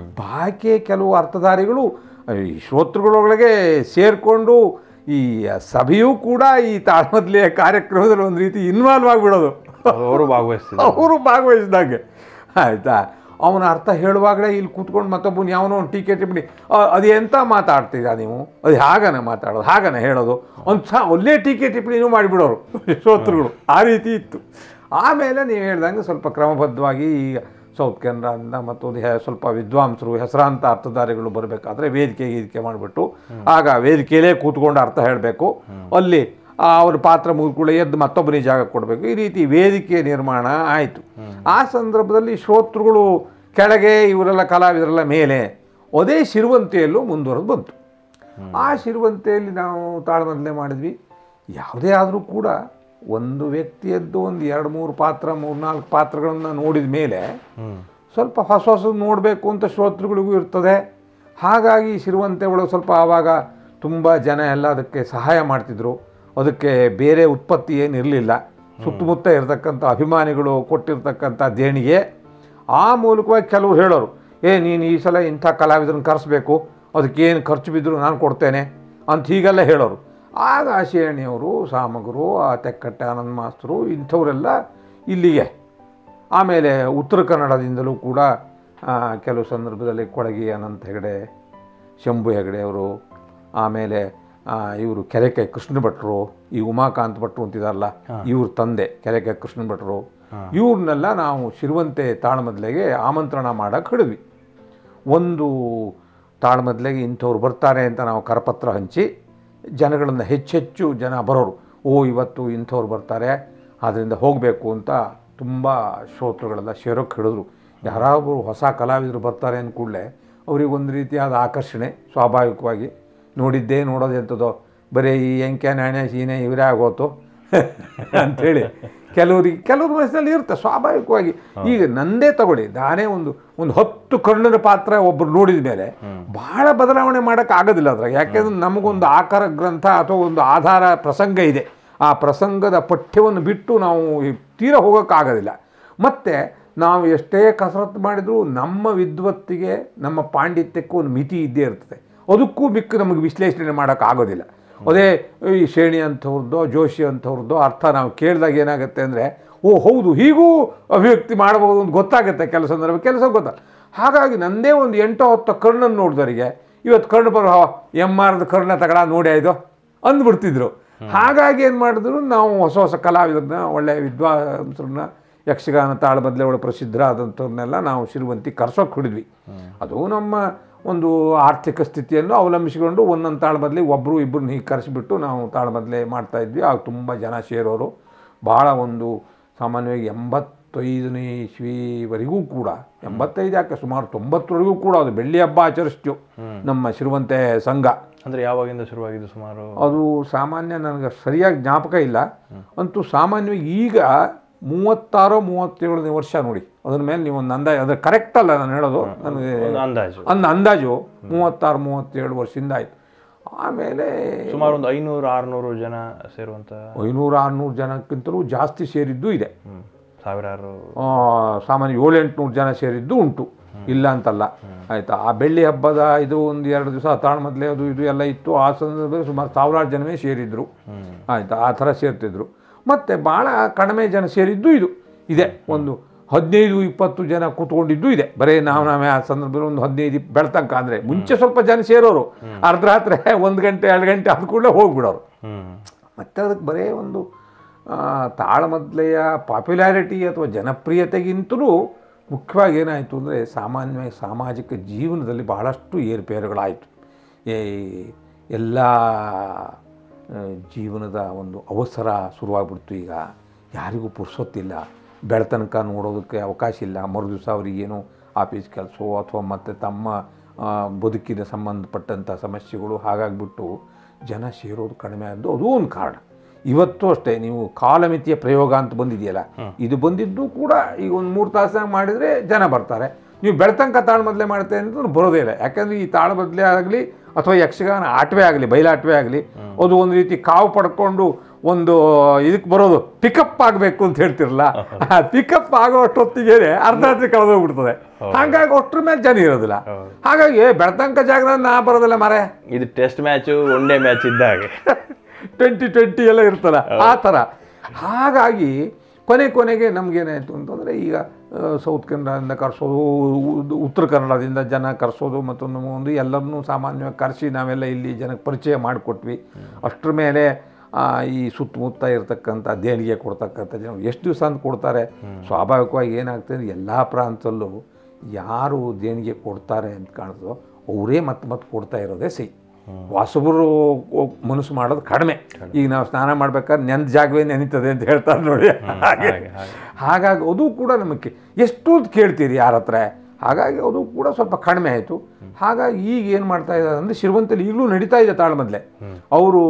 ಬಾಕಿ ಕೆಲವು ಅರ್ಥಧಾರಿಗಳು ಈ ಶ್ರೋತೃಗಳೊಳಗೆ ಸೇರಿಕೊಂಡು ಈ ಸಭೆಯೂ ಕೂಡ ಈ ತಾಳ್ಮದ್ಲೆಯ ಕಾರ್ಯಕ್ರಮದಲ್ಲಿ ಒಂದು ರೀತಿ ಇನ್ವಾಲ್ವ್ ಆಗಿಬಿಡೋದು ಅವರು ಭಾಗವಹಿಸ್ತಿದ್ರು ಅವರು ಭಾಗವಹಿಸಿದಾಗೆ ಆಯ್ತಾ ಅವನ ಅರ್ಥ ಹೇಳುವಾಗಲೇ ಇಲ್ಲಿ ಕೂತ್ಕೊಂಡು ಮತ್ತೊಬ್ಬನ ಯಾವನೋ ಒಂದು ಟೀಕೆ ಟಿಪ್ಪಣಿ ಅ- ಅದು ಎಂತ ಮಾತಾಡ್ತೀರಾ ನೀವು ಅದು ಹಾಗನೆ ಮಾತಾಡೋದು ಹಾಗನೆ ಹೇಳೋದು ಒಂದು ಸಹ ಒಳ್ಳೆ ಟೀಕೆ ಟಿಪ್ಪಣಿನೂ ಮಾಡಿಬಿಡೋರು ಶ್ರೋತೃಗಳು ಆ ರೀತಿ ಇತ್ತು ಆಮೇಲೆ ನೀವು ಹೇಳ್ದಂಗೆ ಸ್ವಲ್ಪ ಕ್ರಮಬದ್ಧವಾಗಿ ಈಗ ಸೌತ್ ಕೆನರಾದಿಂದ ಮತ್ತೊಂದು ಹೆ- ಸ್ವಲ್ಪ ವಿದ್ವಾಂಸರು ಹೆಸರಾಂತ ಅರ್ಥಧಾರಿಗಳು ಬರಬೇಕಾದ್ರೆ ವೇದಿಕೆ ಗೀದಿಕೆ ಮಾಡಿಬಿಟ್ಟು ಆಗ ವೇದಿಕೆಯಲ್ಲೇ ಕೂತ್ಕೊಂಡು ಅರ್ಥ ಹೇಳಬೇಕು ಅಲ್ಲಿ ಆ ಅವ್ರ ಪಾತ್ರ ಮುಗಿದ್ಕೊಳ್ಳಿ ಎದ್ದು ಮತ್ತೊಬ್ಬನಿಗೆ ಜಾಗ ಕೊಡಬೇಕು ಈ ರೀತಿ ವೇದಿಕೆ ನಿರ್ಮಾಣ ಆಯಿತು ಆ ಸಂದರ್ಭದಲ್ಲಿ ಶ್ರೋತೃಗಳು ಕೆಳಗೆ ಇವರೆಲ್ಲ ಕಲಾವಿದರೆಲ್ಲ ಮೇಲೆ ಅದೇ ಶಿರುವಂತೆಯಲ್ಲೂ ಮುಂದುವರೆದು ಬಂತು ಆ ಶಿರುವಂತೆಯಲ್ಲಿ ನಾವು ತಾಳ್ಮದಲೆ ಮಾಡಿದ್ವಿ ಯಾವುದೇ ಆದರೂ ಕೂಡ ಒಂದು ವ್ಯಕ್ತಿಯದ್ದು ಒಂದು ಎರಡು ಮೂರು ಪಾತ್ರ ಮೂರು ನಾಲ್ಕು ಪಾತ್ರಗಳನ್ನು ನೋಡಿದ ಮೇಲೆ ಸ್ವಲ್ಪ ಹೊಸ ಹೊಸದು ನೋಡಬೇಕು ಅಂತ ಶ್ರೋತೃಗಳಿಗೂ ಇರ್ತದೆ ಹಾಗಾಗಿ ಶಿರುವಂತೆ ಒಳಗೆ ಸ್ವಲ್ಪ ಆವಾಗ ತುಂಬ ಜನ ಎಲ್ಲ ಅದಕ್ಕೆ ಸಹಾಯ ಮಾಡ್ತಿದ್ರು ಅದಕ್ಕೆ ಬೇರೆ ಉತ್ಪತ್ತಿ ಏನಿರಲಿಲ್ಲ ಸುತ್ತಮುತ್ತ ಇರತಕ್ಕಂಥ ಅಭಿಮಾನಿಗಳು ಕೊಟ್ಟಿರ್ತಕ್ಕಂಥ ದೇಣಿಗೆ ಆ ಮೂಲಕವಾಗಿ ಕೆಲವರು ಹೇಳೋರು ಏ ನೀನು ಈ ಸಲ ಇಂಥ ಕಲಾವಿದರನ್ನ ಕರೆಸ್ಬೇಕು ಅದಕ್ಕೆ ಏನು ಖರ್ಚು ಬಿದ್ದರೂ ನಾನು ಕೊಡ್ತೇನೆ ಅಂತ ಹೀಗೆಲ್ಲ ಹೇಳೋರು ಆಗ ಶೇಣಿಯವರು ಸಾಮಗರು ಆ ತೆಕ್ಕಟ್ಟೆ ಆನಂದ್ ಮಾಸ್ತರು ಇಂಥವರೆಲ್ಲ ಇಲ್ಲಿಗೆ ಆಮೇಲೆ ಉತ್ತರ ಕನ್ನಡದಿಂದಲೂ ಕೂಡ ಆ, ಕೆಲವು ಸಂದರ್ಭದಲ್ಲಿ ಕೊಡಗಿ ಅನಂತ ಹೆಗಡೆ ಶಂಭು ಹೆಗಡೆ ಅವರು ಆಮೇಲೆ ಇವರು ಕೆರೆಕೆ ಕೃಷ್ಣ ಭಟ್ರು ಈ ಉಮಾಕಾಂತ್ ಭಟ್ರು ಅಂತಿದಾರಲ್ಲ ಇವ್ರ ತಂದೆ ಕೆರೆಕೆ ಕೃಷ್ಣ ಭಟ್ರು ಇವ್ರನ್ನೆಲ್ಲ ನಾವು ಶಿರುವಂತೆ ತಾಳ್ಮದ್ಲೆಗೆ ಆಮಂತ್ರಣ ಮಾಡಕ್ಕೆ ಹಿಡಿದ್ವಿ ಒಂದು ತಾಳ್ಮದ್ಲೆಗೆ ಇಂಥವ್ರು ಬರ್ತಾರೆ ಅಂತ ನಾವು ಕರಪತ್ರ ಹಂಚಿ ಜನಗಳನ್ನು ಹೆಚ್ಚೆಚ್ಚು ಜನ ಬರೋರು ಓ ಇವತ್ತು ಇಂಥವ್ರು ಬರ್ತಾರೆ ಆದ್ದರಿಂದ ಹೋಗಬೇಕು ಅಂತ ತುಂಬ ಶ್ರೋತೃಗಳೆಲ್ಲ ಸೇರೋಕ್ಕೆ ಹಿಡಿದ್ರು ಯಾರಾದರೂ ಹೊಸ ಕಲಾವಿದರು ಬರ್ತಾರೆ ಅಂದ ಕೂಡಲೇ ಅವ್ರಿಗೆ ಒಂದು ರೀತಿಯಾದ ಆಕರ್ಷಣೆ ಸ್ವಾಭಾವಿಕವಾಗಿ ನೋಡಿದ್ದೇ ನೋಡೋದು ಎಂಥದೋ ಬರೀ ಈ ಎಂಕೆ ನಾಣ್ಯ ಸೀನೆ ಇವರೇ ಆಗೋತು ಅಂಥೇಳಿ ಕೆಲವರಿಗೆ ಕೆಲವ್ರ ಮನಸ್ಸಿನಲ್ಲಿ ಇರುತ್ತೆ ಸ್ವಾಭಾವಿಕವಾಗಿ ಈಗ ನಂದೇ ತಗೊಳ್ಳಿ ನಾನೇ ಒಂದು ಒಂದು ಹತ್ತು ಕರ್ಣನ ಪಾತ್ರ ಒಬ್ಬರು ನೋಡಿದ ಮೇಲೆ ಬಹಳ ಬದಲಾವಣೆ ಮಾಡೋಕ್ಕೆ ಆಗೋದಿಲ್ಲ ಅದ್ರಾಗ ಯಾಕೆಂದ್ರೆ ನಮಗೊಂದು ಆಕಾರ ಗ್ರಂಥ ಅಥವಾ ಒಂದು ಆಧಾರ ಪ್ರಸಂಗ ಇದೆ ಆ ಪ್ರಸಂಗದ ಪಠ್ಯವನ್ನು ಬಿಟ್ಟು ನಾವು ಈ ತೀರ ಹೋಗೋಕ್ಕಾಗೋದಿಲ್ಲ ಮತ್ತು ನಾವು ಎಷ್ಟೇ ಕಸರತ್ತು ಮಾಡಿದರೂ ನಮ್ಮ ವಿದ್ವತ್ತಿಗೆ ನಮ್ಮ ಪಾಂಡಿತ್ಯಕ್ಕೂ ಒಂದು ಮಿತಿ ಇದ್ದೇ ಇರ್ತದೆ ಅದಕ್ಕೂ ಮಿಕ್ಕ ನಮಗೆ ವಿಶ್ಲೇಷಣೆ ಮಾಡೋಕ್ಕಾಗೋದಿಲ್ಲ ಅದೇ ಈ ಶ್ರೇಣಿ ಅಂಥವ್ರದ್ದೋ ಜೋಶಿ ಅಂಥವ್ರದ್ದೋ ಅರ್ಥ ನಾವು ಕೇಳಿದಾಗ ಏನಾಗುತ್ತೆ ಅಂದರೆ ಓ ಹೌದು ಹೀಗೂ ಅಭಿವ್ಯಕ್ತಿ ಮಾಡಬಹುದು ಅಂತ ಗೊತ್ತಾಗುತ್ತೆ ಕೆಲಸ ಸಂದರ್ಭ ಕೆಲಸ ಗೊತ್ತ ಹಾಗಾಗಿ ನಂದೇ ಒಂದು ಎಂಟೋ ಹತ್ತು ಕರ್ಣನ್ನು ನೋಡಿದವರಿಗೆ ಇವತ್ತು ಕರ್ಣ ಬರೋ ಎಮ್ ಆರ್ದ ಕರ್ಣ ತಗೊಳ ನೋಡಿ ಇದು ಅಂದ್ಬಿಡ್ತಿದ್ರು ಹಾಗಾಗಿ ಏನು ಮಾಡಿದ್ರು ನಾವು ಹೊಸ ಹೊಸ ಕಲಾವಿದರನ್ನ ಒಳ್ಳೆ ವಿದ್ವಾಂಸರನ್ನ ಯಕ್ಷಗಾನ ತಾಳ ಬದಲೆ ಒಳ್ಳೆ ಪ್ರಸಿದ್ಧರಾದಂಥವ್ರನ್ನೆಲ್ಲ ನಾವು ಶಿರುವಂತಿ ಕರ್ಸೋಕೆ ಹಿಡಿದ್ವಿ ಅದು ನಮ್ಮ ಒಂದು ಆರ್ಥಿಕ ಸ್ಥಿತಿಯನ್ನು ಅವಲಂಬಿಸಿಕೊಂಡು ಒಂದೊಂದು ತಾಳ ಬದಲಿ ಒಬ್ಬರು ಇಬ್ಬರನ್ನ ಹೀಗೆ ಕರೆಸಿಬಿಟ್ಟು ನಾವು ತಾಳ ಬದಲೆ ಮಾಡ್ತಾ ಇದ್ವಿ ಆಗ ತುಂಬ ಜನ ಸೇರೋರು ಭಾಳ ಒಂದು ಸಾಮಾನ್ಯವಾಗಿ ಎಂಬತ್ತೈದನೇ ಇಸ್ವಿವರೆಗೂ ಕೂಡ ಎಂಬತ್ತೈದು ಯಾಕೆ ಸುಮಾರು ತೊಂಬತ್ತರವರೆಗೂ ಕೂಡ ಅದು ಬೆಳ್ಳಿ ಹಬ್ಬ ಆಚರಿಸ್ತೀವಿ ನಮ್ಮ ಶಿರುವಂತೆ ಸಂಘ ಅಂದರೆ ಯಾವಾಗಿಂದ ಶುರುವಾಗಿದ್ದು ಸುಮಾರು ಅದು ಸಾಮಾನ್ಯ ನನಗೆ ಸರಿಯಾಗಿ ಜ್ಞಾಪಕ ಇಲ್ಲ ಅಂತೂ ಸಾಮಾನ್ಯವಾಗಿ ಈಗ ಮೂವತ್ತಾರೋ ಮೂವತ್ತೇಳನೇ ವರ್ಷ ನೋಡಿ ಅದ್ರ ಮೇಲೆ ನೀವು ಒಂದು ಅಂದಾಜು ಅದು ಕರೆಕ್ಟ್ ಅಲ್ಲ ನಾನು ಹೇಳೋದು ನನಗೆ ಒಂದು ಅಂದಾಜು ಅಂದ ಅಂದಾಜು ಮೂವತ್ತಾರು ಮೂವತ್ತೇಳು ವರ್ಷದಿಂದ ಆಯಿತು ಆಮೇಲೆ ಸುಮಾರು ಒಂದು ಐನೂರು ಆರುನೂರು ಜನ ಸೇರುವಂಥ ಐನೂರು ಆರುನೂರು ಜನಕ್ಕಿಂತಲೂ ಜಾಸ್ತಿ ಸೇರಿದ್ದು ಇದೆ ಹ್ಮ್, ಸಾವಿರಾರು ಆ, ಸಾಮಾನ್ಯ ಏಳು ಎಂಟುನೂರು ಜನ ಸೇರಿದ್ದು ಉಂಟು ಇಲ್ಲ ಅಂತಲ್ಲ ಆಯಿತಾ ಆ ಬೆಳ್ಳಿ ಹಬ್ಬದ ಇದು ಒಂದು ಎರಡು ದಿವಸ ತಾಳ್ಮದ್ಲೆ ಅದು ಇದು ಎಲ್ಲ ಇತ್ತು ಆ ಸಂದರ್ಭದಲ್ಲಿ ಸುಮಾರು ಸಾವಿರಾರು ಜನವೇ ಸೇರಿದ್ರು ಆಯಿತಾ ಆ ಥರ ಸೇರ್ತಿದ್ರು ಮತ್ತು ಭಾಳ ಕಡಿಮೆ ಜನ ಸೇರಿದ್ದು ಇದು ಇದೆ ಒಂದು ಹದಿನೈದು ಇಪ್ಪತ್ತು ಜನ ಕೂತ್ಕೊಂಡಿದ್ದು ಇದೆ ಬರೀ ನಾವು ನಾವೇ ಆ ಸಂದರ್ಭದಲ್ಲಿ ಒಂದು ಹದಿನೈದು ಇಪ್- ಬೆಳ್ತಂಕ ಅಂದರೆ ಮುಂಚೆ ಸ್ವಲ್ಪ ಜನ ಸೇರೋರು ಅರ್ಧ ರಾತ್ರಿ ಒಂದು ಗಂಟೆ ಎರಡು ಗಂಟೆ ಆದ ಕೂಡಲೇ ಹೋಗ್ಬಿಡೋರು ಹ್ಮ್ ಮತ್ತು ಅದಕ್ಕೆ ಬರೀ ಒಂದು ಆ, ತಾಳಮದ್ಲೆಯ ಪಾಪ್ಯುಲಾರಿಟಿ ಅಥವಾ ಜನಪ್ರಿಯತೆಗಿಂತಲೂ ಮುಖ್ಯವಾಗಿ ಏನಾಯಿತು ಅಂದರೆ ಸಾಮಾನ್ಯವಾಗಿ ಸಾಮಾಜಿಕ ಜೀವನದಲ್ಲಿ ಬಹಳಷ್ಟು ಏರುಪೇರುಗಳಾಯಿತು ಈ ಎಲ್ಲ ಆ, ಜೀವನದ ಒಂದು ಅವಸರ ಶುರುವಾಗ್ಬಿಡ್ತು ಈಗ ಯಾರಿಗೂ ಪುರ್ಸೊತ್ತಿಲ್ಲ ಬೆಳತನಕ ನೋಡೋದಕ್ಕೆ ಅವಕಾಶ ಇಲ್ಲ ಮರು ದಿವಸ ಅವರಿಗೇನು ಆಫೀಸ್ ಕೆಲಸವೋ ಅಥವಾ ಮತ್ತು ತಮ್ಮ ಆ, ಬದುಕಿನ ಸಂಬಂಧಪಟ್ಟಂಥ ಸಮಸ್ಯೆಗಳು ಹಾಗಾಗ್ಬಿಟ್ಟು ಜನ ಸೇರೋದು ಕಡಿಮೆ ಆದ್ದು ಅದೂ ಒಂದು ಕಾರಣ ಇವತ್ತು ಅಷ್ಟೇ ನೀವು ಕಾಲಮಿತಿಯ ಪ್ರಯೋಗ ಅಂತ ಬಂದಿದೆಯಲ್ಲ ಇದು ಬಂದಿದ್ದು ಕೂಡ ಈಗ ಒಂದು ಮೂರು ತಾಸಾಗ ಮಾಡಿದರೆ ಜನ ಬರ್ತಾರೆ ನೀವು ಬೆಳ್ತಂಕ ತಾಳ್ಮದ್ಲೆ ಮಾಡ್ತೇವೆ ಅಂತಂದ್ರೆ ಬರೋದೇ ಇಲ್ಲ ಯಾಕಂದರೆ ಈ ತಾಳ್ಮದ್ಲೆ ಆಗಲಿ ಅಥವಾ ಯಕ್ಷಗಾನ ಆಟವೇ ಆಗಲಿ ಬಯಲಾಟವೇ ಆಗಲಿ ಅದು ಒಂದು ರೀತಿ ಕಾವು ಪಡ್ಕೊಂಡು ಒಂದು ಇದಕ್ಕೆ ಬರೋದು ಪಿಕಪ್ ಆಗಬೇಕು ಅಂತ ಹೇಳ್ತಿರಲ್ಲ ಆ ಪಿಕಪ್ ಆಗೋ ಅಷ್ಟೊತ್ತಿಗೆ ಅರ್ಧ ರಾತ್ರಿ ಕಳೆದೋಗ್ಬಿಡ್ತದೆ ಹಾಗಾಗಿ ಅಷ್ಟ್ರ ಮೇಲೆ ಜನ ಇರೋದಿಲ್ಲ ಹಾಗಾಗಿ ಬೆಳ್ತಂಕ ಜಾಗದಲ್ಲಿ ನಾ ಬರೋದಿಲ್ಲ ಮರೆ ಇದು test match one day match ಇದ್ದ ಹಾಗೆ ಟ್ವೆಂಟಿ ಟ್ವೆಂಟಿ ಎಲ್ಲ ಇರ್ತಲ್ಲ ಆ ಥರ ಹಾಗಾಗಿ ಕೊನೆ ಕೊನೆಗೆ ನಮಗೇನಾಯಿತು ಅಂತಂದರೆ ಈಗ ಆ, ಸೌತ್ ಕನ್ನಡದಿಂದ ಕರೆಸೋದು ಉ- ಉತ್ತರ ಕನ್ನಡದಿಂದ ಜನ ಕರೆಸೋದು ಮತ್ತು ಒಂದು ಎಲ್ಲರನ್ನೂ ಸಾಮಾನ್ಯವಾಗಿ ಕರೆಸಿ ನಾವೆಲ್ಲ ಇಲ್ಲಿ ಜನಕ್ಕೆ ಪರಿಚಯ ಮಾಡಿಕೊಟ್ವಿ ಅಷ್ಟರ ಮೇಲೆ ಆ, ಈ ಸುತ್ತಮುತ್ತ ಇರತಕ್ಕಂಥ ದೇಣಿಗೆ ಕೊಡ್ತಕ್ಕಂಥ ಜನ ಎಷ್ಟು ದಿವಸ ಅಂತ ಕೊಡ್ತಾರೆ ಸ್ವಾಭಾವಿಕವಾಗಿ ಏನಾಗ್ತದೆ ಎಲ್ಲ ಪ್ರಾಂತದಲ್ಲೂ ಯಾರು ದೇಣಿಗೆ ಕೊಡ್ತಾರೆ ಅಂತ ಕಾಣ್ತದೋ ಅವರೇ ಮತ್ತೆ ಮತ್ತೆ ಕೊಡ್ತಾ ಇರೋದೇ ಸೈ ಹೊಸಬರು ಮನಸ್ಸು ಮಾಡೋದು ಕಡಿಮೆ ಈಗ ನಾವು ಸ್ನಾನ ಮಾಡ್ಬೇಕಾದ್ರೆ ನೆಂದ ಜಾಗವೇ ನೆನೀತದೆ ಅಂತ ಹೇಳ್ತಾರೆ ನೋಡಿ ಹಾಗೆ ಹಾಗೆ, ಹಾಗೆ. ಹಾಗಾಗಿ ಅದು ಕೂಡ ನಮಗೆ ಎಷ್ಟು ಅಂತ ಕೇಳ್ತೀರಿ ಯಾರ ಹತ್ರ ಹಾಗಾಗಿ ಅದು ಕೂಡ ಸ್ವಲ್ಪ ಕಡಿಮೆ ಆಯಿತು ಹಾಗಾಗಿ ಈಗ ಏನು ಮಾಡ್ತಾ ಇದ್ದಾರೆ ಅಂದರೆ ಶಿರುವಂತಲ್ಲಿ ಈಗಲೂ ನಡೀತಾ ಇದೆ ತಾಳ್ಮದ್ಲೆ ಅವರು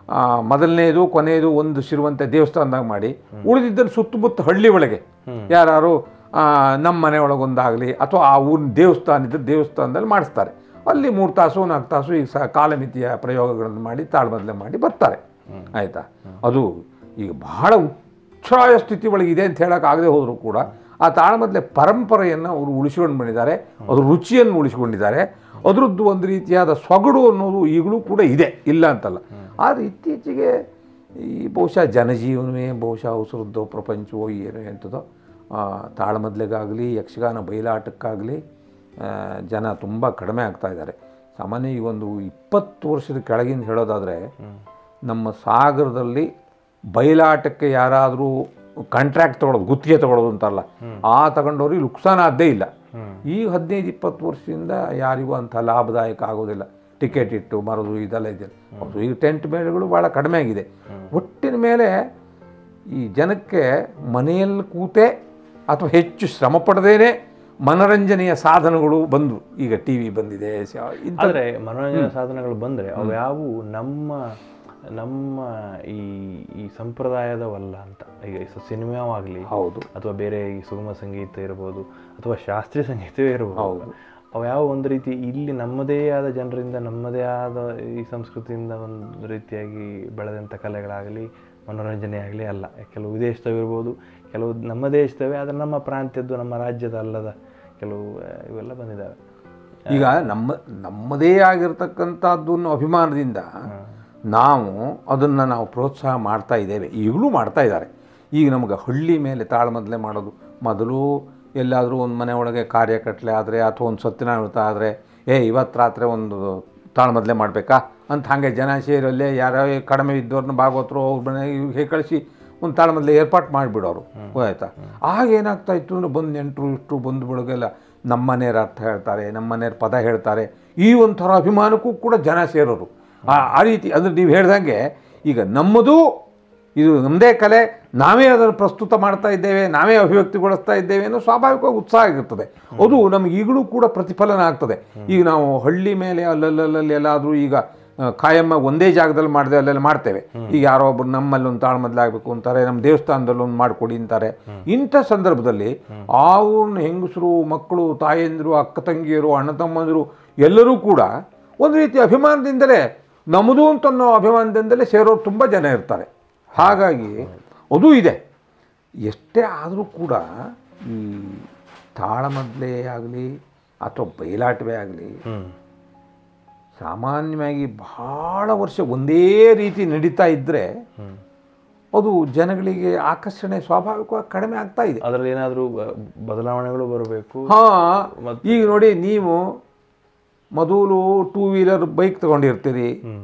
ಮೊದಲನೇದು ಕೊನೆಯದು ಒಂದು ಶಿರುವಂತೆ ದೇವಸ್ಥಾನದಾಗ ಮಾಡಿ ಉಳಿದಿದ್ದಲ್ಲಿ ಸುತ್ತಮುತ್ತ ಹಳ್ಳಿ ಒಳಗೆ ಯಾರು ನಮ್ಮ ಮನೆ ಒಳಗೊಂದಾಗಲಿ ಅಥವಾ ಆ ಊರಿನ ದೇವಸ್ಥಾನ ಇದ್ದ ದೇವಸ್ಥಾನದಲ್ಲಿ ಮಾಡಿಸ್ತಾರೆ ಅಲ್ಲಿ ಮೂರು ತಾಸು ನಾಲ್ಕು ತಾಸು ಈಗ ಸಹ ಕಾಲಮಿತಿಯ ಪ್ರಯೋಗಗಳನ್ನು ಮಾಡಿ ತಾಳ್ಮದ್ಲೆ ಮಾಡಿ ಬರ್ತಾರೆ ಆಯಿತಾ ಅದು ಈಗ ಬಹಳ ಉಚ್ಛ್ರಾಯ ಸ್ಥಿತಿ ಒಳಗಿದೆ ಅಂತ ಹೇಳೋಕ್ಕಾಗದೆ ಹೋದರೂ ಕೂಡ ಆ ತಾಳ್ಮದ್ಲೆ ಪರಂಪರೆಯನ್ನು ಅವರು ಉಳಿಸ್ಕೊಂಡು ಬಂದಿದ್ದಾರೆ ಅದ್ರ ರುಚಿಯನ್ನು ಉಳಿಸ್ಕೊಂಡಿದ್ದಾರೆ ಅದರದ್ದು ಒಂದು ರೀತಿಯಾದ ಸೊಗಡು ಅನ್ನೋದು ಈಗಲೂ ಕೂಡ ಇದೆ ಇಲ್ಲ ಅಂತಲ್ಲ ಆದರೆ ಇತ್ತೀಚೆಗೆ ಈ ಬಹುಶಃ ಜನಜೀವನವೇ ಬಹುಶಃ ಅವಸರದ್ದೋ ಪ್ರಪಂಚವೋ ಏನೋ ಎಂಥದೋ ಆ, ತಾಳಮದ್ಲೆಗಾಗಲಿ ಯಕ್ಷಗಾನ ಬಯಲಾಟಕ್ಕಾಗಲಿ ಆ, ಜನ ತುಂಬ ಕಡಿಮೆ ಆಗ್ತಾ ಇದ್ದಾರೆ ಸಾಮಾನ್ಯ ಈ ಒಂದು ಇಪ್ಪತ್ತು ವರ್ಷದ ಕೆಳಗಿಂದ ಹೇಳೋದಾದರೆ ನಮ್ಮ ಸಾಗರದಲ್ಲಿ ಬಯಲಾಟಕ್ಕೆ ಯಾರಾದರೂ ಕಾಂಟ್ರಾಕ್ಟ್ ತಗೊಳ್ಳೋದು ಗುತ್ತಿಗೆ ತಗೊಳ್ಳೋದು ಅಂತಾರಲ್ಲ ಆ ತಗೊಂಡವ್ರಿಗೆ ನುಕ್ಸಾನ ಆದ್ದೇ ಇಲ್ಲ ಈ ಹದಿನೈದು ಇಪ್ಪತ್ತು ವರ್ಷದಿಂದ ಯಾರಿಗೂ ಅಂಥ ಲಾಭದಾಯಕ ಆಗೋದಿಲ್ಲ ಟಿಕೆಟ್ ಇಟ್ಟು ಮರೋದು ಇದೆಲ್ಲ ಇದೆ ಹೌದು ಈಗ ಟೆಂಟ್ ಮೇಳಗಳು ಭಾಳ ಕಡಿಮೆ ಆಗಿದೆ ಒಟ್ಟಿನ ಮೇಲೆ ಈ ಜನಕ್ಕೆ ಮನೆಯಲ್ಲಿ ಕೂತೆ ಅಥವಾ ಹೆಚ್ಚು ಶ್ರಮ ಪಡದೇನೆ ಮನರಂಜನೆಯ ಸಾಧನಗಳು ಬಂದು ಈಗ ಟಿ ವಿ ಬಂದಿದೆ ಸ- ಇಂಥ ಆದರೆ ಮನೋರಂಜನಾ ಸಾಧನಗಳು ಬಂದರೆ ಅವು ಯಾವುವು ನಮ್ಮ ನಮ್ಮ ಈ ಈ ಸಂಪ್ರದಾಯದವಲ್ಲ ಅಂತ ಈಗ ಈ ಸಿನಿಮಾವಾಗಲಿ ಹೌದು ಅಥವಾ ಬೇರೆ ಈ ಸುಗಮ ಸಂಗೀತ ಇರ್ಬೋದು ಅಥವಾ ಶಾಸ್ತ್ರೀಯ ಸಂಗೀತವೇ ಇರ್ಬೋದು ಹೌದು. ಅವು ಯಾವ ಒಂದು ರೀತಿ ಇಲ್ಲಿ ನಮ್ಮದೇ ಆದ ಜನರಿಂದ ನಮ್ಮದೇ ಆದ ಈ ಸಂಸ್ಕೃತಿಯಿಂದ ಒಂದು ರೀತಿಯಾಗಿ ಬೆಳೆದಂಥ ಕಲೆಗಳಾಗಲಿ ಮನೋರಂಜನೆ ಆಗಲಿ ಅಲ್ಲ ಕೆಲವು ವಿದೇಶದವಿರ್ಬೋದು ಕೆಲವು ನಮ್ಮ ದೇಶದವೇ ಆದರೆ ನಮ್ಮ ಪ್ರಾಂತ್ಯದ್ದು ನಮ್ಮ ರಾಜ್ಯದ ಅಲ್ಲದ ಕೆಲವು ಆ, ಇವೆಲ್ಲ ಬಂದಿದ್ದಾವೆ ಈಗ ನಮ್ಮ ನಮ್ಮದೇ ಆಗಿರ್ತಕ್ಕಂಥದ್ದು ಅನ್ನೋ ಅಭಿಮಾನದಿಂದ ನಾವು ಅದನ್ನು ನಾವು ಪ್ರೋತ್ಸಾಹ ಮಾಡ್ತಾ ಇದ್ದೇವೆ ಈಗಲೂ ಮಾಡ್ತಾ ಇದ್ದಾರೆ ಈಗ ನಮಗೆ ಹಳ್ಳಿ ಮೇಲೆ ತಾಳ್ಮದ್ಲೆ ಮಾಡೋದು ಮೊದಲು ಎಲ್ಲಾದರೂ ಒಂದು ಮನೆ ಒಳಗೆ ಕಾರ್ಯ ಕಟ್ಲೆ ಆದರೆ ಅಥವಾ ಒಂದು ಸತ್ಯನಾರಾಯಣ ಆದರೆ ಏ ಇವತ್ತು ರಾತ್ರಿ ಒಂದು ತಾಳ್ಮದ್ಲೆ ಮಾಡಬೇಕಾ ಅಂತ ಹಾಗೆ ಜನ ಸೇರಲ್ಲೇ ಯಾರೋ ಕಡಿಮೆ ಇದ್ದವ್ರನ್ನ ಭಾಗವತರು ಅವ್ರ ಮನೆಗೆ ಕಳಿಸಿ ಒಂದು ತಾಳ್ಮದ್ಲೆ ಏರ್ಪಾಟ್ ಮಾಡಿಬಿಡೋರು ಆಯ್ತಾ ಆಗ ಏನಾಗ್ತಾ ಇತ್ತು ಅಂದರೆ ಬಂದು ನೆಂಟರು ಇಷ್ಟು ಬಂದು ಬೆಳಗೆಲ್ಲ ನಮ್ಮ ಮನೆಯವ್ರ ಅರ್ಥ ಹೇಳ್ತಾರೆ ನಮ್ಮ ಮನೆಯವ್ರ ಪದ ಹೇಳ್ತಾರೆ ಈ ಒಂಥರ ಅಭಿಮಾನಕ್ಕೂ ಕೂಡ ಜನ ಸೇರೋರು ಆ ಆ ರೀತಿ ಅಂದರೆ ನೀವು ಹೇಳ್ದಂಗೆ ಈಗ ನಮ್ಮದು ಇದು ನಮ್ಮದೇ ಕಲೆ ನಾವೇ ಅದನ್ನು ಪ್ರಸ್ತುತ ಮಾಡ್ತಾ ಇದ್ದೇವೆ ನಾವೇ ಅಭಿವ್ಯಕ್ತಿಗೊಳಿಸ್ತಾ ಇದ್ದೇವೆ ಅನ್ನೋ ಸ್ವಾಭಾವಿಕವಾಗಿ ಉತ್ಸಾಹ ಆಗಿರ್ತದೆ ಅದು ನಮಗೆ ಈಗಲೂ ಕೂಡ ಪ್ರತಿಫಲನ ಆಗ್ತದೆ ಈಗ ನಾವು ಹಳ್ಳಿ ಮೇಲೆ ಅಲ್ಲಲ್ಲಲ್ಲಿ ಎಲ್ಲಾದರೂ ಈಗ ಆ, ಕಾಯಮ್ಮ ಒಂದೇ ಜಾಗದಲ್ಲಿ ಮಾಡಿದೆ ಅಲ್ಲೆಲ್ಲ ಮಾಡ್ತೇವೆ ಈಗ ಯಾರೋ ಒಬ್ಬರು ನಮ್ಮಲ್ಲಿ ಒಂದು ತಾಳ್ಮದ್ಲಾಗಬೇಕು ಅಂತಾರೆ ನಮ್ಮ ದೇವಸ್ಥಾನದಲ್ಲಿ ಒಂದು ಮಾಡಿಕೊಡಿ ಅಂತಾರೆ ಇಂಥ ಸಂದರ್ಭದಲ್ಲಿ ಅವ್ರನ್ನ ಹೆಂಗಸರು ಮಕ್ಕಳು ತಾಯಂದಿರು ಅಕ್ಕ ತಂಗಿಯರು ಅಣ್ಣ ತಮ್ಮಂದಿರು ಎಲ್ಲರೂ ಕೂಡ ಒಂದು ರೀತಿ ಅಭಿಮಾನದಿಂದಲೇ ನಮ್ಮದು ಅಂತ ಅನ್ನೋ ಅಭಿಮಾನದಿಂದಲೇ ಸೇರೋರು ತುಂಬ ಜನ ಇರ್ತಾರೆ ಹಾಗಾಗಿ ಅದು ಇದೆ ಎಷ್ಟೇ ಆದರೂ ಕೂಡ ಈ ತಾಳಮದ್ಲೆ ಆಗಲಿ ಅಥವಾ ಬಯಲಾಟವೇ ಆಗಲಿ ಹ್ಞೂ ಸಾಮಾನ್ಯವಾಗಿ ಬಹಳ ವರ್ಷ ಒಂದೇ ರೀತಿ ನಡೀತಾ ಇದ್ದರೆ ಅದು ಜನಗಳಿಗೆ ಆಕರ್ಷಣೆ ಸ್ವಾಭಾವಿಕವಾಗಿ ಕಡಿಮೆ ಆಗ್ತಾ ಇದೆ ಅದರಲ್ಲಿ ಏನಾದರೂ ಬದಲಾವಣೆಗಳು ಬರಬೇಕು ಹಾಂ ಈಗ ನೋಡಿ ನೀವು ಮೊದಲು ಟೂ ವೀಲರ್ ಬೈಕ್ ತಗೊಂಡಿರ್ತೀರಿ ಹ್ಞೂ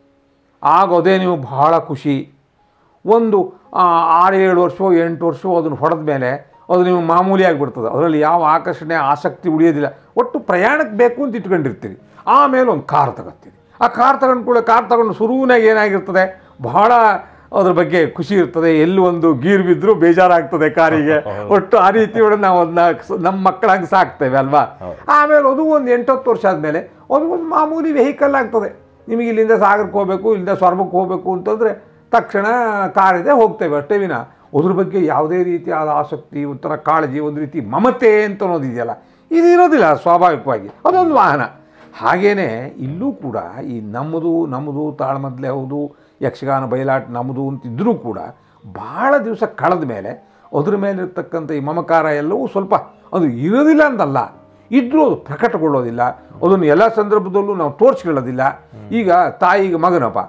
ಆಗ ಅದೇ ನೀವು ಬಹಳ ಖುಷಿ ಒಂದು ಆ, ಆರು ಏಳು ವರ್ಷ ಎಂಟು ವರ್ಷ ಅದನ್ನು ಹೊಡೆದ ಮೇಲೆ ಅದು ನೀವು ಮಾಮೂಲಿ ಆಗಿಬಿಡ್ತದೆ ಅದರಲ್ಲಿ ಯಾವ ಆಕರ್ಷಣೆ ಆಸಕ್ತಿ ಉಳಿಯೋದಿಲ್ಲ ಒಟ್ಟು ಪ್ರಯಾಣಕ್ಕೆ ಬೇಕು ಅಂತ ಇಟ್ಕೊಂಡಿರ್ತೀರಿ ಆಮೇಲೆ ಒಂದು ಕಾರ್ ತಗೋತೀರಿ ಆ ಕಾರ್ ತಗೊಂಡು ಕೂಡ ಕಾರ್ ತಗೊಂಡು ಶುರುವಿನಾಗ ಏನಾಗಿರ್ತದೆ ಬಹಳ ಅದ್ರ ಬಗ್ಗೆ ಖುಷಿ ಇರ್ತದೆ ಎಲ್ಲಿ ಒಂದು ಗೀರ್ ಬಿದ್ದರೂ ಬೇಜಾರಾಗ್ತದೆ ಕಾರಿಗೆ ಒಟ್ಟು ಆ ರೀತಿ ಒಳಗೆ ನಾವು ಅದನ್ನ ನಮ್ಮ ಮಕ್ಕಳಂಗೆ ಸಾಕ್ತೇವೆ ಅಲ್ವಾ ಆಮೇಲೆ ಅದು ಒಂದು ಎಂಟತ್ತು ವರ್ಷ ಆದಮೇಲೆ ಅದು ಒಂದು ಮಾಮೂಲಿ ವೆಹಿಕಲ್ ಆಗ್ತದೆ ನಿಮಗೆ ಇಲ್ಲಿಂದ ಸಾಗರಕ್ಕೆ ಹೋಗಬೇಕು ಇಲ್ಲಿಂದ ಸ್ವರ್ಗಕ್ಕೆ ಹೋಗಬೇಕು ಅಂತಂದರೆ ತಕ್ಷಣ ಕಾರಿದೆ ಹೋಗ್ತೇವೆ ಅಷ್ಟೇ ವಿನ ಅದ್ರ ಬಗ್ಗೆ ಯಾವುದೇ ರೀತಿಯಾದ ಆಸಕ್ತಿ ಒಂಥರ ಕಾಳಜಿ ಒಂದು ರೀತಿ ಮಮತೆ ಅಂತ ಅನ್ನೋದಿದೆಯಲ್ಲ ಇದು ಇರೋದಿಲ್ಲ ಸ್ವಾಭಾವಿಕವಾಗಿ ಅದೊಂದು ವಾಹನ ಹಾಗೇನೆ ಇಲ್ಲೂ ಕೂಡ ಈ ನಮ್ಮದು ನಮ್ಮದು ತಾಳ್ಮದ್ಲೆ ಹೌದು ಯಕ್ಷಗಾನ ಬಯಲಾಟ ನಮ್ಮದು ಅಂತಿದ್ರೂ ಕೂಡ ಭಾಳ ದಿವಸ ಕಳೆದ ಮೇಲೆ ಅದ್ರ ಮೇಲಿರ್ತಕ್ಕಂಥ ಈ ಮಮಕಾರ ಎಲ್ಲವೂ ಸ್ವಲ್ಪ ಅದು ಇರೋದಿಲ್ಲ ಅಂತಲ್ಲ ಇದ್ರೂ ಅದು ಪ್ರಕಟಗೊಳ್ಳೋದಿಲ್ಲ ಅದನ್ನು ಎಲ್ಲ ಸಂದರ್ಭದಲ್ಲೂ ನಾವು ತೋರಿಸ್ಕೊಳ್ಳೋದಿಲ್ಲ ಈಗ ತಾಯಿಗೆ ಮಗನಪ್ಪ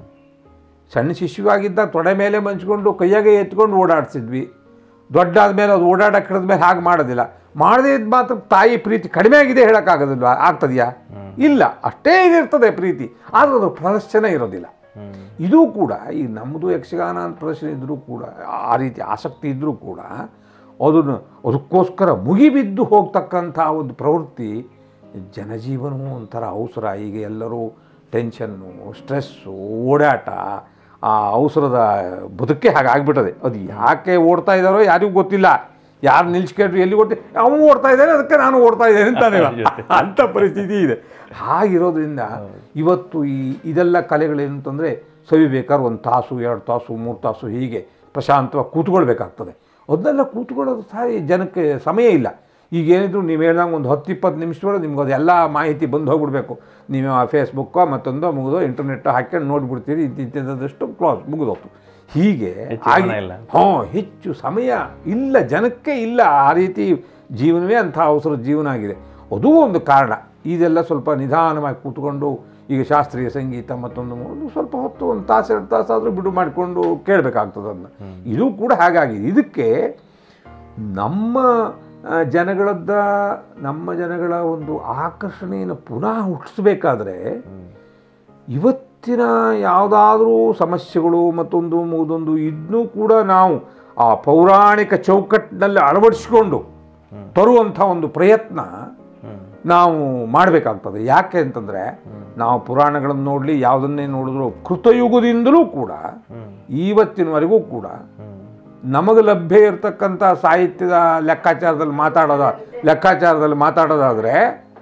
ಸಣ್ಣ ಶಿಶುವಾಗಿದ್ದ ತೊಡೆ ಮೇಲೆ ಮಂಚ್ಕೊಂಡು ಕೈಯಾಗೆ ಎತ್ಕೊಂಡು ಓಡಾಡ್ಸಿದ್ವಿ ದೊಡ್ಡ ಆದಮೇಲೆ ಅದು ಓಡಾಡಕ್ಕೆ ಹಿಡಿದ ಮೇಲೆ ಹಾಗೆ ಮಾಡೋದಿಲ್ಲ ಮಾಡದೇ ಇದ್ದ ಮಾತ್ರ ತಾಯಿ ಪ್ರೀತಿ ಕಡಿಮೆ ಆಗಿದೆ ಹೇಳೋಕ್ಕಾಗೋದಿಲ್ವಾ ಆಗ್ತದೆಯಾ ಇಲ್ಲ ಅಷ್ಟೇ ಇರ್ತದೆ ಪ್ರೀತಿ ಆದರೂ ಅದು ಪ್ರದರ್ಶನ ಇರೋದಿಲ್ಲ ಇದು ಕೂಡ ಈ ನಮ್ಮದು ಯಕ್ಷಗಾನ ಅಂತ ಪ್ರದರ್ಶನ ಇದ್ದರೂ ಕೂಡ ಆ ರೀತಿ ಆಸಕ್ತಿ ಇದ್ದರೂ ಕೂಡ ಅದನ್ನು ಅದಕ್ಕೋಸ್ಕರ ಮುಗಿಬಿದ್ದು ಹೋಗ್ತಕ್ಕಂಥ ಒಂದು ಪ್ರವೃತ್ತಿ ಜನಜೀವನವೂ ಒಂಥರ ಅವಸರ ಈಗ ಎಲ್ಲರೂ ಟೆನ್ಷನ್ನು ಸ್ಟ್ರೆಸ್ಸು ಓಡಾಟ ಆ ಅವಸರದ ಬದುಕೆ ಹಾಗೆ ಆಗ್ಬಿಟ್ಟದೆ ಅದು ಯಾಕೆ ಓಡ್ತಾ ಇದ್ದಾರೋ ಯಾರಿಗೂ ಗೊತ್ತಿಲ್ಲ ಯಾರು ನಿಲ್ಸ್ಕೊಂಡ್ರು ಎಲ್ಲಿ ಓಡ್ತಿ ಅವನು ಓಡ್ತಾ ಇದ್ದಾನೆ ಅದಕ್ಕೆ ನಾನು ಓಡ್ತಾ ಇದ್ದೇನೆ ಅಂತಾನೆ ಅಂಥ ಪರಿಸ್ಥಿತಿ ಇದೆ ಹಾಗಿರೋದ್ರಿಂದ ಇವತ್ತು ಈ ಇದೆಲ್ಲ ಕಲೆಗಳೇನು ಅಂತಂದರೆ ಸವಿಬೇಕಾದ್ರೆ ಒಂದು ತಾಸು ಎರಡು ತಾಸು ಮೂರು ತಾಸು ಹೀಗೆ ಪ್ರಶಾಂತವಾಗಿ ಕೂತ್ಕೊಳ್ಬೇಕಾಗ್ತದೆ ಅದನ್ನೆಲ್ಲ ಕೂತ್ಕೊಳ್ಳೋದು ಸಹ ಈ ಜನಕ್ಕೆ ಸಮಯ ಇಲ್ಲ ಈಗ ಏನಿದ್ರು ನೀವು ಹೇಳ್ದಂಗೆ ಒಂದು ಹತ್ತು ಇಪ್ಪತ್ತು ನಿಮಿಷದೊಳಗೆ ನಿಮ್ಗೆ ಅದೆಲ್ಲ ಮಾಹಿತಿ ಬಂದು ಹೋಗ್ಬಿಡ್ಬೇಕು ನೀವು ಆ ಫೇಸ್ಬುಕ್ಕೋ ಮತ್ತೊಂದೋ ಮುಗಿದೋ ಇಂಟರ್ನೆಟ್ ಹಾಕ್ಕೊಂಡು ನೋಡ್ಬಿಡ್ತೀರಿ ಇಂತಿಂಥದ್ದಷ್ಟು ಕ್ಲಾಸ್ ಮುಗಿದೋಗ್ತು ಹೀಗೆ ಹೆಚ್ಚು ಆಗಿ ಜನ ಇಲ್ಲ. ಹ್ಞೂ ಹೆಚ್ಚು ಸಮಯ ಇಲ್ಲ ಜನಕ್ಕೆ ಇಲ್ಲ ಆ ರೀತಿ ಜೀವನವೇ ಅಂಥ ಅವಸರ ಜೀವನ ಆಗಿದೆ ಅದೂ ಒಂದು ಕಾರಣ ಇದೆಲ್ಲ ಸ್ವಲ್ಪ ನಿಧಾನವಾಗಿ ಕೂತ್ಕೊಂಡು ಈಗ ಶಾಸ್ತ್ರೀಯ ಸಂಗೀತ ಮತ್ತೊಂದು ಒಂದು ಸ್ವಲ್ಪ ಹೊತ್ತು ಒಂದು ತಾಸು ಎರಡು ತಾಸಾದರೂ ಬಿಡು ಮಾಡಿಕೊಂಡು ಕೇಳಬೇಕಾಗ್ತದೆ ಅದನ್ನ ಇದು ಕೂಡ ಹಾಗಾಗಿದೆ ಇದಕ್ಕೆ ನಮ್ಮ ಆ, ಜನಗಳದ್ದ ನಮ್ಮ ಜನಗಳ ಒಂದು ಆಕರ್ಷಣೆಯನ್ನು ಪುನಃ ಹುಟ್ಟಿಸ್ಬೇಕಾದ್ರೆ ಇವತ್ತಿನ ಯಾವುದಾದ್ರೂ ಸಮಸ್ಯೆಗಳು ಮತ್ತೊಂದು ಮುಗಿದೊಂದು ಇದನ್ನೂ ಕೂಡ ನಾವು ಆ ಪೌರಾಣಿಕ ಚೌಕಟ್ಟಿನಲ್ಲಿ ಅಳವಡಿಸಿಕೊಂಡು ತರುವಂಥ ಒಂದು ಪ್ರಯತ್ನ ನಾವು ಮಾಡಬೇಕಾಗ್ತದೆ ಯಾಕೆ ಅಂತಂದರೆ ನಾವು ಪುರಾಣಗಳನ್ನು ನೋಡಲಿ ಯಾವುದನ್ನೇ ನೋಡಿದ್ರು ಕೃತಯುಗದಿಂದಲೂ ಕೂಡ ಇವತ್ತಿನವರೆಗೂ ಕೂಡ ನಮಗೆ ಲಭ್ಯ ಇರತಕ್ಕಂಥ ಸಾಹಿತ್ಯದ ಲೆಕ್ಕಾಚಾರದಲ್ಲಿ ಮಾತಾಡೋದ ಲೆಕ್ಕಾಚಾರದಲ್ಲಿ ಮಾತಾಡೋದಾದರೆ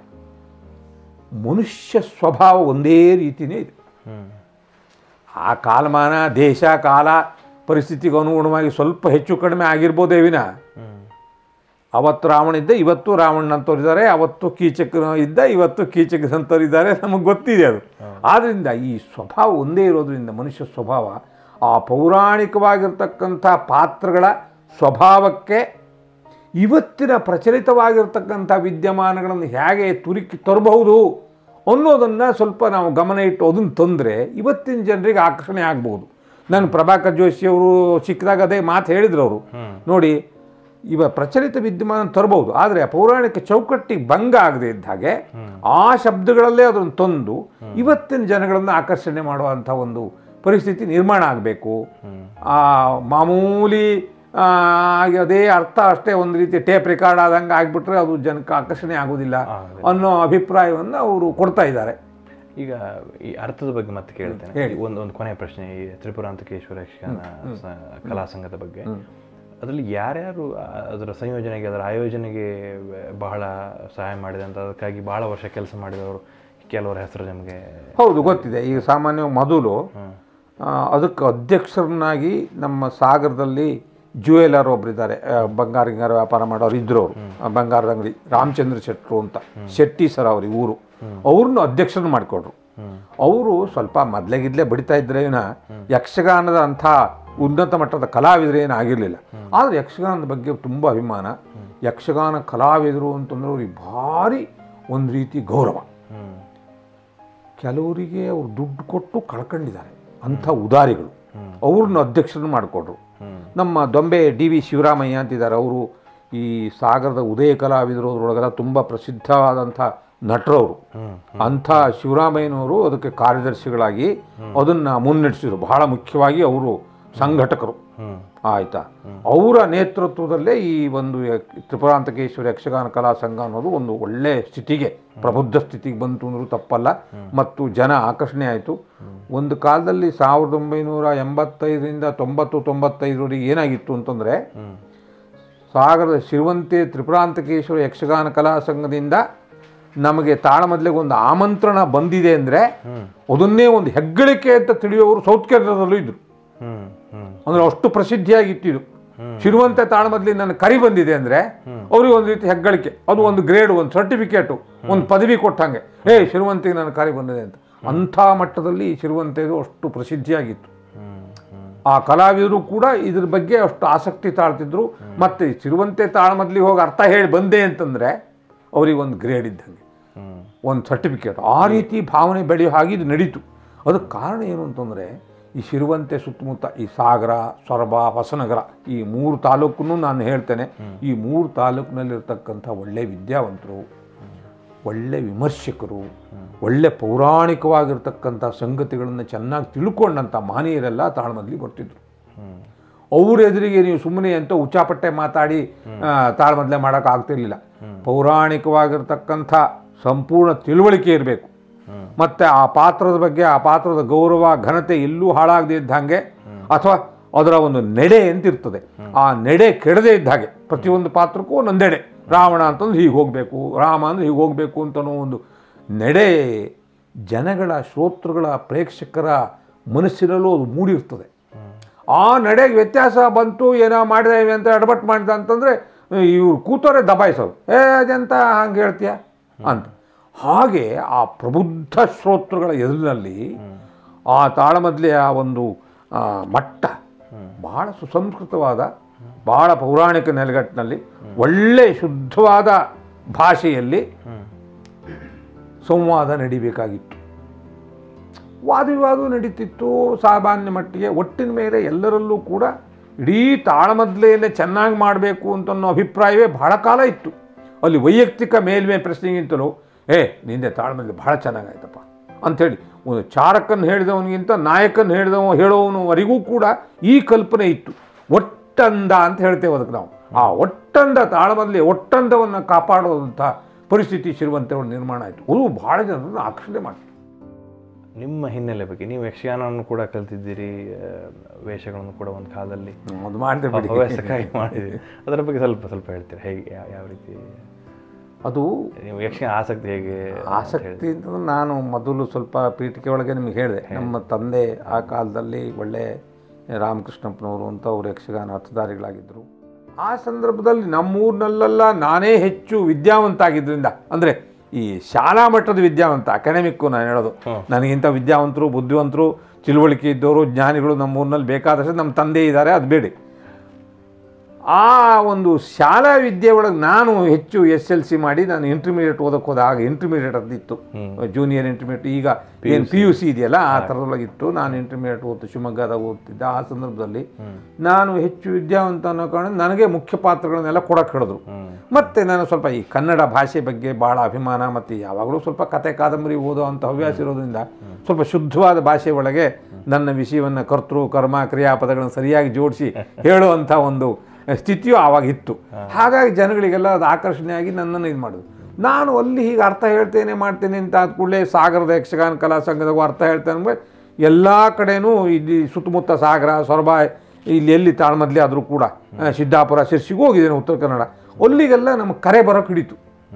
ಮನುಷ್ಯ ಸ್ವಭಾವ ಒಂದೇ ರೀತಿಯೇ ಇದೆ ಆ ಕಾಲಮಾನ ದೇಶ ಕಾಲ ಪರಿಸ್ಥಿತಿಗೆ ಅನುಗುಣವಾಗಿ ಸ್ವಲ್ಪ ಹೆಚ್ಚು ಕಡಿಮೆ ಆಗಿರ್ಬೋದೇ ವಿನ ಅವತ್ತು ರಾವಣ ಇದ್ದ ಇವತ್ತು ರಾವಣನಂತವ್ರು ಇದ್ದಾರೆ ಅವತ್ತು ಕೀಚಕ ಇದ್ದ ಇವತ್ತು ಕೀಚಕದಂಥವ್ರು ಇದ್ದಾರೆ ನಮಗೆ ಗೊತ್ತಿದೆ ಅದು ಆದ್ದರಿಂದ ಈ ಸ್ವಭಾವ ಒಂದೇ ಇರೋದ್ರಿಂದ ಮನುಷ್ಯ ಸ್ವಭಾವ ಆ ಪೌರಾಣಿಕವಾಗಿರ್ತಕ್ಕಂಥ ಪಾತ್ರಗಳ ಸ್ವಭಾವಕ್ಕೆ ಇವತ್ತಿನ ಪ್ರಚಲಿತವಾಗಿರ್ತಕ್ಕಂಥ ವಿದ್ಯಮಾನಗಳನ್ನು ಹೇಗೆ ತುರುಕಿ ತರಬಹುದು ಅನ್ನೋದನ್ನು ಸ್ವಲ್ಪ ನಾವು ಗಮನ ಇಟ್ಟು ಅದನ್ನು ತಂದರೆ ಇವತ್ತಿನ ಜನರಿಗೆ ಆಕರ್ಷಣೆ ಆಗ್ಬೋದು ನಾನು ಪ್ರಭಾಕರ್ ಜೋಶಿಯವರು ಸಿಕ್ಕಿದಾಗ ಅದೇ ಮಾತು ಹೇಳಿದ್ರು ಅವರು ನೋಡಿ ಇವ ಪ್ರಚಲಿತ ವಿದ್ಯಮಾನ ತರಬಹುದು ಆದರೆ ಪೌರಾಣಿಕ ಚೌಕಟ್ಟಿಗೆ ಭಂಗ ಆಗದೆ ಇದ್ದ ಹಾಗೆ ಆ ಶಬ್ದಗಳಲ್ಲೇ ಅದನ್ನು ತಂದು ಇವತ್ತಿನ ಜನಗಳನ್ನು ಆಕರ್ಷಣೆ ಮಾಡುವಂಥ ಒಂದು ಪರಿಸ್ಥಿತಿ ನಿರ್ಮಾಣ ಆಗಬೇಕು ಆ ಮಾಮೂಲಿ ಆ, ಅದೇ ಅರ್ಥ ಅಷ್ಟೇ ಒಂದು ರೀತಿ ಟೇಪ್ ರೆಕಾರ್ಡ್ ಆದಂಗೆ ಆಗಿಬಿಟ್ರೆ ಅದು ಜನಕ್ಕೆ ಆಕರ್ಷಣೆ ಆಗೋದಿಲ್ಲ ಅನ್ನೋ ಅಭಿಪ್ರಾಯವನ್ನು ಅವರು ಕೊಡ್ತಾ ಇದ್ದಾರೆ ಈಗ ಈ ಅರ್ಥದ ಬಗ್ಗೆ ಮತ್ತೆ ಕೇಳ್ತೇನೆ ಹೇಳಿ. ಒಂದು ಒಂದು ಕೊನೆಯ ಪ್ರಶ್ನೆ ಈ ತ್ರಿಪುರಾಂತಕೇಶ್ವರ ಯಕ್ಷಗಾನ ಸ- ಕಲಾ ಸಂಘದ ಬಗ್ಗೆ ಅದರಲ್ಲಿ ಯಾರ್ಯಾರು ಆ- ಅದರ ಸಂಯೋಜನೆಗೆ ಅದರ ಆಯೋಜನೆಗೆ ಬಹಳ ಸಹಾಯ ಮಾಡಿದೆ ಅಂತ ಅದಕ್ಕಾಗಿ ಬಹಳ ವರ್ಷ ಕೆಲಸ ಮಾಡಿದವರು ಕೆಲವರ ಹೆಸರು ನಿಮಗೆ ಹೌದು ಗೊತ್ತಿದೆ ಈಗ ಸಾಮಾನ್ಯ ಮೊದಲು ಆ, ಅದಕ್ಕೆ ಅಧ್ಯಕ್ಷರನ್ನಾಗಿ ನಮ್ಮ ಸಾಗರದಲ್ಲಿ ಜ್ಯುವೆಲರ್ ಒಬ್ಬರಿದ್ದಾರೆ ಬಂಗಾರ ಗಿಂಗಾರ ವ್ಯಾಪಾರ ಮಾಡೋರು ಇದ್ರು ಅವರು ಬಂಗಾರದ ಅಂಗಡಿ ರಾಮಚಂದ್ರ ಶೆಟ್ರು ಅಂತ ಶೆಟ್ಟಿ ಸರ್ ಅವ್ರಿಗೆ ಊರು ಅವ್ರನ್ನ ಅಧ್ಯಕ್ಷರನ್ನ ಮಾಡಿಕೊಟ್ರು ಅವರು ಸ್ವಲ್ಪ ಮೊದಲೇಗಿದ್ಲೇ ಬಡಿತಾ ಇದ್ರೆ ವಿನ ಯಕ್ಷಗಾನದ ಅಂಥ ಉನ್ನತ ಮಟ್ಟದ ಕಲಾವಿದರು ಏನು ಆಗಿರಲಿಲ್ಲ ಆದರೆ ಯಕ್ಷಗಾನದ ಬಗ್ಗೆ ತುಂಬ ಅಭಿಮಾನ ಯಕ್ಷಗಾನ ಕಲಾವಿದರು ಅಂತಂದ್ರೆ ಅವ್ರಿಗೆ ಭಾರಿ ಒಂದು ರೀತಿ ಗೌರವ ಕೆಲವರಿಗೆ ಅವರು ದುಡ್ಡು ಕೊಟ್ಟು ಕಳ್ಕೊಂಡಿದ್ದಾರೆ ಅಂಥ ಉದಾರಿಗಳು ಅವ್ರನ್ನ ಅಧ್ಯಕ್ಷರನ್ನು ಮಾಡಿಕೊಟ್ರು ನಮ್ಮ ದೊಂಬೆ ಡಿ ವಿ ಶಿವರಾಮಯ್ಯ ಅಂತಿದ್ದಾರೆ ಅವರು ಈ ಸಾಗರದ ಉದಯ ಕಲಾವಿದರು ಅದರೊಳಗೆಲ್ಲ ತುಂಬ ಪ್ರಸಿದ್ಧವಾದಂಥ ನಟರವರು ಅಂಥ ಶಿವರಾಮಯ್ಯನವರು ಅದಕ್ಕೆ ಕಾರ್ಯದರ್ಶಿಗಳಾಗಿ ಅದನ್ನು ಮುನ್ನಡೆಸಿದರು ಬಹಳ ಮುಖ್ಯವಾಗಿ ಅವರು ಸಂಘಟಕರು ಆಯ್ತಾ ಅವರ ನೇತೃತ್ವದಲ್ಲೇ ಈ ಒಂದು ಯ- ತ್ರಿಪುರಾಂತಕೇಶ್ವರ ಯಕ್ಷಗಾನ ಕಲಾ ಸಂಘ ಅನ್ನೋದು ಒಂದು ಒಳ್ಳೆ ಸ್ಥಿತಿಗೆ ಪ್ರಬುದ್ಧ ಸ್ಥಿತಿಗೆ ಬಂತು ಅಂದರೂ ತಪ್ಪಲ್ಲ ಮತ್ತು ಜನ ಆಕರ್ಷಣೆ ಆಯಿತು ಒಂದು ಕಾಲದಲ್ಲಿ ಸಾವಿರದ ಒಂಬೈನೂರ ಎಂಬತ್ತೈದರಿಂದ ತೊಂಬತ್ತು ತೊಂಬತ್ತೈದರವರೆಗೆ ಏನಾಗಿತ್ತು ಅಂತಂದರೆ ಸಾಗರದ ಶಿರುವಂತೆ ತ್ರಿಪುರಾಂತಕೇಶ್ವರ ಯಕ್ಷಗಾನ ಕಲಾ ಸಂಘದಿಂದ ನಮಗೆ ತಾಳಮದ್ಲೆಗೆ ಒಂದು ಆಮಂತ್ರಣ ಬಂದಿದೆ ಅಂದರೆ ಅದನ್ನೇ ಒಂದು ಹೆಗ್ಗಳಿಕೆ ಅಂತ ತಿಳಿಯುವವರು ಸೌತ್ ಕೇರಳದಲ್ಲೂ ಇದ್ರು ಹ್ಮ್ ಹ್ಮ್ ಅಂದ್ರೆ ಅಷ್ಟು ಪ್ರಸಿದ್ಧಿಯಾಗಿತ್ತಿದು ಶಿರುವಂತೆ ತಾಳಮದ್ಲಿ ನನ್ನ ಕರಿ ಬಂದಿದೆ ಅಂದ್ರೆ ಅವ್ರಿಗೆ ಒಂದು ರೀತಿ ಹೆಗ್ಗಳಿಕೆ ಅದು ಒಂದು ಗ್ರೇಡ್ ಒಂದು ಸರ್ಟಿಫಿಕೇಟು ಒಂದು ಪದವಿ ಕೊಟ್ಟಂಗೆ ಏ ಶಿರುವಂತಿಗೆ ನನ್ನ ಕರಿ ಬಂದಿದೆ ಅಂತ ಅಂಥ ಮಟ್ಟದಲ್ಲಿ ಈ ಶಿರುವಂತೆದು ಅಷ್ಟು ಪ್ರಸಿದ್ಧಿಯಾಗಿತ್ತು ಹ್ಮ್ ಹ್ಮ್ ಆ ಕಲಾವಿದರು ಕೂಡ ಇದ್ರ ಬಗ್ಗೆ ಅಷ್ಟು ಆಸಕ್ತಿ ತಾಳ್ತಿದ್ರು ಮತ್ತೆ ಈ ಚಿರುವಂತೆ ತಾಳಮದ್ಲಿಗೆ ಹೋಗಿ ಅರ್ಥ ಹೇಳಿ ಬಂದೆ ಅಂತಂದ್ರೆ ಅವ್ರಿಗೆ ಒಂದು ಗ್ರೇಡ್ ಇದ್ದಂಗೆ ಹ್ಮ್ ಒಂದು ಸರ್ಟಿಫಿಕೇಟ್ ಆ ರೀತಿ ಭಾವನೆ ಬೆಳೆಯೋ ಹಾಗೆ ಇದು ನಡೀತು ಅದಕ್ಕೆ ಕಾರಣ ಏನು ಅಂತಂದರೆ ಈ ಶಿರುವಂತೆ ಸುತ್ತಮುತ್ತ ಈ ಸಾಗರ ಸೊರಬ ಹೊಸನಗರ ಈ ಮೂರು ತಾಲೂಕನ್ನು ನಾನು ಹೇಳ್ತೇನೆ ಈ ಮೂರು ತಾಲೂಕಿನಲ್ಲಿರ್ತಕ್ಕಂಥ ಒಳ್ಳೆ ವಿದ್ಯಾವಂತರು ಒಳ್ಳೆ ವಿಮರ್ಶಕರು ಒಳ್ಳೆ ಪೌರಾಣಿಕವಾಗಿರ್ತಕ್ಕಂಥ ಸಂಗತಿಗಳನ್ನು ಚೆನ್ನಾಗಿ ತಿಳ್ಕೊಂಡಂಥ ಮಹನೀಯರೆಲ್ಲ ತಾಳ್ಮದ್ಲಿ ಬರ್ತಿದ್ರು ಹ್ಮ್ ಅವ್ರ ಎದುರಿಗೆ ನೀವು ಸುಮ್ಮನೆ ಅಂತ ಉಚ್ಚಾಪಟ್ಟೆ ಮಾತಾಡಿ ಆ, ತಾಳ್ಮದ್ಲೆ ಮಾಡೋಕೆ ಆಗ್ತಿರ್ಲಿಲ್ಲ ಪೌರಾಣಿಕವಾಗಿರ್ತಕ್ಕಂಥ ಸಂಪೂರ್ಣ ತಿಳುವಳಿಕೆ ಇರಬೇಕು ಮತ್ತು ಆ ಪಾತ್ರದ ಬಗ್ಗೆ ಆ ಪಾತ್ರದ ಗೌರವ ಘನತೆ ಎಲ್ಲೂ ಹಾಳಾಗದೇ ಇದ್ದ ಹಾಗೆ ಅಥವಾ ಅದರ ಒಂದು ನೆಡೆ ಅಂತ ಇರ್ತದೆ ಆ ನೆಡೆ ಕೆಡದೇ ಇದ್ದ ಹಾಗೆ ಪ್ರತಿಯೊಂದು ಪಾತ್ರಕ್ಕೂ ಒಂದೊಂದು ಎಡೆ ರಾವಣ ಅಂತಂದ್ರೆ ಹೀಗೆ ಹೋಗಬೇಕು ರಾಮ ಅಂದ್ರೆ ಹೀಗೆ ಹೋಗಬೇಕು ಅಂತನೋ ಒಂದು ನೆಡೆ ಜನಗಳ ಶ್ರೋತೃಗಳ ಪ್ರೇಕ್ಷಕರ ಮನಸ್ಸಿನಲ್ಲೂ ಅದು ಮೂಡಿರ್ತದೆ ಆ ನಡೆಗೆ ವ್ಯತ್ಯಾಸ ಬಂತು ಏನೋ ಮಾಡಿದೇವೆ ಅಂತ ಎಡಬಟ್ಟು ಮಾಡಿದ ಅಂತಂದರೆ ಇವ್ರು ಕೂತೋರೆ ದಬಾಯಿಸೋದು ಏ ಅದೆಂತ ಹಂಗೆ ಹೇಳ್ತೀಯ ಅಂತ ಹಾಗೆ ಆ ಪ್ರಬುದ್ಧ ಶ್ರೋತೃಗಳ ಎದುರಿನಲ್ಲಿ ಆ ತಾಳಮದ್ಲೆಯ ಒಂದು ಆ, ಮಟ್ಟ ಬಹಳ ಸುಸಂಸ್ಕೃತವಾದ ಬಹಳ ಪೌರಾಣಿಕ ನೆಲೆಗಟ್ಟಿನಲ್ಲಿ ಒಳ್ಳೆ ಶುದ್ಧವಾದ ಭಾಷೆಯಲ್ಲಿ ಸಂವಾದ ನಡಿಬೇಕಾಗಿತ್ತು ವಾದವಿವಾದ ನಡೀತಿತ್ತು ಸಾಮಾನ್ಯ ಮಟ್ಟಿಗೆ ಒಟ್ಟಿನ ಮೇಲೆ ಎಲ್ಲರಲ್ಲೂ ಕೂಡ ಇಡೀ ತಾಳಮದ್ಲೆಯಲ್ಲೇ ಚೆನ್ನಾಗಿ ಮಾಡಬೇಕು ಅಂತನ್ನೋ ಅಭಿಪ್ರಾಯವೇ ಬಹಳ ಕಾಲ ಇತ್ತು ಅಲ್ಲಿ ವೈಯಕ್ತಿಕ ಮೇಲ್ಮೆ ಪ್ರಶ್ನೆಗಿಂತಲೂ ಏ ನಿಂದೆ ತಾಳ್ಮದ್ಲೆ ಬಹಳ ಚೆನ್ನಾಗಾಯ್ತಪ್ಪ ಅಂಥೇಳಿ ಒಂದು ಚಾರಕನ್ ಹೇಳಿದವನಿಗಿಂತ ನಾಯಕನ್ ಹೇಳಿದವ ಹೇಳೋವನವರೆಗೂ ಕೂಡ ಈ ಕಲ್ಪನೆ ಇತ್ತು ಒಟ್ಟಂದ ಅಂತ ಹೇಳ್ತೇವೆ ಅದಕ್ಕೆ ನಾವು ಆ ಒಟ್ಟಂದ ತಾಳಮದ್ಲೆ ಒಟ್ಟಂದವನ್ನು ಕಾಪಾಡುವಂಥ ಪರಿಸ್ಥಿತಿ ಶಿರುವಂತೆಗಳು ನಿರ್ಮಾಣ ಆಯಿತು ಅದು ಭಾಳ ಜನರನ್ನು ಆಕರ್ಷಣೆ ಮಾಡ್ತು ನಿಮ್ಮ ಹಿನ್ನೆಲೆ ಬಗ್ಗೆ ನೀವು ಯಕ್ಷಗಾನವನ್ನು ಕೂಡ ಕಲ್ತಿದ್ದೀರಿ ಆ, ವೇಷಗಳನ್ನು ಕೂಡ ಒಂದು ಕಾಲದಲ್ಲಿ ಅದು ಮಾಡಿದೆ ಬಿಡಿ ಹವ್ಯಾಸಕ್ಕಾಗಿ ಮಾಡಿದ್ದೀರಿ ಅದರ ಬಗ್ಗೆ ಸ್ವಲ್ಪ ಸ್ವಲ್ಪ ಹೇಳ್ತೀರಾ ಹೇಗೆ ಯಾವ- ಯಾವ ರೀತಿ ಅದು ನೀವು ಯಕ್ಷಗಾನ ಆಸಕ್ತಿ ಹೇಗೆ ಆಸಕ್ತಿ ಅಂತಂದ್ರೆ ನಾನು ಮೊದಲು ಸ್ವಲ್ಪ ಪೀಠಿಕೆ ಒಳಗೆ ನಿಮಗೆ ಹೇಳಿದೆ ನಮ್ಮ ತಂದೆ ಆ ಕಾಲದಲ್ಲಿ ಒಳ್ಳೆ ರಾಮಕೃಷ್ಣಪ್ಪನವರು ಅಂತ ಅವರು ಯಕ್ಷಗಾನ ಅರ್ಥಧಾರಿಗಳಾಗಿದ್ದರು ಆ ಸಂದರ್ಭದಲ್ಲಿ ನಮ್ಮೂರಿನಲ್ಲೆಲ್ಲ ನಾನೇ ಹೆಚ್ಚು ವಿದ್ಯಾವಂತ ಆಗಿದ್ದರಿಂದ ಅಂದರೆ ಈ ಶಾಲಾ ಮಟ್ಟದ ವಿದ್ಯಾವಂತ ಅಕಾಡೆಮಿಕ್ಕು ನಾನು ಹೇಳೋದು ನನಗಿಂತ ವಿದ್ಯಾವಂತರು ಬುದ್ಧಿವಂತರು ತಿಳುವಳಿಕೆ ಇದ್ದವರು ಜ್ಞಾನಿಗಳು ನಮ್ಮೂರಿನಲ್ಲಿ ಬೇಕಾದಷ್ಟು ನಮ್ಮ ತಂದೆ ಇದ್ದಾರೆ ಅದು ಬೇಡಿ ಆ ಒಂದು ಶಾಲಾ ವಿದ್ಯೆ ಒಳಗೆ ನಾನು ಹೆಚ್ಚು ಎಸ್ ಎಲ್ ಸಿ ಮಾಡಿ ನಾನು ಇಂಟರ್ಮೀಡಿಯೇಟ್ ಓದಕ್ಕೆ ಹೋದಾಗ ಇಂಟರ್ಮೀಡಿಯೇಟ್ ಅದಿತ್ತು ಜೂನಿಯರ್ ಇಂಟರ್ಮೀಡಿಯೇಟ್ ಈಗ ಏನು ಪಿ ಯು ಸಿ ಇದೆಯಲ್ಲ ಆ ಥರದೊಳಗಿತ್ತು ನಾನು ಇಂಟರ್ಮೀಡಿಯೇಟ್ ಓದ್ತು ಶಿವಮೊಗ್ಗದಾಗ ಓದ್ತಿದ್ದೆ ಆ ಸಂದರ್ಭದಲ್ಲಿ ನಾನು ಹೆಚ್ಚು ವಿದ್ಯಾವಂತ ಅನ್ನೋ ಕಾರಣ ನನಗೆ ಮುಖ್ಯ ಪಾತ್ರಗಳನ್ನೆಲ್ಲ ಕೊಡಕ್ಕೆ ಹೇಳಿದ್ರು ಮತ್ತು ನಾನು ಸ್ವಲ್ಪ ಈ ಕನ್ನಡ ಭಾಷೆ ಬಗ್ಗೆ ಭಾಳ ಅಭಿಮಾನ ಮತ್ತು ಯಾವಾಗಲೂ ಸ್ವಲ್ಪ ಕತೆ ಕಾದಂಬರಿ ಓದೋ ಅಂಥ ಹವ್ಯಾಸ ಇರೋದ್ರಿಂದ ಸ್ವಲ್ಪ ಶುದ್ಧವಾದ ಭಾಷೆ ಒಳಗೆ ನನ್ನ ವಿಷಯವನ್ನು ಕರ್ತೃ ಕರ್ಮ ಕ್ರಿಯಾಪದಗಳನ್ನು ಸರಿಯಾಗಿ ಜೋಡಿಸಿ ಹೇಳುವಂಥ ಒಂದು ಸ್ಥಿತಿಯು ಆವಾಗ ಇತ್ತು ಹಾಗಾಗಿ ಜನಗಳಿಗೆಲ್ಲ ಅದು ಆಕರ್ಷಣೆಯಾಗಿ ನನ್ನನ್ನು ಇದು ಮಾಡೋದು ನಾನು ಅಲ್ಲಿ ಹೀಗೆ ಅರ್ಥ ಹೇಳ್ತೇನೆ ಮಾಡ್ತೇನೆ ಅಂತ ಆದ ಕೂಡಲೇ ಸಾಗರದ ಯಕ್ಷಗಾನ ಕಲಾ ಸಂಘದಾಗ ಅರ್ಥ ಹೇಳ್ತೇನೆ ಅಂದರೆ ಎಲ್ಲ ಕಡೆನೂ ಇಲ್ಲಿ ಸುತ್ತಮುತ್ತ ಸಾಗರ ಸೊರಬ ಇಲ್ಲಿ ಎಲ್ಲಿ ತಾಳ್ಮದ್ಲಿ ಆದರೂ ಕೂಡ ಆ, ಸಿದ್ದಾಪುರ ಶಿರ್ಸಿಗೂ ಹೋಗಿದ್ದೇನೆ ಉತ್ತರ ಕನ್ನಡ ಅಲ್ಲಿಗೆಲ್ಲ ನಮಗೆ ಕರೆ ಬರೋಕೆ ಹಿಡಿತು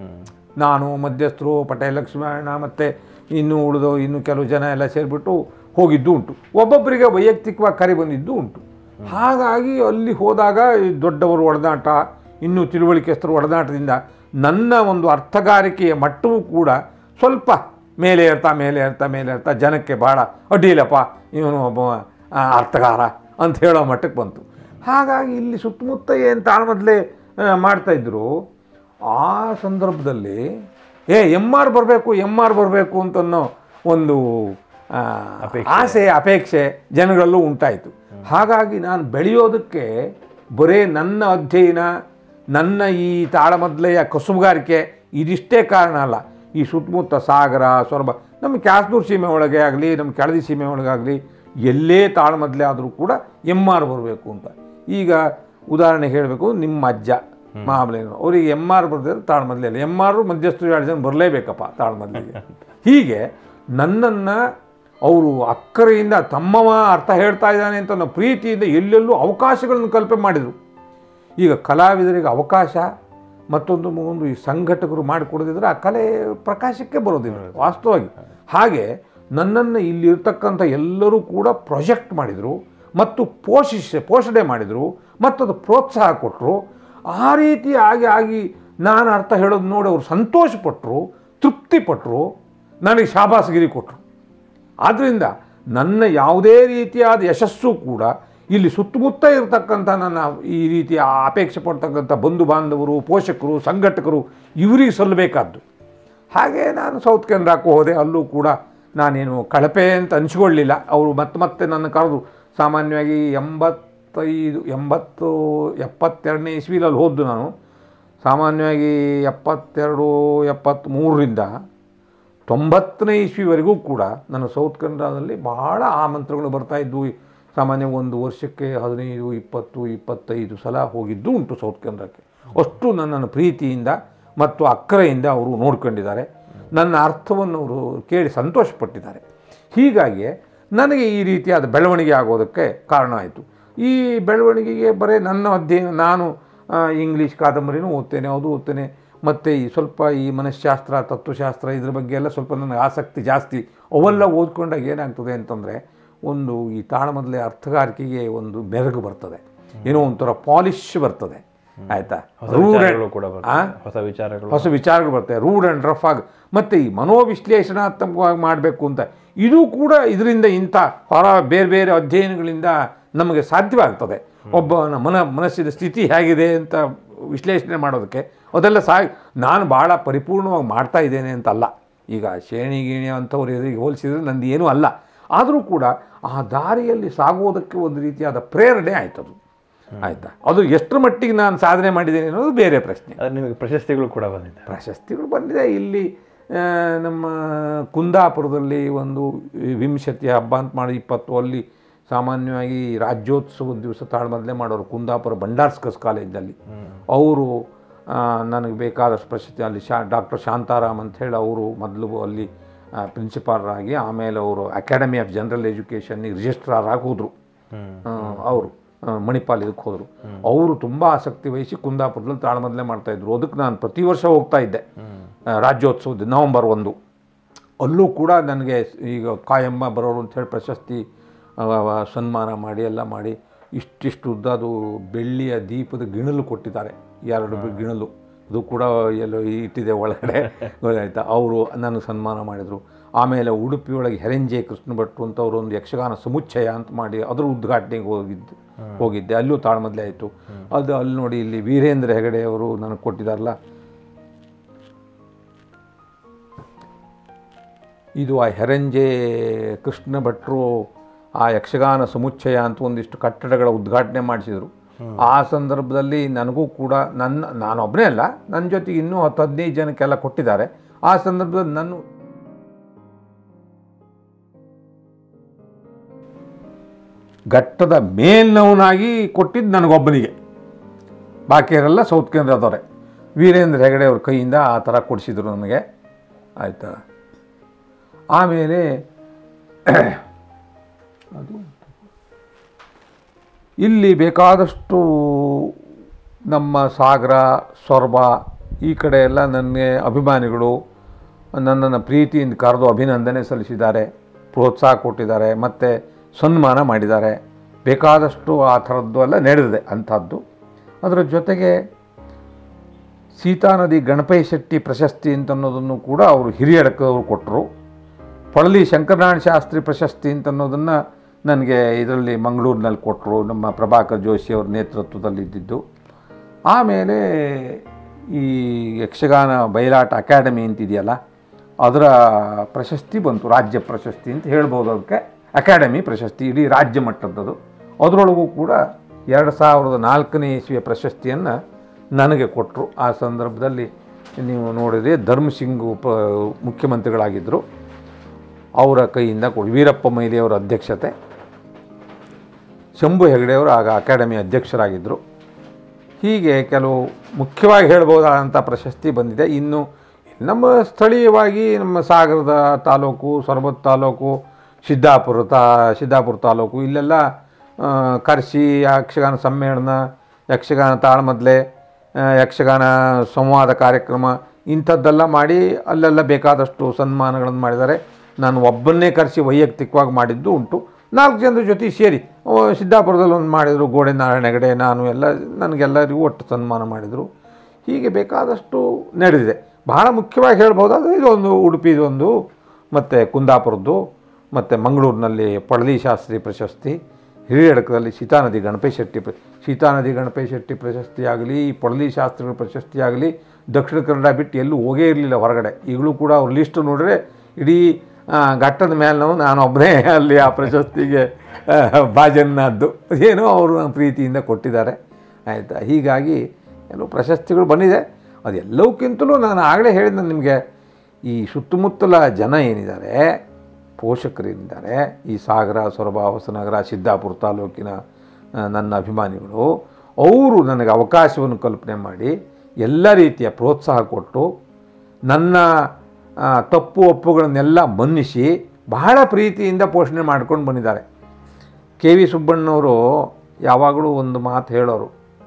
ನಾನು ಮಧ್ಯಸ್ಥರು ಪಟೇಲ್ ಲಕ್ಷ್ಮಣ ಮತ್ತು ಇನ್ನು ಉಳಿದು ಇನ್ನು ಕೆಲವು ಜನ ಎಲ್ಲ ಸೇರಿಬಿಟ್ಟು ಹೋಗಿದ್ದು ಉಂಟು ಒಬ್ಬೊಬ್ಬರಿಗೆ ವೈಯಕ್ತಿಕವಾಗಿ ಕರೆ ಬಂದಿದ್ದು ಉಂಟು ಹಾಗಾಗಿ ಅಲ್ಲಿ ಹೋದಾಗ ಈ ದೊಡ್ಡವರು ಒಡನಾಟ ಇನ್ನೂ ತಿಳುವಳಿಕೆಸ್ತರು ಒಡನಾಟದಿಂದ ನನ್ನ ಒಂದು ಅರ್ಥಗಾರಿಕೆಯ ಮಟ್ಟವೂ ಕೂಡ ಸ್ವಲ್ಪ ಮೇಲೆ ಏರ್ತಾ ಮೇಲೆ ಏರ್ತಾ ಮೇಲೆ ಏರ್ತಾ ಜನಕ್ಕೆ ಭಾಳ ಅಡ್ಡಿಯಿಲ್ಲಪ್ಪ ಇವನು ಒಬ್ಬ ಆ, ಅರ್ಥಗಾರ ಅಂತ ಹೇಳೋ ಮಟ್ಟಕ್ಕೆ ಬಂತು ಹಾಗಾಗಿ ಇಲ್ಲಿ ಸುತ್ತಮುತ್ತ ಏನು ತಾಳ್ಮದ್ಲೆ ಮಾಡ್ತಾಯಿದ್ರು ಆ ಸಂದರ್ಭದಲ್ಲಿ ಏ ಎಮ್ ಆರ್ ಬರಬೇಕು ಎಮ್ ಆರ್ ಬರಬೇಕು ಅಂತನ್ನೋ ಒಂದು ಆ, ಆಸೆ ಅಪೇಕ್ಷೆ ಜನಗಳಲ್ಲೂ ಉಂಟಾಯಿತು ಹಾಗಾಗಿ ನಾನು ಬೆಳೆಯೋದಕ್ಕೆ ಬರೇ ನನ್ನ ಅಧ್ಯಯನ ನನ್ನ ಈ ತಾಳಮದ್ಲೆಯ ಕಸುಬುಗಾರಿಕೆ ಇದಿಷ್ಟೇ ಕಾರಣ ಅಲ್ಲ ಈ ಸುತ್ತಮುತ್ತ ಸಾಗರ ಸೊರಬ ನಮ್ಮ ಕ್ಯಾಸ್ನೂರು ಸೀಮೆ ಒಳಗೆ ಆಗಲಿ ನಮ್ಮ ಕೆಳದಿ ಸೀಮೆ ಒಳಗಾಗಲಿ ಎಲ್ಲೇ ತಾಳ್ಮದ್ಲೆ ಆದರೂ ಕೂಡ ಎಮ್ ಆರ್ ಬರಬೇಕು ಅಂತ ಈಗ ಉದಾಹರಣೆ ಹೇಳಬೇಕು ನಿಮ್ಮ ಅಜ್ಜ ಮಹಾಬಲೇನು ಅವರಿಗೆ ಎಮ್ ಆರ್ ಬರ್ದಿದ್ರೆ ತಾಳ್ಮದ್ಲೆ ಇಲ್ಲ ಎಮ್ ಆರು ಮಧ್ಯಸ್ಥರು ಎರಡು ಜನ ಬರಲೇಬೇಕಪ್ಪ ತಾಳ್ಮದ್ಲೆಗೆ ಹೀಗೆ ನನ್ನನ್ನು ಅವರು ಅಕ್ಕರೆಯಿಂದ ತಮ್ಮವ ಅರ್ಥ ಹೇಳ್ತಾ ಇದ್ದಾನೆ ಅಂತ ಅನ್ನೋ ಪ್ರೀತಿಯಿಂದ ಎಲ್ಲೆಲ್ಲೂ ಅವಕಾಶಗಳನ್ನು ಕಲ್ಪನೆ ಮಾಡಿದರು ಈಗ ಕಲಾವಿದರಿಗೆ ಅವಕಾಶ ಮತ್ತೊಂದು ಒಂದು ಈ ಸಂಘಟಕರು ಮಾಡಿಕೊಡದಿದ್ರೆ ಆ ಕಲೆ ಪ್ರಕಾಶಕ್ಕೆ ಬರೋದಿಲ್ಲ ವಾಸ್ತವವಾಗಿ ಹಾಗೆ ನನ್ನನ್ನು ಇಲ್ಲಿರ್ತಕ್ಕಂಥ ಎಲ್ಲರೂ ಕೂಡ ಪ್ರೊಜೆಕ್ಟ್ ಮಾಡಿದರು ಮತ್ತು ಪೋಷಿಸ ಪೋಷಣೆ ಮಾಡಿದರು ಮತ್ತು ಅದು ಪ್ರೋತ್ಸಾಹ ಕೊಟ್ಟರು ಆ ರೀತಿ ಆಗಿ ಆಗಿ ನಾನು ಅರ್ಥ ಹೇಳೋದು ನೋಡಿ ಅವರು ಸಂತೋಷಪಟ್ಟರು ತೃಪ್ತಿಪಟ್ಟರು ನನಗೆ ಶಾಬಾಸಗಿರಿ ಕೊಟ್ಟರು ಆದ್ದರಿಂದ ನನ್ನ ಯಾವುದೇ ರೀತಿಯಾದ ಯಶಸ್ಸು ಕೂಡ ಇಲ್ಲಿ ಸುತ್ತಮುತ್ತ ಇರತಕ್ಕಂಥ ನನ್ನ ಈ ರೀತಿಯ ಅಪೇಕ್ಷೆ ಪಡ್ತಕ್ಕಂಥ ಬಂಧು ಬಾಂಧವರು ಪೋಷಕರು ಸಂಘಟಕರು ಇವರಿಗೆ ಸಲ್ಲಬೇಕಾದ್ದು ಹಾಗೆ ನಾನು ಸೌತ್ ಕೆನರಾಕ್ಕೂ ಹೋದೆ ಅಲ್ಲೂ ಕೂಡ ನಾನೇನು ಕಳಪೆ ಅಂತ ಅನಿಸ್ಕೊಳ್ಳಿಲ್ಲ ಅವರು ಮತ್ತೆ ಮತ್ತೆ ನನ್ನ ಕರೆದು ಸಾಮಾನ್ಯವಾಗಿ ಎಂಬತ್ತೈದು ಎಂಬತ್ತು ಎಪ್ಪತ್ತೆರಡನೇ ಇಸ್ವಿಲಲ್ಲಿ ಹೋದ್ದು ನಾನು ಸಾಮಾನ್ಯವಾಗಿ ಎಪ್ಪತ್ತೆರಡು ಎಪ್ಪತ್ತ್ಮೂರರಿಂದ ತೊಂಬತ್ತನೇ ಇಸ್ವಿವರೆಗೂ ಕೂಡ ನನ್ನ ಸೌತ್ ಕನ್ನಡದಲ್ಲಿ ಬಹಳ ಆಮಂತ್ರಣಗಳು ಬರ್ತಾ ಇದ್ವು ಸಾಮಾನ್ಯ ಒಂದು ವರ್ಷಕ್ಕೆ ಹದಿನೈದು ಇಪ್ಪತ್ತು ಇಪ್ಪತ್ತೈದು ಸಲ ಹೋಗಿದ್ದು ಉಂಟು ಸೌತ್ ಕನ್ನಡಕ್ಕೆ ಅಷ್ಟು ನನ್ನನ್ನು ಪ್ರೀತಿಯಿಂದ ಮತ್ತು ಅಕ್ಕರೆಯಿಂದ ಅವರು ನೋಡ್ಕೊಂಡಿದ್ದಾರೆ ನನ್ನ ಅರ್ಥವನ್ನು ಅವರು ಕೇಳಿ ಸಂತೋಷಪಟ್ಟಿದ್ದಾರೆ ಹೀಗಾಗಿ ನನಗೆ ಈ ರೀತಿಯಾದ ಬೆಳವಣಿಗೆ ಆಗೋದಕ್ಕೆ ಕಾರಣ ಆಯಿತು ಈ ಬೆಳವಣಿಗೆಗೆ ಬರೀ ನನ್ನ ಅಧ್ಯಯನ ನಾನು ಆ, ಇಂಗ್ಲೀಷ್ ಕಾದಂಬರಿನೂ ಓದ್ತೇನೆ ಅದು ಓದ್ತೇನೆ ಮತ್ತು ಈ ಸ್ವಲ್ಪ ಈ ಮನಃಶಾಸ್ತ್ರ ತತ್ವಶಾಸ್ತ್ರ ಇದ್ರ ಬಗ್ಗೆ ಎಲ್ಲ ಸ್ವಲ್ಪ ನನಗೆ ಆಸಕ್ತಿ ಜಾಸ್ತಿ ಅವೆಲ್ಲ ಓದ್ಕೊಂಡಾಗ ಏನಾಗ್ತದೆ ಅಂತಂದರೆ ಒಂದು ಈ ತಾಳಮದಲೆ ಅರ್ಥಗಾರಿಕೆಗೆ ಒಂದು ಮೆರುಗು ಬರ್ತದೆ ಏನೋ ಒಂಥರ ಪಾಲಿಶ್ ಬರ್ತದೆ ಆಯಿತಾ ಹೊಸ ವಿಚಾರಗಳು ಕೂಡ ಬರ್ತವೆ. ಹೊಸ ವಿಚಾರಗಳು ಹೊಸ ವಿಚಾರಗಳು ಬರ್ತವೆ ರೂಡ್ ಆ್ಯಂಡ್ ರಫ್ ಆಗಿ ಮತ್ತು ಈ ಮನೋವಿಶ್ಲೇಷಣಾತ್ಮಕವಾಗಿ ಮಾಡಬೇಕು ಅಂತ ಇದು ಕೂಡ ಇದರಿಂದ ಇಂಥ ಹೊರ ಬೇರೆ ಬೇರೆ ಅಧ್ಯಯನಗಳಿಂದ ನಮಗೆ ಸಾಧ್ಯವಾಗ್ತದೆ ಒಬ್ಬನ ಮನ ಮನಸ್ಸಿನ ಸ್ಥಿತಿ ಹೇಗಿದೆ ಅಂತ ವಿಶ್ಲೇಷಣೆ ಮಾಡೋದಕ್ಕೆ ಅದೆಲ್ಲ ಸಾ ನಾನು ಭಾಳ ಪರಿಪೂರ್ಣವಾಗಿ ಮಾಡ್ತಾ ಇದ್ದೇನೆ ಅಂತ ಅಲ್ಲ ಈಗ ಶೇಣಿ ಗೀಣಿ ಅಂಥವ್ರು ಎದುರಿಗೆ ಹೋಲಿಸಿದ್ರೆ ನಂದು ಏನೂ ಅಲ್ಲ ಆದರೂ ಕೂಡ ಆ ದಾರಿಯಲ್ಲಿ ಸಾಗುವುದಕ್ಕೆ ಒಂದು ರೀತಿಯಾದ ಪ್ರೇರಣೆ ಆಯ್ತದು ಆಯಿತಾ ಅದು ಎಷ್ಟರ ಮಟ್ಟಿಗೆ ನಾನು ಸಾಧನೆ ಮಾಡಿದ್ದೇನೆ ಅನ್ನೋದು ಬೇರೆ ಪ್ರಶ್ನೆ ಅದು ನಿಮಗೆ ಪ್ರಶಸ್ತಿಗಳು ಕೂಡ ಬಂದಿದೆ ಪ್ರಶಸ್ತಿಗಳು ಬಂದಿದೆ ಇಲ್ಲಿ ಆ, ನಮ್ಮ ಕುಂದಾಪುರದಲ್ಲಿ ಒಂದು ವಿಂಶತಿ ಹಬ್ಬ ಅಂತ ಮಾಡಿ ಇಪ್ಪತ್ತು ಅಲ್ಲಿ ಸಾಮಾನ್ಯವಾಗಿ ರಾಜ್ಯೋತ್ಸವದ ದಿವಸ ತಾಳ್ಮದಲೇ ಮಾಡೋರು ಕುಂದಾಪುರ ಭಂಡಾರ್ಸ್ಕಸ್ ಕಾಲೇಜಲ್ಲಿ ಅವರು ನನಗೆ ಬೇಕಾದಷ್ಟು ಪ್ರಶಸ್ತಿ ಅಲ್ಲಿ ಶಾ ಡಾಕ್ಟರ್ ಶಾಂತಾರಾಮ್ ಅಂತ ಹೇಳಿ ಅವರು ಮೊದಲು ಅಲ್ಲಿ ಪ್ರಿನ್ಸಿಪಾಲರಾಗಿ ಆಮೇಲೆ ಅವರು ಅಕಾಡೆಮಿ ಆಫ್ ಜನರಲ್ ಎಜುಕೇಷನ್ನಿಗೆ ರಿಜಿಸ್ಟ್ರಾರ್ ಆಗಿ ಹೋದರು ಅವರು ಮಣಿಪಾಲ್ ಇದಕ್ಕೆ ಹೋದರು ಅವರು ತುಂಬ ಆಸಕ್ತಿ ವಹಿಸಿ ಕುಂದಾಪುರದಲ್ಲಿ ತಾಳ್ಮದಲೇ ಮಾಡ್ತಾಯಿದ್ರು ಅದಕ್ಕೆ ನಾನು ಪ್ರತಿ ವರ್ಷ ಹೋಗ್ತಾ ಇದ್ದೆ ಆ, ರಾಜ್ಯೋತ್ಸವದ ನವಂಬರ್ ಒಂದು ಅಲ್ಲೂ ಕೂಡ ನನಗೆ ಈಗ ಕಾಯಮ್ಮ ಬರೋರು ಅಂಥೇಳಿ ಪ್ರಶಸ್ತಿ ಆ, ಆ, ಸನ್ಮಾನ ಮಾಡಿ ಎಲ್ಲ ಮಾಡಿ ಇಷ್ಟಿಷ್ಟು ಉದ್ದದು ಬೆಳ್ಳಿಯ ದೀಪದ ಗಿಣಲು ಕೊಟ್ಟಿದ್ದಾರೆ ಎರಡು ಬಿ- ಗಿಣಲು ಅದು ಕೂಡ ಎಲ್ಲೋ ಇಟ್ಟಿದೆ ಒಳಗಡೆ ಗೊತ್ತಾಯ್ತಾ ಅವರು ನನಗೆ ಸನ್ಮಾನ ಮಾಡಿದರು ಆಮೇಲೆ ಉಡುಪಿಯೊಳಗೆ ಹೆರಂಜೆ ಕೃಷ್ಣ ಭಟ್ರು ಅಂತ ಅವರು ಒಂದು ಯಕ್ಷಗಾನ ಸಮುಚ್ಚಯ ಅಂತ ಮಾಡಿ ಅದರ ಉದ್ಘಾಟನೆಗೆ ಹೋಗಿದ್ದು ಹೋಗಿದ್ದೆ ಅಲ್ಲೂ ತಾಳ್ಮದ್ಲೆ ಆಯಿತು ಅದು ಅಲ್ಲಿ ನೋಡಿ ಇಲ್ಲಿ ವೀರೇಂದ್ರ ಹೆಗಡೆ ಅವರು ನನಗೆ ಕೊಟ್ಟಿದ್ದಾರಲ್ಲ ಇದು ಆ ಹೆರಂಜೆ ಕೃಷ್ಣ ಭಟ್ರು ಆ ಯಕ್ಷಗಾನ ಸಮುಚ್ಚಯ ಅಂತ ಒಂದಿಷ್ಟು ಕಟ್ಟಡಗಳ ಉದ್ಘಾಟನೆ ಮಾಡಿಸಿದರು ಆ ಸಂದರ್ಭದಲ್ಲಿ ನನಗೂ ಕೂಡ ನನ್ನ ನಾನೊಬ್ಬನೇ ಅಲ್ಲ ನನ್ನ ಜೊತೆಗೆ ಇನ್ನೂ ಹತ್ತು ಹದಿನೈದು ಜನಕ್ಕೆಲ್ಲ ಕೊಟ್ಟಿದ್ದಾರೆ ಆ ಸಂದರ್ಭದಲ್ಲಿ ನಾನು ಘಟ್ಟದ ಮೇಲ್ನವನಾಗಿ ಕೊಟ್ಟಿದ್ದು ನನಗೊಬ್ಬನಿಗೆ ಬಾಕಿಯವರೆಲ್ಲ ಸೌತ್ ಕೇಂದ್ರದವರೇ ವೀರೇಂದ್ರ ಹೆಗಡೆ ಅವ್ರ ಕೈಯಿಂದ ಆ ಥರ ಕೊಡಿಸಿದ್ರು ನನಗೆ ಆಯಿತಾ ಆಮೇಲೆ ಅದು ಇಲ್ಲಿ ಬೇಕಾದಷ್ಟು ನಮ್ಮ ಸಾಗರ ಸೊರಬ ಈ ಕಡೆ ಎಲ್ಲ ನನಗೆ ಅಭಿಮಾನಿಗಳು ನನ್ನನ್ನು ಪ್ರೀತಿಯಿಂದ ಕರೆದು ಅಭಿನಂದನೆ ಸಲ್ಲಿಸಿದ್ದಾರೆ ಪ್ರೋತ್ಸಾಹ ಕೊಟ್ಟಿದ್ದಾರೆ ಮತ್ತು ಸನ್ಮಾನ ಮಾಡಿದ್ದಾರೆ ಬೇಕಾದಷ್ಟು ಆ ಥರದ್ದು ಎಲ್ಲ ನಡೆದಿದೆ ಅಂಥದ್ದು ಅದರ ಜೊತೆಗೆ ಸೀತಾನದಿ ಗಣಪಯ್ಯ ಶೆಟ್ಟಿ ಪ್ರಶಸ್ತಿ ಅಂತ ಅನ್ನೋದನ್ನು ಕೂಡ ಅವರು ಹಿರಿಯಡಕವರು ಕೊಟ್ಟರು ಪಳಲಿ ಶಂಕರನಾರಾಯಣ ಶಾಸ್ತ್ರಿ ಪ್ರಶಸ್ತಿ ಅಂತ ಅನ್ನೋದನ್ನು ನನಗೆ ಇದರಲ್ಲಿ ಮಂಗಳೂರಿನಲ್ಲಿ ಕೊಟ್ಟರು ನಮ್ಮ ಪ್ರಭಾಕರ್ ಜೋಶಿ ಅವ್ರ ನೇತೃತ್ವದಲ್ಲಿ ಇದ್ದಿದ್ದು ಆಮೇಲೆ ಈ ಯಕ್ಷಗಾನ ಬಯಲಾಟ ಅಕಾಡೆಮಿ ಅಂತಿದೆಯಲ್ಲ ಅದರ ಪ್ರಶಸ್ತಿ ಬಂತು ರಾಜ್ಯ ಪ್ರಶಸ್ತಿ ಅಂತ ಹೇಳ್ಬೋದು ಅದಕ್ಕೆ ಅಕಾಡೆಮಿ ಪ್ರಶಸ್ತಿ ಇಡೀ ರಾಜ್ಯ ಮಟ್ಟದ್ದದು ಅದರೊಳಗೂ ಕೂಡ ಎರಡು ಸಾವಿರದ ನಾಲ್ಕನೇ ಇಸ್ವಿಯ ಪ್ರಶಸ್ತಿಯನ್ನು ನನಗೆ ಕೊಟ್ಟರು ಆ ಸಂದರ್ಭದಲ್ಲಿ ನೀವು ನೋಡಿದರೆ ಧರ್ಮಸಿಂಗ್ ಉಪ ಮುಖ್ಯಮಂತ್ರಿಗಳಾಗಿದ್ದರು ಅವರ ಕೈಯಿಂದ ಕೊಡಿ ವೀರಪ್ಪ ಮೊಯ್ಲಿ ಅವರ ಅಧ್ಯಕ್ಷತೆ ಶಂಭು ಹೆಗಡೆಯವರು ಆಗ ಅಕಾಡೆಮಿ ಅಧ್ಯಕ್ಷರಾಗಿದ್ದರು ಹೀಗೆ ಕೆಲವು ಮುಖ್ಯವಾಗಿ ಹೇಳ್ಬೋದಾದಂಥ ಪ್ರಶಸ್ತಿ ಬಂದಿದೆ ಇನ್ನು ನಮ್ಮ ಸ್ಥಳೀಯವಾಗಿ ನಮ್ಮ ಸಾಗರದ ತಾಲೂಕು ಸೊರಬತ್ ತಾಲೂಕು ಸಿದ್ದಾಪುರ ತಾ ಸಿದ್ದಾಪುರ ತಾಲೂಕು ಇಲ್ಲೆಲ್ಲ ಆ, ಕರ್ಸಿ ಯಕ್ಷಗಾನ ಸಮ್ಮೇಳನ ಯಕ್ಷಗಾನ ತಾಳ್ಮದ್ಲೆ ಆ, ಯಕ್ಷಗಾನ ಸಂವಾದ ಕಾರ್ಯಕ್ರಮ ಇಂಥದ್ದೆಲ್ಲ ಮಾಡಿ ಅಲ್ಲೆಲ್ಲ ಬೇಕಾದಷ್ಟು ಸನ್ಮಾನಗಳನ್ನು ಮಾಡಿದ್ದಾರೆ ನಾನು ಒಬ್ಬನ್ನೇ ಕರೆಸಿ ವೈಯಕ್ತಿಕವಾಗಿ ಮಾಡಿದ್ದು ಉಂಟು ನಾಲ್ಕು ಜನರ ಜೊತೆ ಸೇರಿ ಅವ ಸಿದ್ದಾಪುರದಲ್ಲಿ ಒಂದು ಮಾಡಿದರು ಗೋಡೆ ನಾರಾಯಣ ಹೆಗಡೆ ನಾನು ಎಲ್ಲ ನನಗೆಲ್ಲರಿಗೂ ಒಟ್ಟು ಸನ್ಮಾನ ಮಾಡಿದರು ಹೀಗೆ ಬೇಕಾದಷ್ಟು ನಡೆದಿದೆ ಬಹಳ ಮುಖ್ಯವಾಗಿ ಹೇಳ್ಬೋದಾದ್ರೆ ಇದೊಂದು ಉಡುಪಿದೊಂದು ಮತ್ತು ಕುಂದಾಪುರದ್ದು ಮತ್ತು ಮಂಗಳೂರಿನಲ್ಲಿ ಪಳಲಿ ಶಾಸ್ತ್ರಿ ಪ್ರಶಸ್ತಿ ಹಿರಿಯಡಕದಲ್ಲಿ ಸೀತಾನದಿ ಗಣಪೇಶ್ ಶೆಟ್ಟಿ ಪ್ರ ಸೀತಾನದಿ ಗಣಪೇಶ್ ಶೆಟ್ಟಿ ಪ್ರಶಸ್ತಿ ಆಗಲಿ ಪಳಲಿ ಶಾಸ್ತ್ರಿಗಳ ಪ್ರಶಸ್ತಿ ಆಗಲಿ ದಕ್ಷಿಣ ಕನ್ನಡ ಬಿಟ್ಟು ಎಲ್ಲೂ ಹೋಗೇ ಇರಲಿಲ್ಲ ಹೊರಗಡೆ ಈಗಲೂ ಕೂಡ ಅವ್ರ ಲಿಸ್ಟ್ ನೋಡಿದ್ರೆ ಇಡೀ ಆ, ಘಟ್ಟದ ಮೇಲೆ ನಾವು ನಾನು ಒಬ್ಬನೇ ಅಲ್ಲಿ ಆ ಪ್ರಶಸ್ತಿಗೆ ಆ, ಭಾಜನ್ನದ್ದು ಏನೋ ಅವರು ನನ್ನ ಪ್ರೀತಿಯಿಂದ ಕೊಟ್ಟಿದ್ದಾರೆ ಆಯಿತಾ ಹೀಗಾಗಿ ಕೆಲವು ಪ್ರಶಸ್ತಿಗಳು ಬಂದಿದೆ ಅದೆಲ್ಲವಕ್ಕಿಂತಲೂ ನಾನು ಆಗಲೇ ಹೇಳಿದ ನಿಮಗೆ ಈ ಸುತ್ತಮುತ್ತಲ ಜನ ಏನಿದ್ದಾರೆ ಪೋಷಕರೇನಿದ್ದಾರೆ ಈ ಸಾಗರ ಸೊರಬ ಹೊಸನಗರ ಸಿದ್ದಾಪುರ ತಾಲೂಕಿನ ಆ, ನನ್ನ ಅಭಿಮಾನಿಗಳು ಅವರು ನನಗೆ ಅವಕಾಶವನ್ನು ಕಲ್ಪನೆ ಮಾಡಿ ಎಲ್ಲ ರೀತಿಯ ಪ್ರೋತ್ಸಾಹ ಕೊಟ್ಟು ನನ್ನ ಆ, ತಪ್ಪು ಒಪ್ಪುಗಳನ್ನೆಲ್ಲ ಮನ್ನಿಸಿ ಬಹಳ ಪ್ರೀತಿಯಿಂದ ಪೋಷಣೆ ಮಾಡ್ಕೊಂಡು ಬಂದಿದ್ದಾರೆ ಕೆ ವಿ ಸುಬ್ಬಣ್ಣವರು ಯಾವಾಗಲೂ ಒಂದು ಮಾತು ಹೇಳೋರು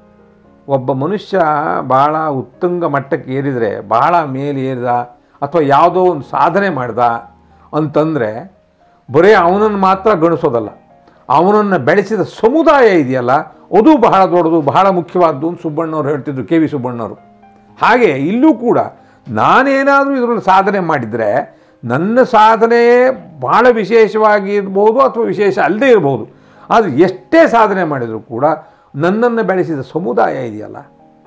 ಒಬ್ಬ ಮನುಷ್ಯ ಭಾಳ ಉತ್ತುಂಗ ಮಟ್ಟಕ್ಕೆ ಏರಿದರೆ ಭಾಳ ಮೇಲೆ ಏರಿದ ಅಥವಾ ಯಾವುದೋ ಒಂದು ಸಾಧನೆ ಮಾಡ್ದ ಅಂತಂದರೆ ಬರೀ ಅವನನ್ನು ಮಾತ್ರ ಗಣಿಸೋದಲ್ಲ ಅವನನ್ನು ಬೆಳೆಸಿದ ಸಮುದಾಯ ಇದೆಯಲ್ಲ ಅದು ಬಹಳ ದೊಡ್ಡದು ಬಹಳ ಮುಖ್ಯವಾದ್ದು ಅಂತ ಸುಬ್ಬಣ್ಣವ್ರು ಹೇಳ್ತಿದ್ರು ಕೆ ವಿ ಸುಬ್ಬಣ್ಣವರು ಹಾಗೆ ಇಲ್ಲೂ ಕೂಡ ನಾನೇನಾದರೂ ಇದರಲ್ಲಿ ಸಾಧನೆ ಮಾಡಿದರೆ ನನ್ನ ಸಾಧನೆ ಭಾಳ ವಿಶೇಷವಾಗಿ ಇರ್ಬೋದು ಅಥವಾ ವಿಶೇಷ ಅಲ್ಲದೆ ಇರ್ಬೋದು ಆದರೆ ಎಷ್ಟೇ ಸಾಧನೆ ಮಾಡಿದರೂ ಕೂಡ ನನ್ನನ್ನು ಬೆಳೆಸಿದ ಸಮುದಾಯ ಇದೆಯಲ್ಲ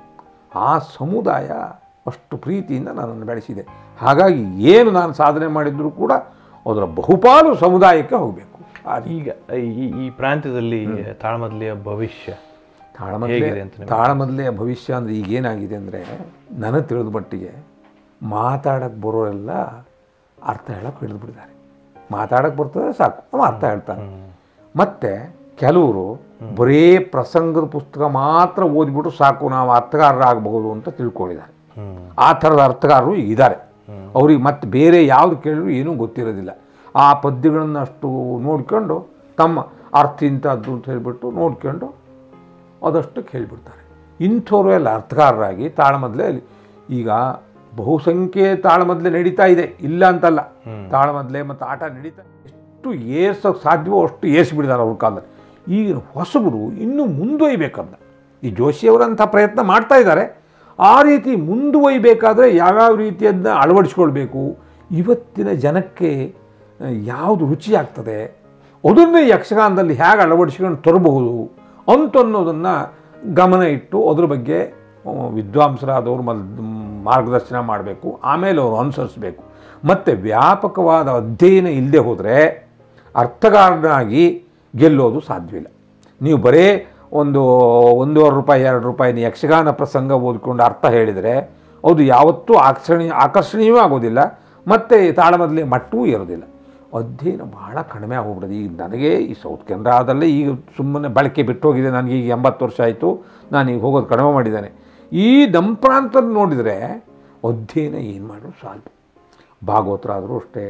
ಆ ಸಮುದಾಯ ಅಷ್ಟು ಪ್ರೀತಿಯಿಂದ ನನ್ನನ್ನು ಬೆಳೆಸಿದೆ ಹಾಗಾಗಿ ಏನು ನಾನು ಸಾಧನೆ ಮಾಡಿದರೂ ಕೂಡ ಅದರ ಬಹುಪಾಲು ಸಮುದಾಯಕ್ಕೆ ಹೋಗಬೇಕು ಈಗ ಈ ಈ ಪ್ರಾಂತ್ಯದಲ್ಲಿ ತಾಳ್ಮದ್ಲಿಯ ಭವಿಷ್ಯ ತಾಳಮದ್ಲೆ ಹೇಗಿದೆ ಅಂತ ನಿಮ್ಗೆ? ತಾಳಮದ್ಲೆಯ ಭವಿಷ್ಯ ಅಂದರೆ ಈಗೇನಾಗಿದೆ ಅಂದರೆ ನನಗೆ ತಿಳಿದ ಮಟ್ಟಿಗೆ ಮಾತಾಡಕ್ಕೆ ಬರೋರೆಲ್ಲ ಅರ್ಥ ಹೇಳಕ್ಕೆ ಹಿಡಿದು ಬಿಟ್ಟಿದ್ದಾರೆ ಮಾತಾಡಕ್ಕೆ ಬರ್ತದೆ ಸಾಕು ಅವ ಅರ್ಥ ಹೇಳ್ತಾನೆ ಮತ್ತು ಕೆಲವರು ಬರೀ ಪ್ರಸಂಗದ ಪುಸ್ತಕ ಮಾತ್ರ ಓದ್ಬಿಟ್ಟು ಸಾಕು ನಾವು ಅರ್ಥಗಾರರಾಗಬಹುದು ಅಂತ ತಿಳ್ಕೊಂಡಿದ್ದಾರೆ ಹ್ಮ್ ಆ ಥರದ ಅರ್ಥಗಾರರು ಈಗ ಇದ್ದಾರೆ ಅವ್ರಿಗೆ ಮತ್ತೆ ಬೇರೆ ಯಾವುದು ಕೇಳಿದ್ರು ಏನೂ ಗೊತ್ತಿರೋದಿಲ್ಲ ಆ ಪದ್ಯಗಳನ್ನು ಅಷ್ಟು ನೋಡ್ಕೊಂಡು ತಮ್ಮ ಅರ್ಥ ಇಂಥದ್ದು ಅಂತ ಹೇಳಿಬಿಟ್ಟು ನೋಡ್ಕೊಂಡು ಅದಷ್ಟಕ್ಕೆ ಹೇಳಿಬಿಡ್ತಾರೆ ಇಂಥವ್ರು ಎಲ್ಲ ಅರ್ಥಗಾರರಾಗಿ ತಾಳಮದ್ಲೆ ಅಲ್ಲಿ ಈಗ ಬಹುಸಂಖ್ಯೆ ತಾಳಮದ್ಲೆ ನಡೀತಾ ಇದೆ ಇಲ್ಲ ಅಂತಲ್ಲ ತಾಳಮದ್ಲೆ ಮತ್ತು ಆಟ ನಡೀತಾ ಎಷ್ಟು ಏರ್ಸೋಕ್ಕೆ ಸಾಧ್ಯವೋ ಅಷ್ಟು ಏರಿಸಿಬಿಟ್ಟಿದ್ದಾರೆ ಅವ್ರ ಕಾಲದಲ್ಲಿ ಈಗಿನ ಹೊಸಬರು ಇನ್ನೂ ಮುಂದೊಯ್ಬೇಕಂತ ಈ ಜೋಶಿಯವರಂಥ ಪ್ರಯತ್ನ ಮಾಡ್ತಾ ಇದ್ದಾರೆ ಆ ರೀತಿ ಮುಂದುವಯ್ಬೇಕಾದ್ರೆ ಯಾವ್ಯಾವ ರೀತಿಯನ್ನ ಅಳವಡಿಸ್ಕೊಳ್ಬೇಕು ಇವತ್ತಿನ ಜನಕ್ಕೆ ಆ, ಯಾವುದು ರುಚಿ ಆಗ್ತದೆ ಅದನ್ನೇ ಯಕ್ಷಗಾನದಲ್ಲಿ ಹೇಗೆ ಅಳವಡಿಸ್ಕೊಂಡು ತರಬಹುದು ಅಂತನ್ನೋದನ್ನು ಗಮನ ಇಟ್ಟು ಅದ್ರ ಬಗ್ಗೆ ಆ, ವಿದ್ವಾಂಸರಾದವರು ಮಲ್ ಮಾರ್ಗದರ್ಶನ ಮಾಡಬೇಕು ಆಮೇಲೆ ಅವರು ಅನುಸರಿಸಬೇಕು ಮತ್ತು ವ್ಯಾಪಕವಾದ ಅಧ್ಯಯನ ಇಲ್ಲದೆ ಹೋದರೆ ಅರ್ಥಗಾರನಾಗಿ ಗೆಲ್ಲೋದು ಸಾಧ್ಯವಿಲ್ಲ ನೀವು ಬರೇ ಒಂದು ಒಂದೂವರೆ ರೂಪಾಯಿ ಎರಡು ರೂಪಾಯಿನ ಯಕ್ಷಗಾನ ಪ್ರಸಂಗ ಓದ್ಕೊಂಡು ಅರ್ಥ ಹೇಳಿದರೆ ಅದು ಯಾವತ್ತೂ ಆಕರ್ಷಣೀಯ ಆಕರ್ಷಣೀಯವೂ ಆಗೋದಿಲ್ಲ ಮತ್ತು ತಾಳಮದಲಿ ಮಟ್ಟವೂ ಇರೋದಿಲ್ಲ ಅಧ್ಯಯನ ಭಾಳ ಕಡಿಮೆ ಆಗೋಗ್ಬಿಡೋದು ಈಗ ನನಗೆ ಈ ಸೌತ್ ಕೆನರಾದಲ್ಲೇ ಈಗ ಸುಮ್ಮನೆ ಬಳಕೆ ಬಿಟ್ಟು ಹೋಗಿದೆ ನನಗೆ ಈಗ ಎಂಬತ್ತು ವರ್ಷ ಆಯಿತು ನಾನು ಈಗ ಹೋಗೋದು ಕಡಿಮೆ ಮಾಡಿದ್ದೇನೆ ಈ ನಮ್ಮ ಪ್ರಾಂತ ನೋಡಿದರೆ ಅಧ್ಯಯನ ಏನು ಮಾಡೋದು ಸಾಲದು ಭಾಗವತರಾದರೂ ಅಷ್ಟೇ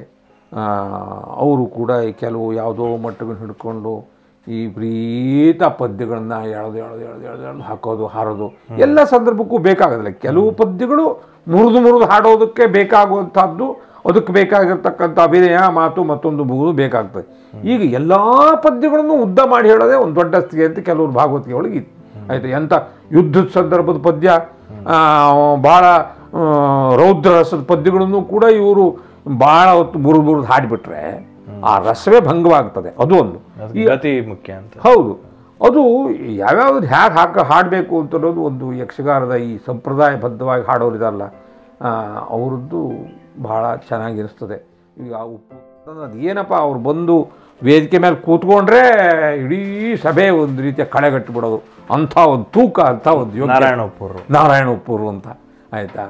ಅವರು ಕೂಡ ಈ ಕೆಲವು ಯಾವುದೋ ಮಟ್ಟಗಳನ್ನು ಹಿಡ್ಕೊಂಡು ಈ ವಿಪರೀತ ಪದ್ಯಗಳನ್ನು ಎಳೆದು ಎಳೆದು ಎಳೆದು ಎಳೆದು ಎಳೆದು ಹಾಕೋದು ಹಾರೋದು ಎಲ್ಲ ಸಂದರ್ಭಕ್ಕೂ ಬೇಕಾಗೋದಿಲ್ಲ ಕೆಲವು ಪದ್ಯಗಳು ಮುರಿದು ಮುರಿದು ಹಾಡೋದಕ್ಕೆ ಬೇಕಾಗುವಂಥದ್ದು ಅದಕ್ಕೆ ಬೇಕಾಗಿರ್ತಕ್ಕಂಥ ಅಭಿನಯ ಮಾತು ಮತ್ತೊಂದು ಮುಗಿದು ಬೇಕಾಗ್ತದೆ ಈಗ ಎಲ್ಲ ಪದ್ಯಗಳನ್ನು ಉದ್ದ ಮಾಡಿ ಹೇಳೋದೇ ಒಂದು ದೊಡ್ಡ ಸ್ಥಿತಿ ಅಂತ ಕೆಲವರು ಭಾಗವತಿಗೆ ಒಳಗೆ ಇದೆ ಆಯ್ತು ಎಂಥ ಯುದ್ಧದ ಸಂದರ್ಭದ ಪದ್ಯ ಭಾಳ ರೌದ್ರ ರಸದ ಪದ್ಯಗಳನ್ನು ಕೂಡ ಇವರು ಭಾಳ ಹೊತ್ತು ಮುರಿದು ಮುರಿದು ಹಾಡಿಬಿಟ್ರೆ ಆ ರಸವೇ ಭಂಗವಾಗ್ತದೆ ಅದು ಒಂದು ಅದು ಗತಿ ಮುಖ್ಯ ಅಂತ ಹೌದು ಅದು ಯಾವ್ಯಾವ್ದು ಹ್ಯಾಗೆ ಹಾಕ ಹಾಡಬೇಕು ಅಂತ ಅನ್ನೋದು ಒಂದು ಯಕ್ಷಗಾನದ ಈ ಸಂಪ್ರದಾಯಬದ್ಧವಾಗಿ ಹಾಡೋರಿದಾರಲ್ಲ ಆ, ಅವ್ರದ್ದು ಭಾಳ ಚೆನ್ನಾಗಿರಿಸ್ತದೆ ಈಗ ಆ ಉಪ್ಪು ಅದು ಏನಪ್ಪ ಅವ್ರು ಬಂದು ವೇದಿಕೆ ಮೇಲೆ ಕೂತ್ಕೊಂಡ್ರೆ ಇಡೀ ಸಭೆ ಒಂದು ರೀತಿಯ ಕಳೆಗಟ್ಟಿಬಿಡೋದು ಅಂಥ ಒಂದು ತೂಕ ಅಂಥ ಒಂದು ಯೋಗ್ಯ ನಾರಾಯಣ ಉಪ್ಪೂರು ನಾರಾಯಣ ಉಪ್ಪೂರು ಅಂತ ಆಯಿತಾ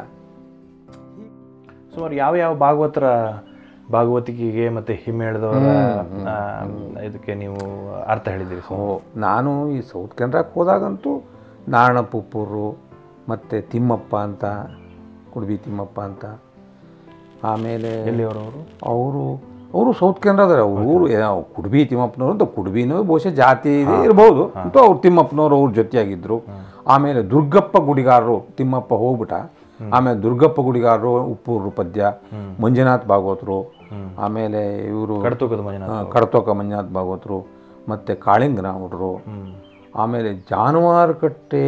ಸುಮಾರು ಯಾವ ಯಾವ ಭಾಗವತರ ಭಾಗವತಿಕೆಗೆ ಮತ್ತೆ ಹಿಮ್ಮೇಳದವರ ಆ, ಇದಕ್ಕೆ ನೀವು ಅರ್ಥ ಹೇಳಿದ್ದೀರಿ ಓ ನಾನು ಈ ಸೌತ್ ಕೆನರಾಕ್ಕೆ ಹೋದಾಗಂತೂ ನಾರಾಯಣ ಪುಪ್ಪೂರು ಮತ್ತು ತಿಮ್ಮಪ್ಪ ಅಂತ ಕುಡ್ಬಿ ತಿಮ್ಮಪ್ಪ ಅಂತ ಆಮೇಲೆ ಎಲ್ಲಿಯವರವರು ಅವರು ಅವರು ಸೌತ್ ಕೆನರಾದ್ರೆ ಅವ್ರ ಊರು ಯಾವ ಕುಡ್ಬಿ ತಿಮ್ಮಪ್ಪನವರು ಅಂತ ಕುಡ್ಬಿನೂ ಬಹುಶಃ ಜಾತಿ ಇದೆ ಇರ್ಬೋದು ಅಂತ ಅವ್ರು ತಿಮ್ಮಪ್ಪನವರು ಅವ್ರ ಜೊತೆಯಾಗಿದ್ದರು ಆಮೇಲೆ ದುರ್ಗಪ್ಪ ಗುಡಿಗಾರರು ತಿಮ್ಮಪ್ಪ ಹೋಗ್ಬಿಟ್ಟ ಆಮೇಲೆ ದುರ್ಗಪ್ಪ ಗುಡಿಗಾರರು ಉಪ್ಪೂರು ಪದ್ಯ ಮಂಜುನಾಥ್ ಭಾಗವತರು ಆಮೇಲೆ ಇವರು ಕಡತೂಕದ ಮಂಜುನಾಥ್ ಕಡತೋಕ ಮಂಜುನಾಥ್ ಭಾಗವತರು ಮತ್ತು ಕಾಳಿಂಗರಾಮರು ಆಮೇಲೆ ಜಾನುವಾರುಕಟ್ಟೆ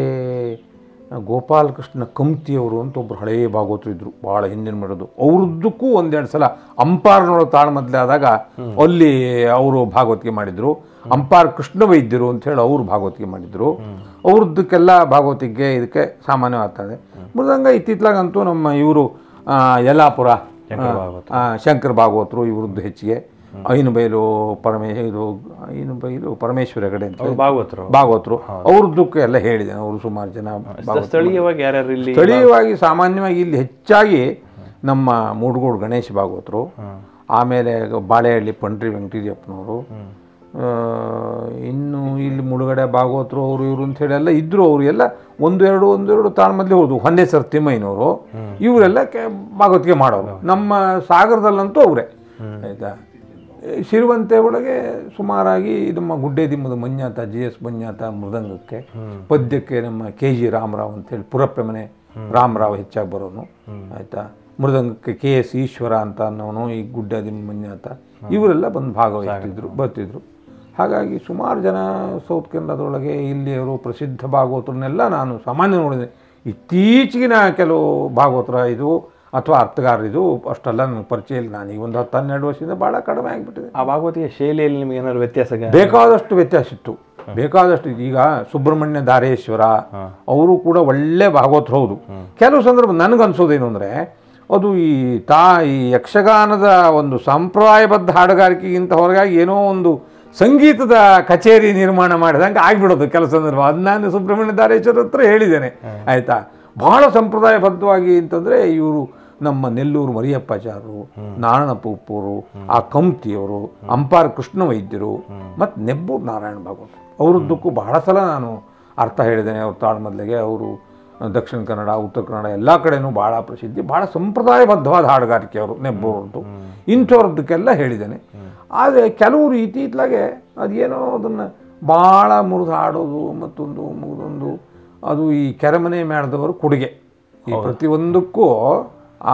ಗೋಪಾಲಕೃಷ್ಣ ಕಂಪ್ತಿಯವರು ಅಂತ ಒಬ್ಬರು ಹಳೆಯ ಭಾಗವತರು ಇದ್ದರು ಭಾಳ ಹಿಂದಿನ ಮಾಡೋದು ಅವ್ರದ್ದಕ್ಕೂ ಒಂದೆರಡು ಸಲ ಅಂಪಾರ್ನೊಳಗೆ ತಾಳ್ಮದ್ಲೆ ಆದಾಗ ಅಲ್ಲಿ ಅವರು ಭಾಗವತಿಗೆ ಮಾಡಿದರು ಅಂಪಾರ್ ಕೃಷ್ಣ ವೈದ್ಯರು ಅಂತ ಹೇಳಿ ಅವರು ಭಾಗವತಿಗೆ ಮಾಡಿದರು ಅವ್ರದ್ದಕ್ಕೆಲ್ಲ ಭಾಗವತಿಗೆ ಇದಕ್ಕೆ ಸಾಮಾನ್ಯವಾಗ್ತದೆ ಮೃದಂಗ ಇತ್ತಿತ್ಲಾಗಂತೂ ನಮ್ಮ ಇವರು ಯಲ್ಲಾಪುರ ಶಂಕರ ಭಾಗವತ ಆ, ಶಂಕರ್ ಭಾಗವತರು ಇವ್ರದ್ದು ಹೆಚ್ಚಿಗೆ ಐನು ಬೈಲು ಪರಮೇ ಇದು ಐನು ಬೈಲು ಪರಮೇಶ್ವರ ಹೆಗಡೆ ಅಂತ ಅವ್ರು ಭಾಗವತರು ಭಾಗವತರು ಅವ್ರದ್ದಕ್ಕೆ ಎಲ್ಲ ಹೇಳಿದ್ದೇನೆ ಅವರು ಸುಮಾರು ಜನ ಭಾಗವತರು. ಸ್ಥಳೀಯವಾಗಿ ಯಾರ್ಯಾರು ಇಲ್ಲಿ ಸ್ಥಳೀಯವಾಗಿ ಸಾಮಾನ್ಯವಾಗಿ ಇಲ್ಲಿ ಹೆಚ್ಚಾಗಿ ನಮ್ಮ ಮೂಡ್ಗೋಡು ಗಣೇಶ್ ಭಾಗವತರು ಆಮೇಲೆ ಬಾಳೆಹಳ್ಳಿ ಪಂಡ್ರಿ ವೆಂಕಟೇಶಪ್ಪನವರು ಆ, ಇನ್ನು ಇಲ್ಲಿ ಮುಳುಗಡೆ ಭಾಗವತರು ಅವರು ಇವರು ಅಂತ ಹೇಳಿ ಎಲ್ಲ ಇದ್ರು ಅವರು ಎಲ್ಲ ಒಂದು ಎರಡು ಒಂದು ಎರಡು ತಾಳ್ಮದ್ಲೆ ಹೋದ್ರು ಹೊನ್ನೆ ಸರ್ ತಿಮ್ಮಯ್ಯನವರು ಇವರೆಲ್ಲ ಕೆ ಭಾಗವತಿಗೆ ಮಾಡೋರು ನಮ್ಮ ಸಾಗರದಲ್ಲಂತೂ ಅವರೇ ಆಯ್ತಾ ಈ ಸಿರಿವಂತೆ ಒಳಗೆ ಸುಮಾರಾಗಿ ನಮ್ಮ ಗುಡ್ಡೆ ದಿಮ್ಮದ ಮಂಜಾತ ಜಿ ಎಸ್ ಮಂಜಾತ ಮೃದಂಗಕ್ಕೆ ಪದ್ಯಕ್ಕೆ ನಮ್ಮ ಕೆ ಜಿ ರಾಮರಾವ್ ಅಂತೇಳಿ ಪುರಪ್ಪೆ ಮನೆ ರಾಮರಾವ್ ಹೆಚ್ಚಾಗಿ ಬರೋನು ಆಯ್ತಾ ಮೃದಂಗಕ್ಕೆ ಕೆ ಎಸ್ ಈಶ್ವರ ಅಂತ ಅನ್ನೋನು ಈ ಗುಡ್ಡ ದಿಮ್ಮ ಮಂಜಾತ ಇವರೆಲ್ಲ ಬಂದು ಭಾಗವಹಿಸ್ತಿದ್ರು ಬರ್ತಿದ್ರು ಹಾಗಾಗಿ ಸುಮಾರು ಜನ ಸೌತ್ ಕೆನಡಾದೊಳಗೆ ಇಲ್ಲಿಯವರು ಪ್ರಸಿದ್ಧ ಭಾಗವತರನ್ನೆಲ್ಲ ನಾನು ಸಾಮಾನ್ಯ ನೋಡಿದೆ ಇತ್ತೀಚೆಗಿನ ಕೆಲವು ಭಾಗವತರ ಇದು ಅಥವಾ ಅರ್ಥಗಾರರಿದು ಅಷ್ಟೆಲ್ಲ ನನಗೆ ಪರಿಚಯ ಇಲ್ಲ ನಾನು ಈಗ ಒಂದು ಹತ್ತು ಹನ್ನೆರಡು ವರ್ಷದಿಂದ ಭಾಳ ಕಡಿಮೆ ಆಗಿಬಿಟ್ಟಿದೆ ಆ ಭಾಗವತಿಯ ಶೈಲಿಯಲ್ಲಿ ನಿಮ್ಗೆ ಏನಾದ್ರು ವ್ಯತ್ಯಾಸ ಗ- ಬೇಕಾದಷ್ಟು ವ್ಯತ್ಯಾಸ ಇತ್ತು ಬೇಕಾದಷ್ಟು ಇದು. ಈಗ ಸುಬ್ರಹ್ಮಣ್ಯ ದಾರೇಶ್ವರ ಅವರು ಕೂಡ ಒಳ್ಳೆ ಭಾಗವತರು ಹೌದು ಕೆಲವು ಸಂದರ್ಭ ನನಗನ್ಸೋದೇನು ಅಂದರೆ ಅದು ಈ ತಾ ಈ ಯಕ್ಷಗಾನದ ಒಂದು ಸಂಪ್ರದಾಯಬದ್ಧ ಹಾಡುಗಾರಿಕೆಗಿಂತ ಹೊರಗಾಗಿ ಏನೋ ಒಂದು ಸಂಗೀತದ ಕಚೇರಿ ನಿರ್ಮಾಣ ಮಾಡಿದಂಗೆ ಆಗ್ಬಿಡೋದು ಕೆಲವು ಸಂದರ್ಭ ಅದು ನಾನು ಸುಬ್ರಹ್ಮಣ್ಯ ದಾರೇಶ್ವರ ಹತ್ರ ಹೇಳಿದ್ದೇನೆ ಆಯಿತಾ ಬಹಳ ಸಂಪ್ರದಾಯಬದ್ಧವಾಗಿ ಅಂತಂದರೆ ಇವರು ನಮ್ಮ ನೆಲ್ಲೂರು ಮರಿಯಪ್ಪಾಚಾರ್ಯರು ನಾರಾಯಣಪ್ಪ ಉಪ್ಪೂರು ಆ ಕಂಪ್ತಿಯವರು ಅಂಪಾರ್ ಕೃಷ್ಣ ವೈದ್ಯರು ಮತ್ತು ನೆಬ್ಬೂರು ನಾರಾಯಣ ಭಾಗವತ್ ಅವರದ್ದಕ್ಕೂ ಬಹಳ ಸಲ ನಾನು ಅರ್ಥ ಹೇಳಿದ್ದೇನೆ ಅವ್ರ ತಾಳ್ಮದ್ಲೆಗೆ ಅವರು ದಕ್ಷಿಣ ಕನ್ನಡ ಉತ್ತರ ಕನ್ನಡ ಎಲ್ಲ ಕಡೆನೂ ಭಾಳ ಪ್ರಸಿದ್ಧಿ ಭಾಳ ಸಂಪ್ರದಾಯಬದ್ಧವಾದ ಹಾಡುಗಾರಿಕೆ ಅವರು ನೆಬ್ಬೂರದ್ದು ಇಂಥವ್ರದ್ದಕ್ಕೆಲ್ಲ ಹೇಳಿದ್ದೇನೆ ಆದರೆ ಕೆಲವು ರೀತಿ ಇತ್ಲಾಗೆ ಅದೇನೋ ಅದನ್ನು ಭಾಳ ಮುರಿದು ಹಾಡೋದು ಮತ್ತೊಂದು ಮುಗಿದೊಂದು ಅದು ಈ ಕೆರೆಮನೆ ಮೇಳದವರು ಕೊಡುಗೆ ಈ ಪ್ರತಿಯೊಂದಕ್ಕೂ ಆ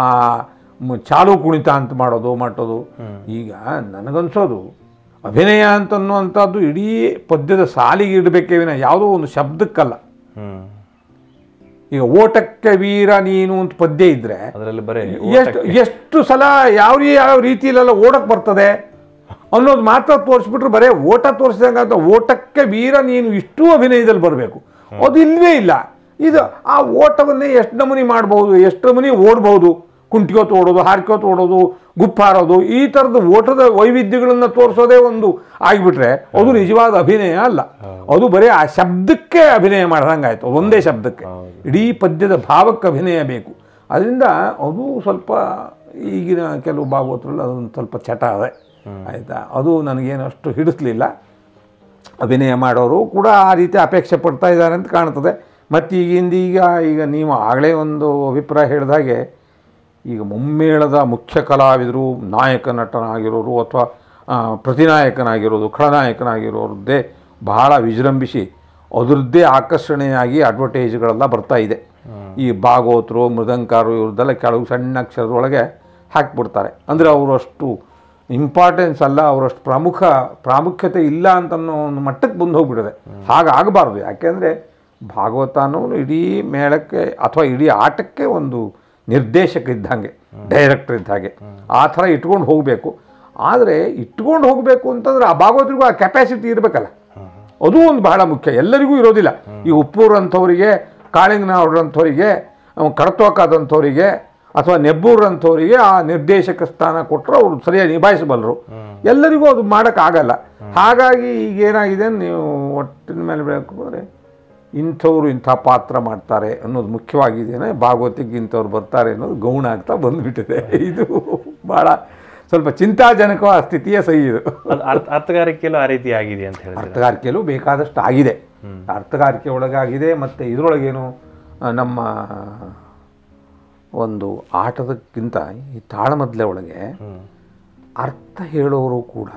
ಮ- ಚಾಲು ಕುಣಿತ ಅಂತ ಮಾಡೋದು ಮಾಡೋದು ಈಗ ನನಗನ್ಸೋದು ಅಭಿನಯ ಅಂತ ಅನ್ನುವಂಥದ್ದು ಇಡೀ ಪದ್ಯದ ಸಾಲಿಗೆ ಇಡಬೇಕೇ ವಿನ ಯಾವುದೋ ಒಂದು ಶಬ್ದಕ್ಕಲ್ಲ ಹ್ಮ್ ಈಗ ಓಟಕ್ಕೆ ವೀರ ನೀನು ಅಂತ ಪದ್ಯ ಇದ್ರೆ ಅದರಲ್ಲಿ ಬರೀ ಎಷ್ಟು ಎಷ್ಟು ಸಲ ಯಾವ ರೀ- ಯಾವ ರೀತಿಯಲ್ಲೆಲ್ಲ ಓಡಕ್ ಬರ್ತದೆ ಅನ್ನೋದು ಮಾತ್ರ ತೋರಿಸ್ಬಿಟ್ರೆ ಬರೇ ಓಟ ತೋರಿಸಿದಂಗ ಅಂತ ಓಟಕ್ಕೆ ವೀರ ನೀನು ಇಷ್ಟು ಅಭಿನಯದಲ್ಲಿ ಬರಬೇಕು ಅದು ಇಲ್ವೇ ಇಲ್ಲ ಇದು ಆ ಓಟವನ್ನೇ ಎಷ್ಟು ನಮೂನಿ ಮಾಡ್ಬೋದು ಎಷ್ಟು ನಮೂನಿ ಓಡ್ಬೋದು ಕುಂಟಿಕೋತ ಓಡೋದು ಹಾರ್ಕೋತ ಓಡೋದು ಗುಪ್ಪಾರೋದು ಈ ಥರದ ಓಟದ ವೈವಿಧ್ಯಗಳನ್ನು ತೋರಿಸೋದೇ ಒಂದು ಆಗಿಬಿಟ್ರೆ ಅದು ನಿಜವಾದ ಅಭಿನಯ ಅಲ್ಲ ಅದು ಬರೀ ಆ ಶಬ್ದಕ್ಕೆ ಅಭಿನಯ ಮಾಡ್ದಂಗಾಯ್ತು ಒಂದೇ ಶಬ್ದಕ್ಕೆ ಇಡೀ ಪದ್ಯದ ಭಾವಕ್ಕೆ ಅಭಿನಯ ಬೇಕು ಅದರಿಂದ ಅದು ಸ್ವಲ್ಪ ಈಗಿನ ಕೆಲವು ಭಾಗವತರಲ್ಲಿ ಅದೊಂದು ಸ್ವಲ್ಪ ಚಟ ಅದೇ ಆಯಿತಾ ಅದು ನನಗೇನು ಅಷ್ಟು ಹಿಡಿಸ್ಲಿಲ್ಲ ಅಭಿನಯ ಮಾಡೋರು ಕೂಡ ಆ ರೀತಿ ಅಪೇಕ್ಷೆ ಪಡ್ತಾ ಇದ್ದಾರೆ ಅಂತ ಕಾಣ್ತದೆ ಮತ್ತು ಈಗಿಂದ ಈಗ ಈಗ ನೀವು ಆಗಲೇ ಒಂದು ಅಭಿಪ್ರಾಯ ಹೇಳಿದ ಹಾಗೆ ಈಗ ಮುಮ್ಮೇಳದ ಮುಖ್ಯ ಕಲಾವಿದರು ನಾಯಕ ನಟನಾಗಿರೋರು ಅಥವಾ ಪ್ರತಿನಾಯಕನಾಗಿರೋದು ಖಳನಾಯಕನಾಗಿರೋರದ್ದೇ ಬಹಳ ವಿಜೃಂಭಿಸಿ ಅದರದ್ದೇ ಆಕರ್ಷಣೆಯಾಗಿ ಅಡ್ವರ್ಟೈಸ್ಗಳೆಲ್ಲ ಬರ್ತಾ ಇದೆ ಈ ಭಾಗವತರು ಮೃದಂಕಾರರು ಇವ್ರದ್ದೆಲ್ಲ ಕೆಲವು ಸಣ್ಣ ಅಕ್ಷರದೊಳಗೆ ಹಾಕಿಬಿಡ್ತಾರೆ ಅಂದರೆ ಅವರು ಅಷ್ಟು ಇಂಪಾರ್ಟೆನ್ಸ್ ಅಲ್ಲ ಅವರಷ್ಟು ಪ್ರಮುಖ ಪ್ರಾಮುಖ್ಯತೆ ಇಲ್ಲ ಅಂತ ಅನ್ನೋ ಒಂದು ಮಟ್ಟಕ್ಕೆ ಬಂದು ಹೋಗ್ಬಿಟ್ಟಿದೆ ಹಾಗಾಗಬಾರ್ದು ಯಾಕೆಂದರೆ ಭಾಗವತ ಅನ್ನೋನು ಇಡೀ ಮೇಳಕ್ಕೆ ಅಥವಾ ಇಡೀ ಆಟಕ್ಕೆ ಒಂದು ನಿರ್ದೇಶಕ ಇದ್ದಂಗೆ ಡೈರೆಕ್ಟರ್ ಇದ್ದ ಹಾಗೆ ಆ ಥರ ಇಟ್ಕೊಂಡು ಹೋಗಬೇಕು ಆದರೆ ಇಟ್ಕೊಂಡು ಹೋಗಬೇಕು ಅಂತಂದ್ರೆ ಆ ಭಾಗವತರಿಗೂ ಆ ಕೆಪಾಸಿಟಿ ಇರಬೇಕಲ್ಲ ಅದು ಒಂದು ಬಹಳ ಮುಖ್ಯ ಎಲ್ಲರಿಗೂ ಇರೋದಿಲ್ಲ ಈ ಉಪ್ಪೂರು ಅಂಥವರಿಗೆ ಕಾಳಿಂಗನವ್ರಂಥವರಿಗೆ ಕಡತೋಕಾದಂಥವರಿಗೆ ಅಥವಾ ನೆಬ್ಬೂರು ಅಂಥವರಿಗೆ ಆ ನಿರ್ದೇಶಕ ಸ್ಥಾನ ಕೊಟ್ಟರು ಅವರು ಸರಿಯಾಗಿ ನಿಭಾಯಿಸಬಲ್ಲರು ಎಲ್ಲರಿಗೂ ಅದು ಮಾಡೋಕ್ಕಾಗಲ್ಲ ಹಾಗಾಗಿ ಈಗ ಏನಾಗಿದೆ ನೀವು ಒಟ್ಟಿನ ಮೇಲೆ ಬೆಳಕು ಹೋದರೆ ಇಂಥವ್ರು ಇಂಥ ಪಾತ್ರ ಮಾಡ್ತಾರೆ ಅನ್ನೋದು ಮುಖ್ಯವಾಗಿದೆಯೇ ಭಾಗವತಿಗೆ ಇಂಥವ್ರು ಬರ್ತಾರೆ ಅನ್ನೋದು ಗೌಣ ಆಗ್ತಾ ಬಂದುಬಿಟ್ಟಿದೆ ಇದು ಭಾಳ ಸ್ವಲ್ಪ ಚಿಂತಾಜನಕವಾದ ಸ್ಥಿತಿಯೇ ಸಹಿ ಇದು ಅದು ಅರ್ಥ ಅರ್ಥಗಾರಿಕೆಯಲ್ಲೂ ಆ ರೀತಿ ಆಗಿದೆ ಅಂತ ಹೇಳಿದ್ರೆ ಅರ್ಥಗಾರಿಕೆಯಲ್ಲೂ ಬೇಕಾದಷ್ಟು ಆಗಿದೆ ಅರ್ಥಗಾರಿಕೆ ಒಳಗಾಗಿದೆ ಮತ್ತು ಇದರೊಳಗೇನು ಆ, ನಮ್ಮ ಒಂದು ಆಟದಕ್ಕಿಂತ ಈ ತಾಳಮದ್ಲೆ ಒಳಗೆ ಅರ್ಥ ಹೇಳೋರು ಕೂಡ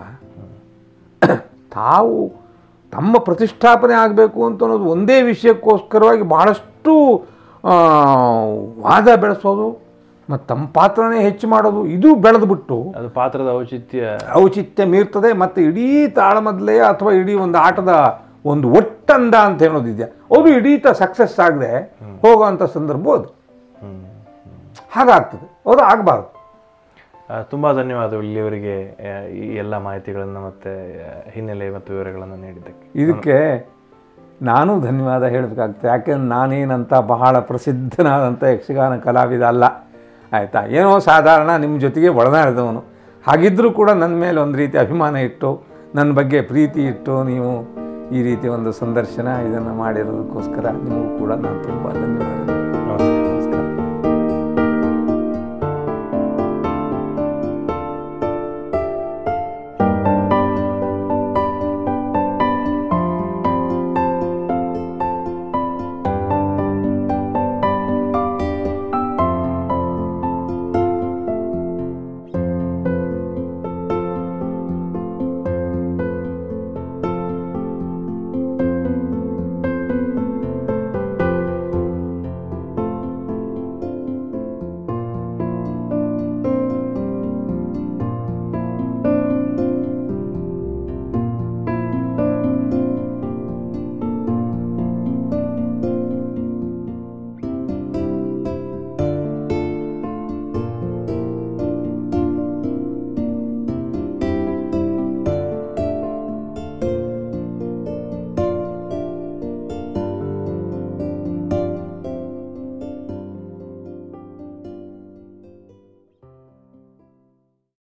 ತಾವು ತಮ್ಮ ಪ್ರತಿಷ್ಠಾಪನೆ ಆಗಬೇಕು ಅಂತ ಅನ್ನೋದು ಒಂದೇ ವಿಷಯಕ್ಕೋಸ್ಕರವಾಗಿ ಭಾಳಷ್ಟು ಆ, ವಾದ ಬೆಳೆಸೋದು ಮತ್ತು ತಮ್ಮ ಪಾತ್ರನೇ ಹೆಚ್ಚು ಮಾಡೋದು ಇದು ಬೆಳೆದ್ಬಿಟ್ಟು ಅದು ಪಾತ್ರದ ಔಚಿತ್ಯ ಔಚಿತ್ಯ ಮೀರ್ತದೆ ಮತ್ತು ಇಡೀ ತಾಳಮದ್ಲೆ ಅಥವಾ ಇಡೀ ಒಂದು ಆಟದ ಒಂದು ಒಟ್ಟಂದ ಅಂತ ಹೇಳೋದಿದೆಯಾ ಅದು ಇಡೀ ತ ಸಕ್ಸಸ್ ಆಗದೆ ಹೋಗೋವಂಥ ಸಂದರ್ಭ ಅದು ಹಾಗಾಗ್ತದೆ ಅದು ಆಗಬಾರ್ದು ಆ, ತುಂಬಾ ಧನ್ಯವಾದಗಳು ಇಲ್ಲಿಯವರೆಗೆ ಆ, ಈ ಎಲ್ಲ ಮಾಹಿತಿಗಳನ್ನು ಮತ್ತೆ ಆ, ಹಿನ್ನೆಲೆ ಮತ್ತು ವಿವರಗಳನ್ನು ನೀಡಿದ್ದಕ್ಕೆ ಇದಕ್ಕೆ ನಾನು ಧನ್ಯವಾದ ಹೇಳಬೇಕಾಗ್ತದೆ ಯಾಕೆಂದ್ರೆ ನಾನೇನಂತ ಬಹಳ ಪ್ರಸಿದ್ಧನಾದಂಥ ಯಕ್ಷಗಾನ ಕಲಾವಿದ ಅಲ್ಲ ಆಯಿತಾ ಏನೋ ಸಾಧಾರಣ ನಿಮ್ಮ ಜೊತೆಗೆ ಒಳನಾಡಿದವನು ಹಾಗಿದ್ದರೂ ಕೂಡ ನನ್ನ ಮೇಲೆ ಒಂದು ರೀತಿ ಅಭಿಮಾನ ಇಟ್ಟು ನನ್ನ ಬಗ್ಗೆ ಪ್ರೀತಿ ಇಟ್ಟು ನೀವು ಈ ರೀತಿ ಒಂದು ಸಂದರ್ಶನ ಇದನ್ನು ಮಾಡಿರೋದಕ್ಕೋಸ್ಕರ ನಿಮಗೂ ಕೂಡ ನಾನು ತುಂಬ ಧನ್ಯವಾದ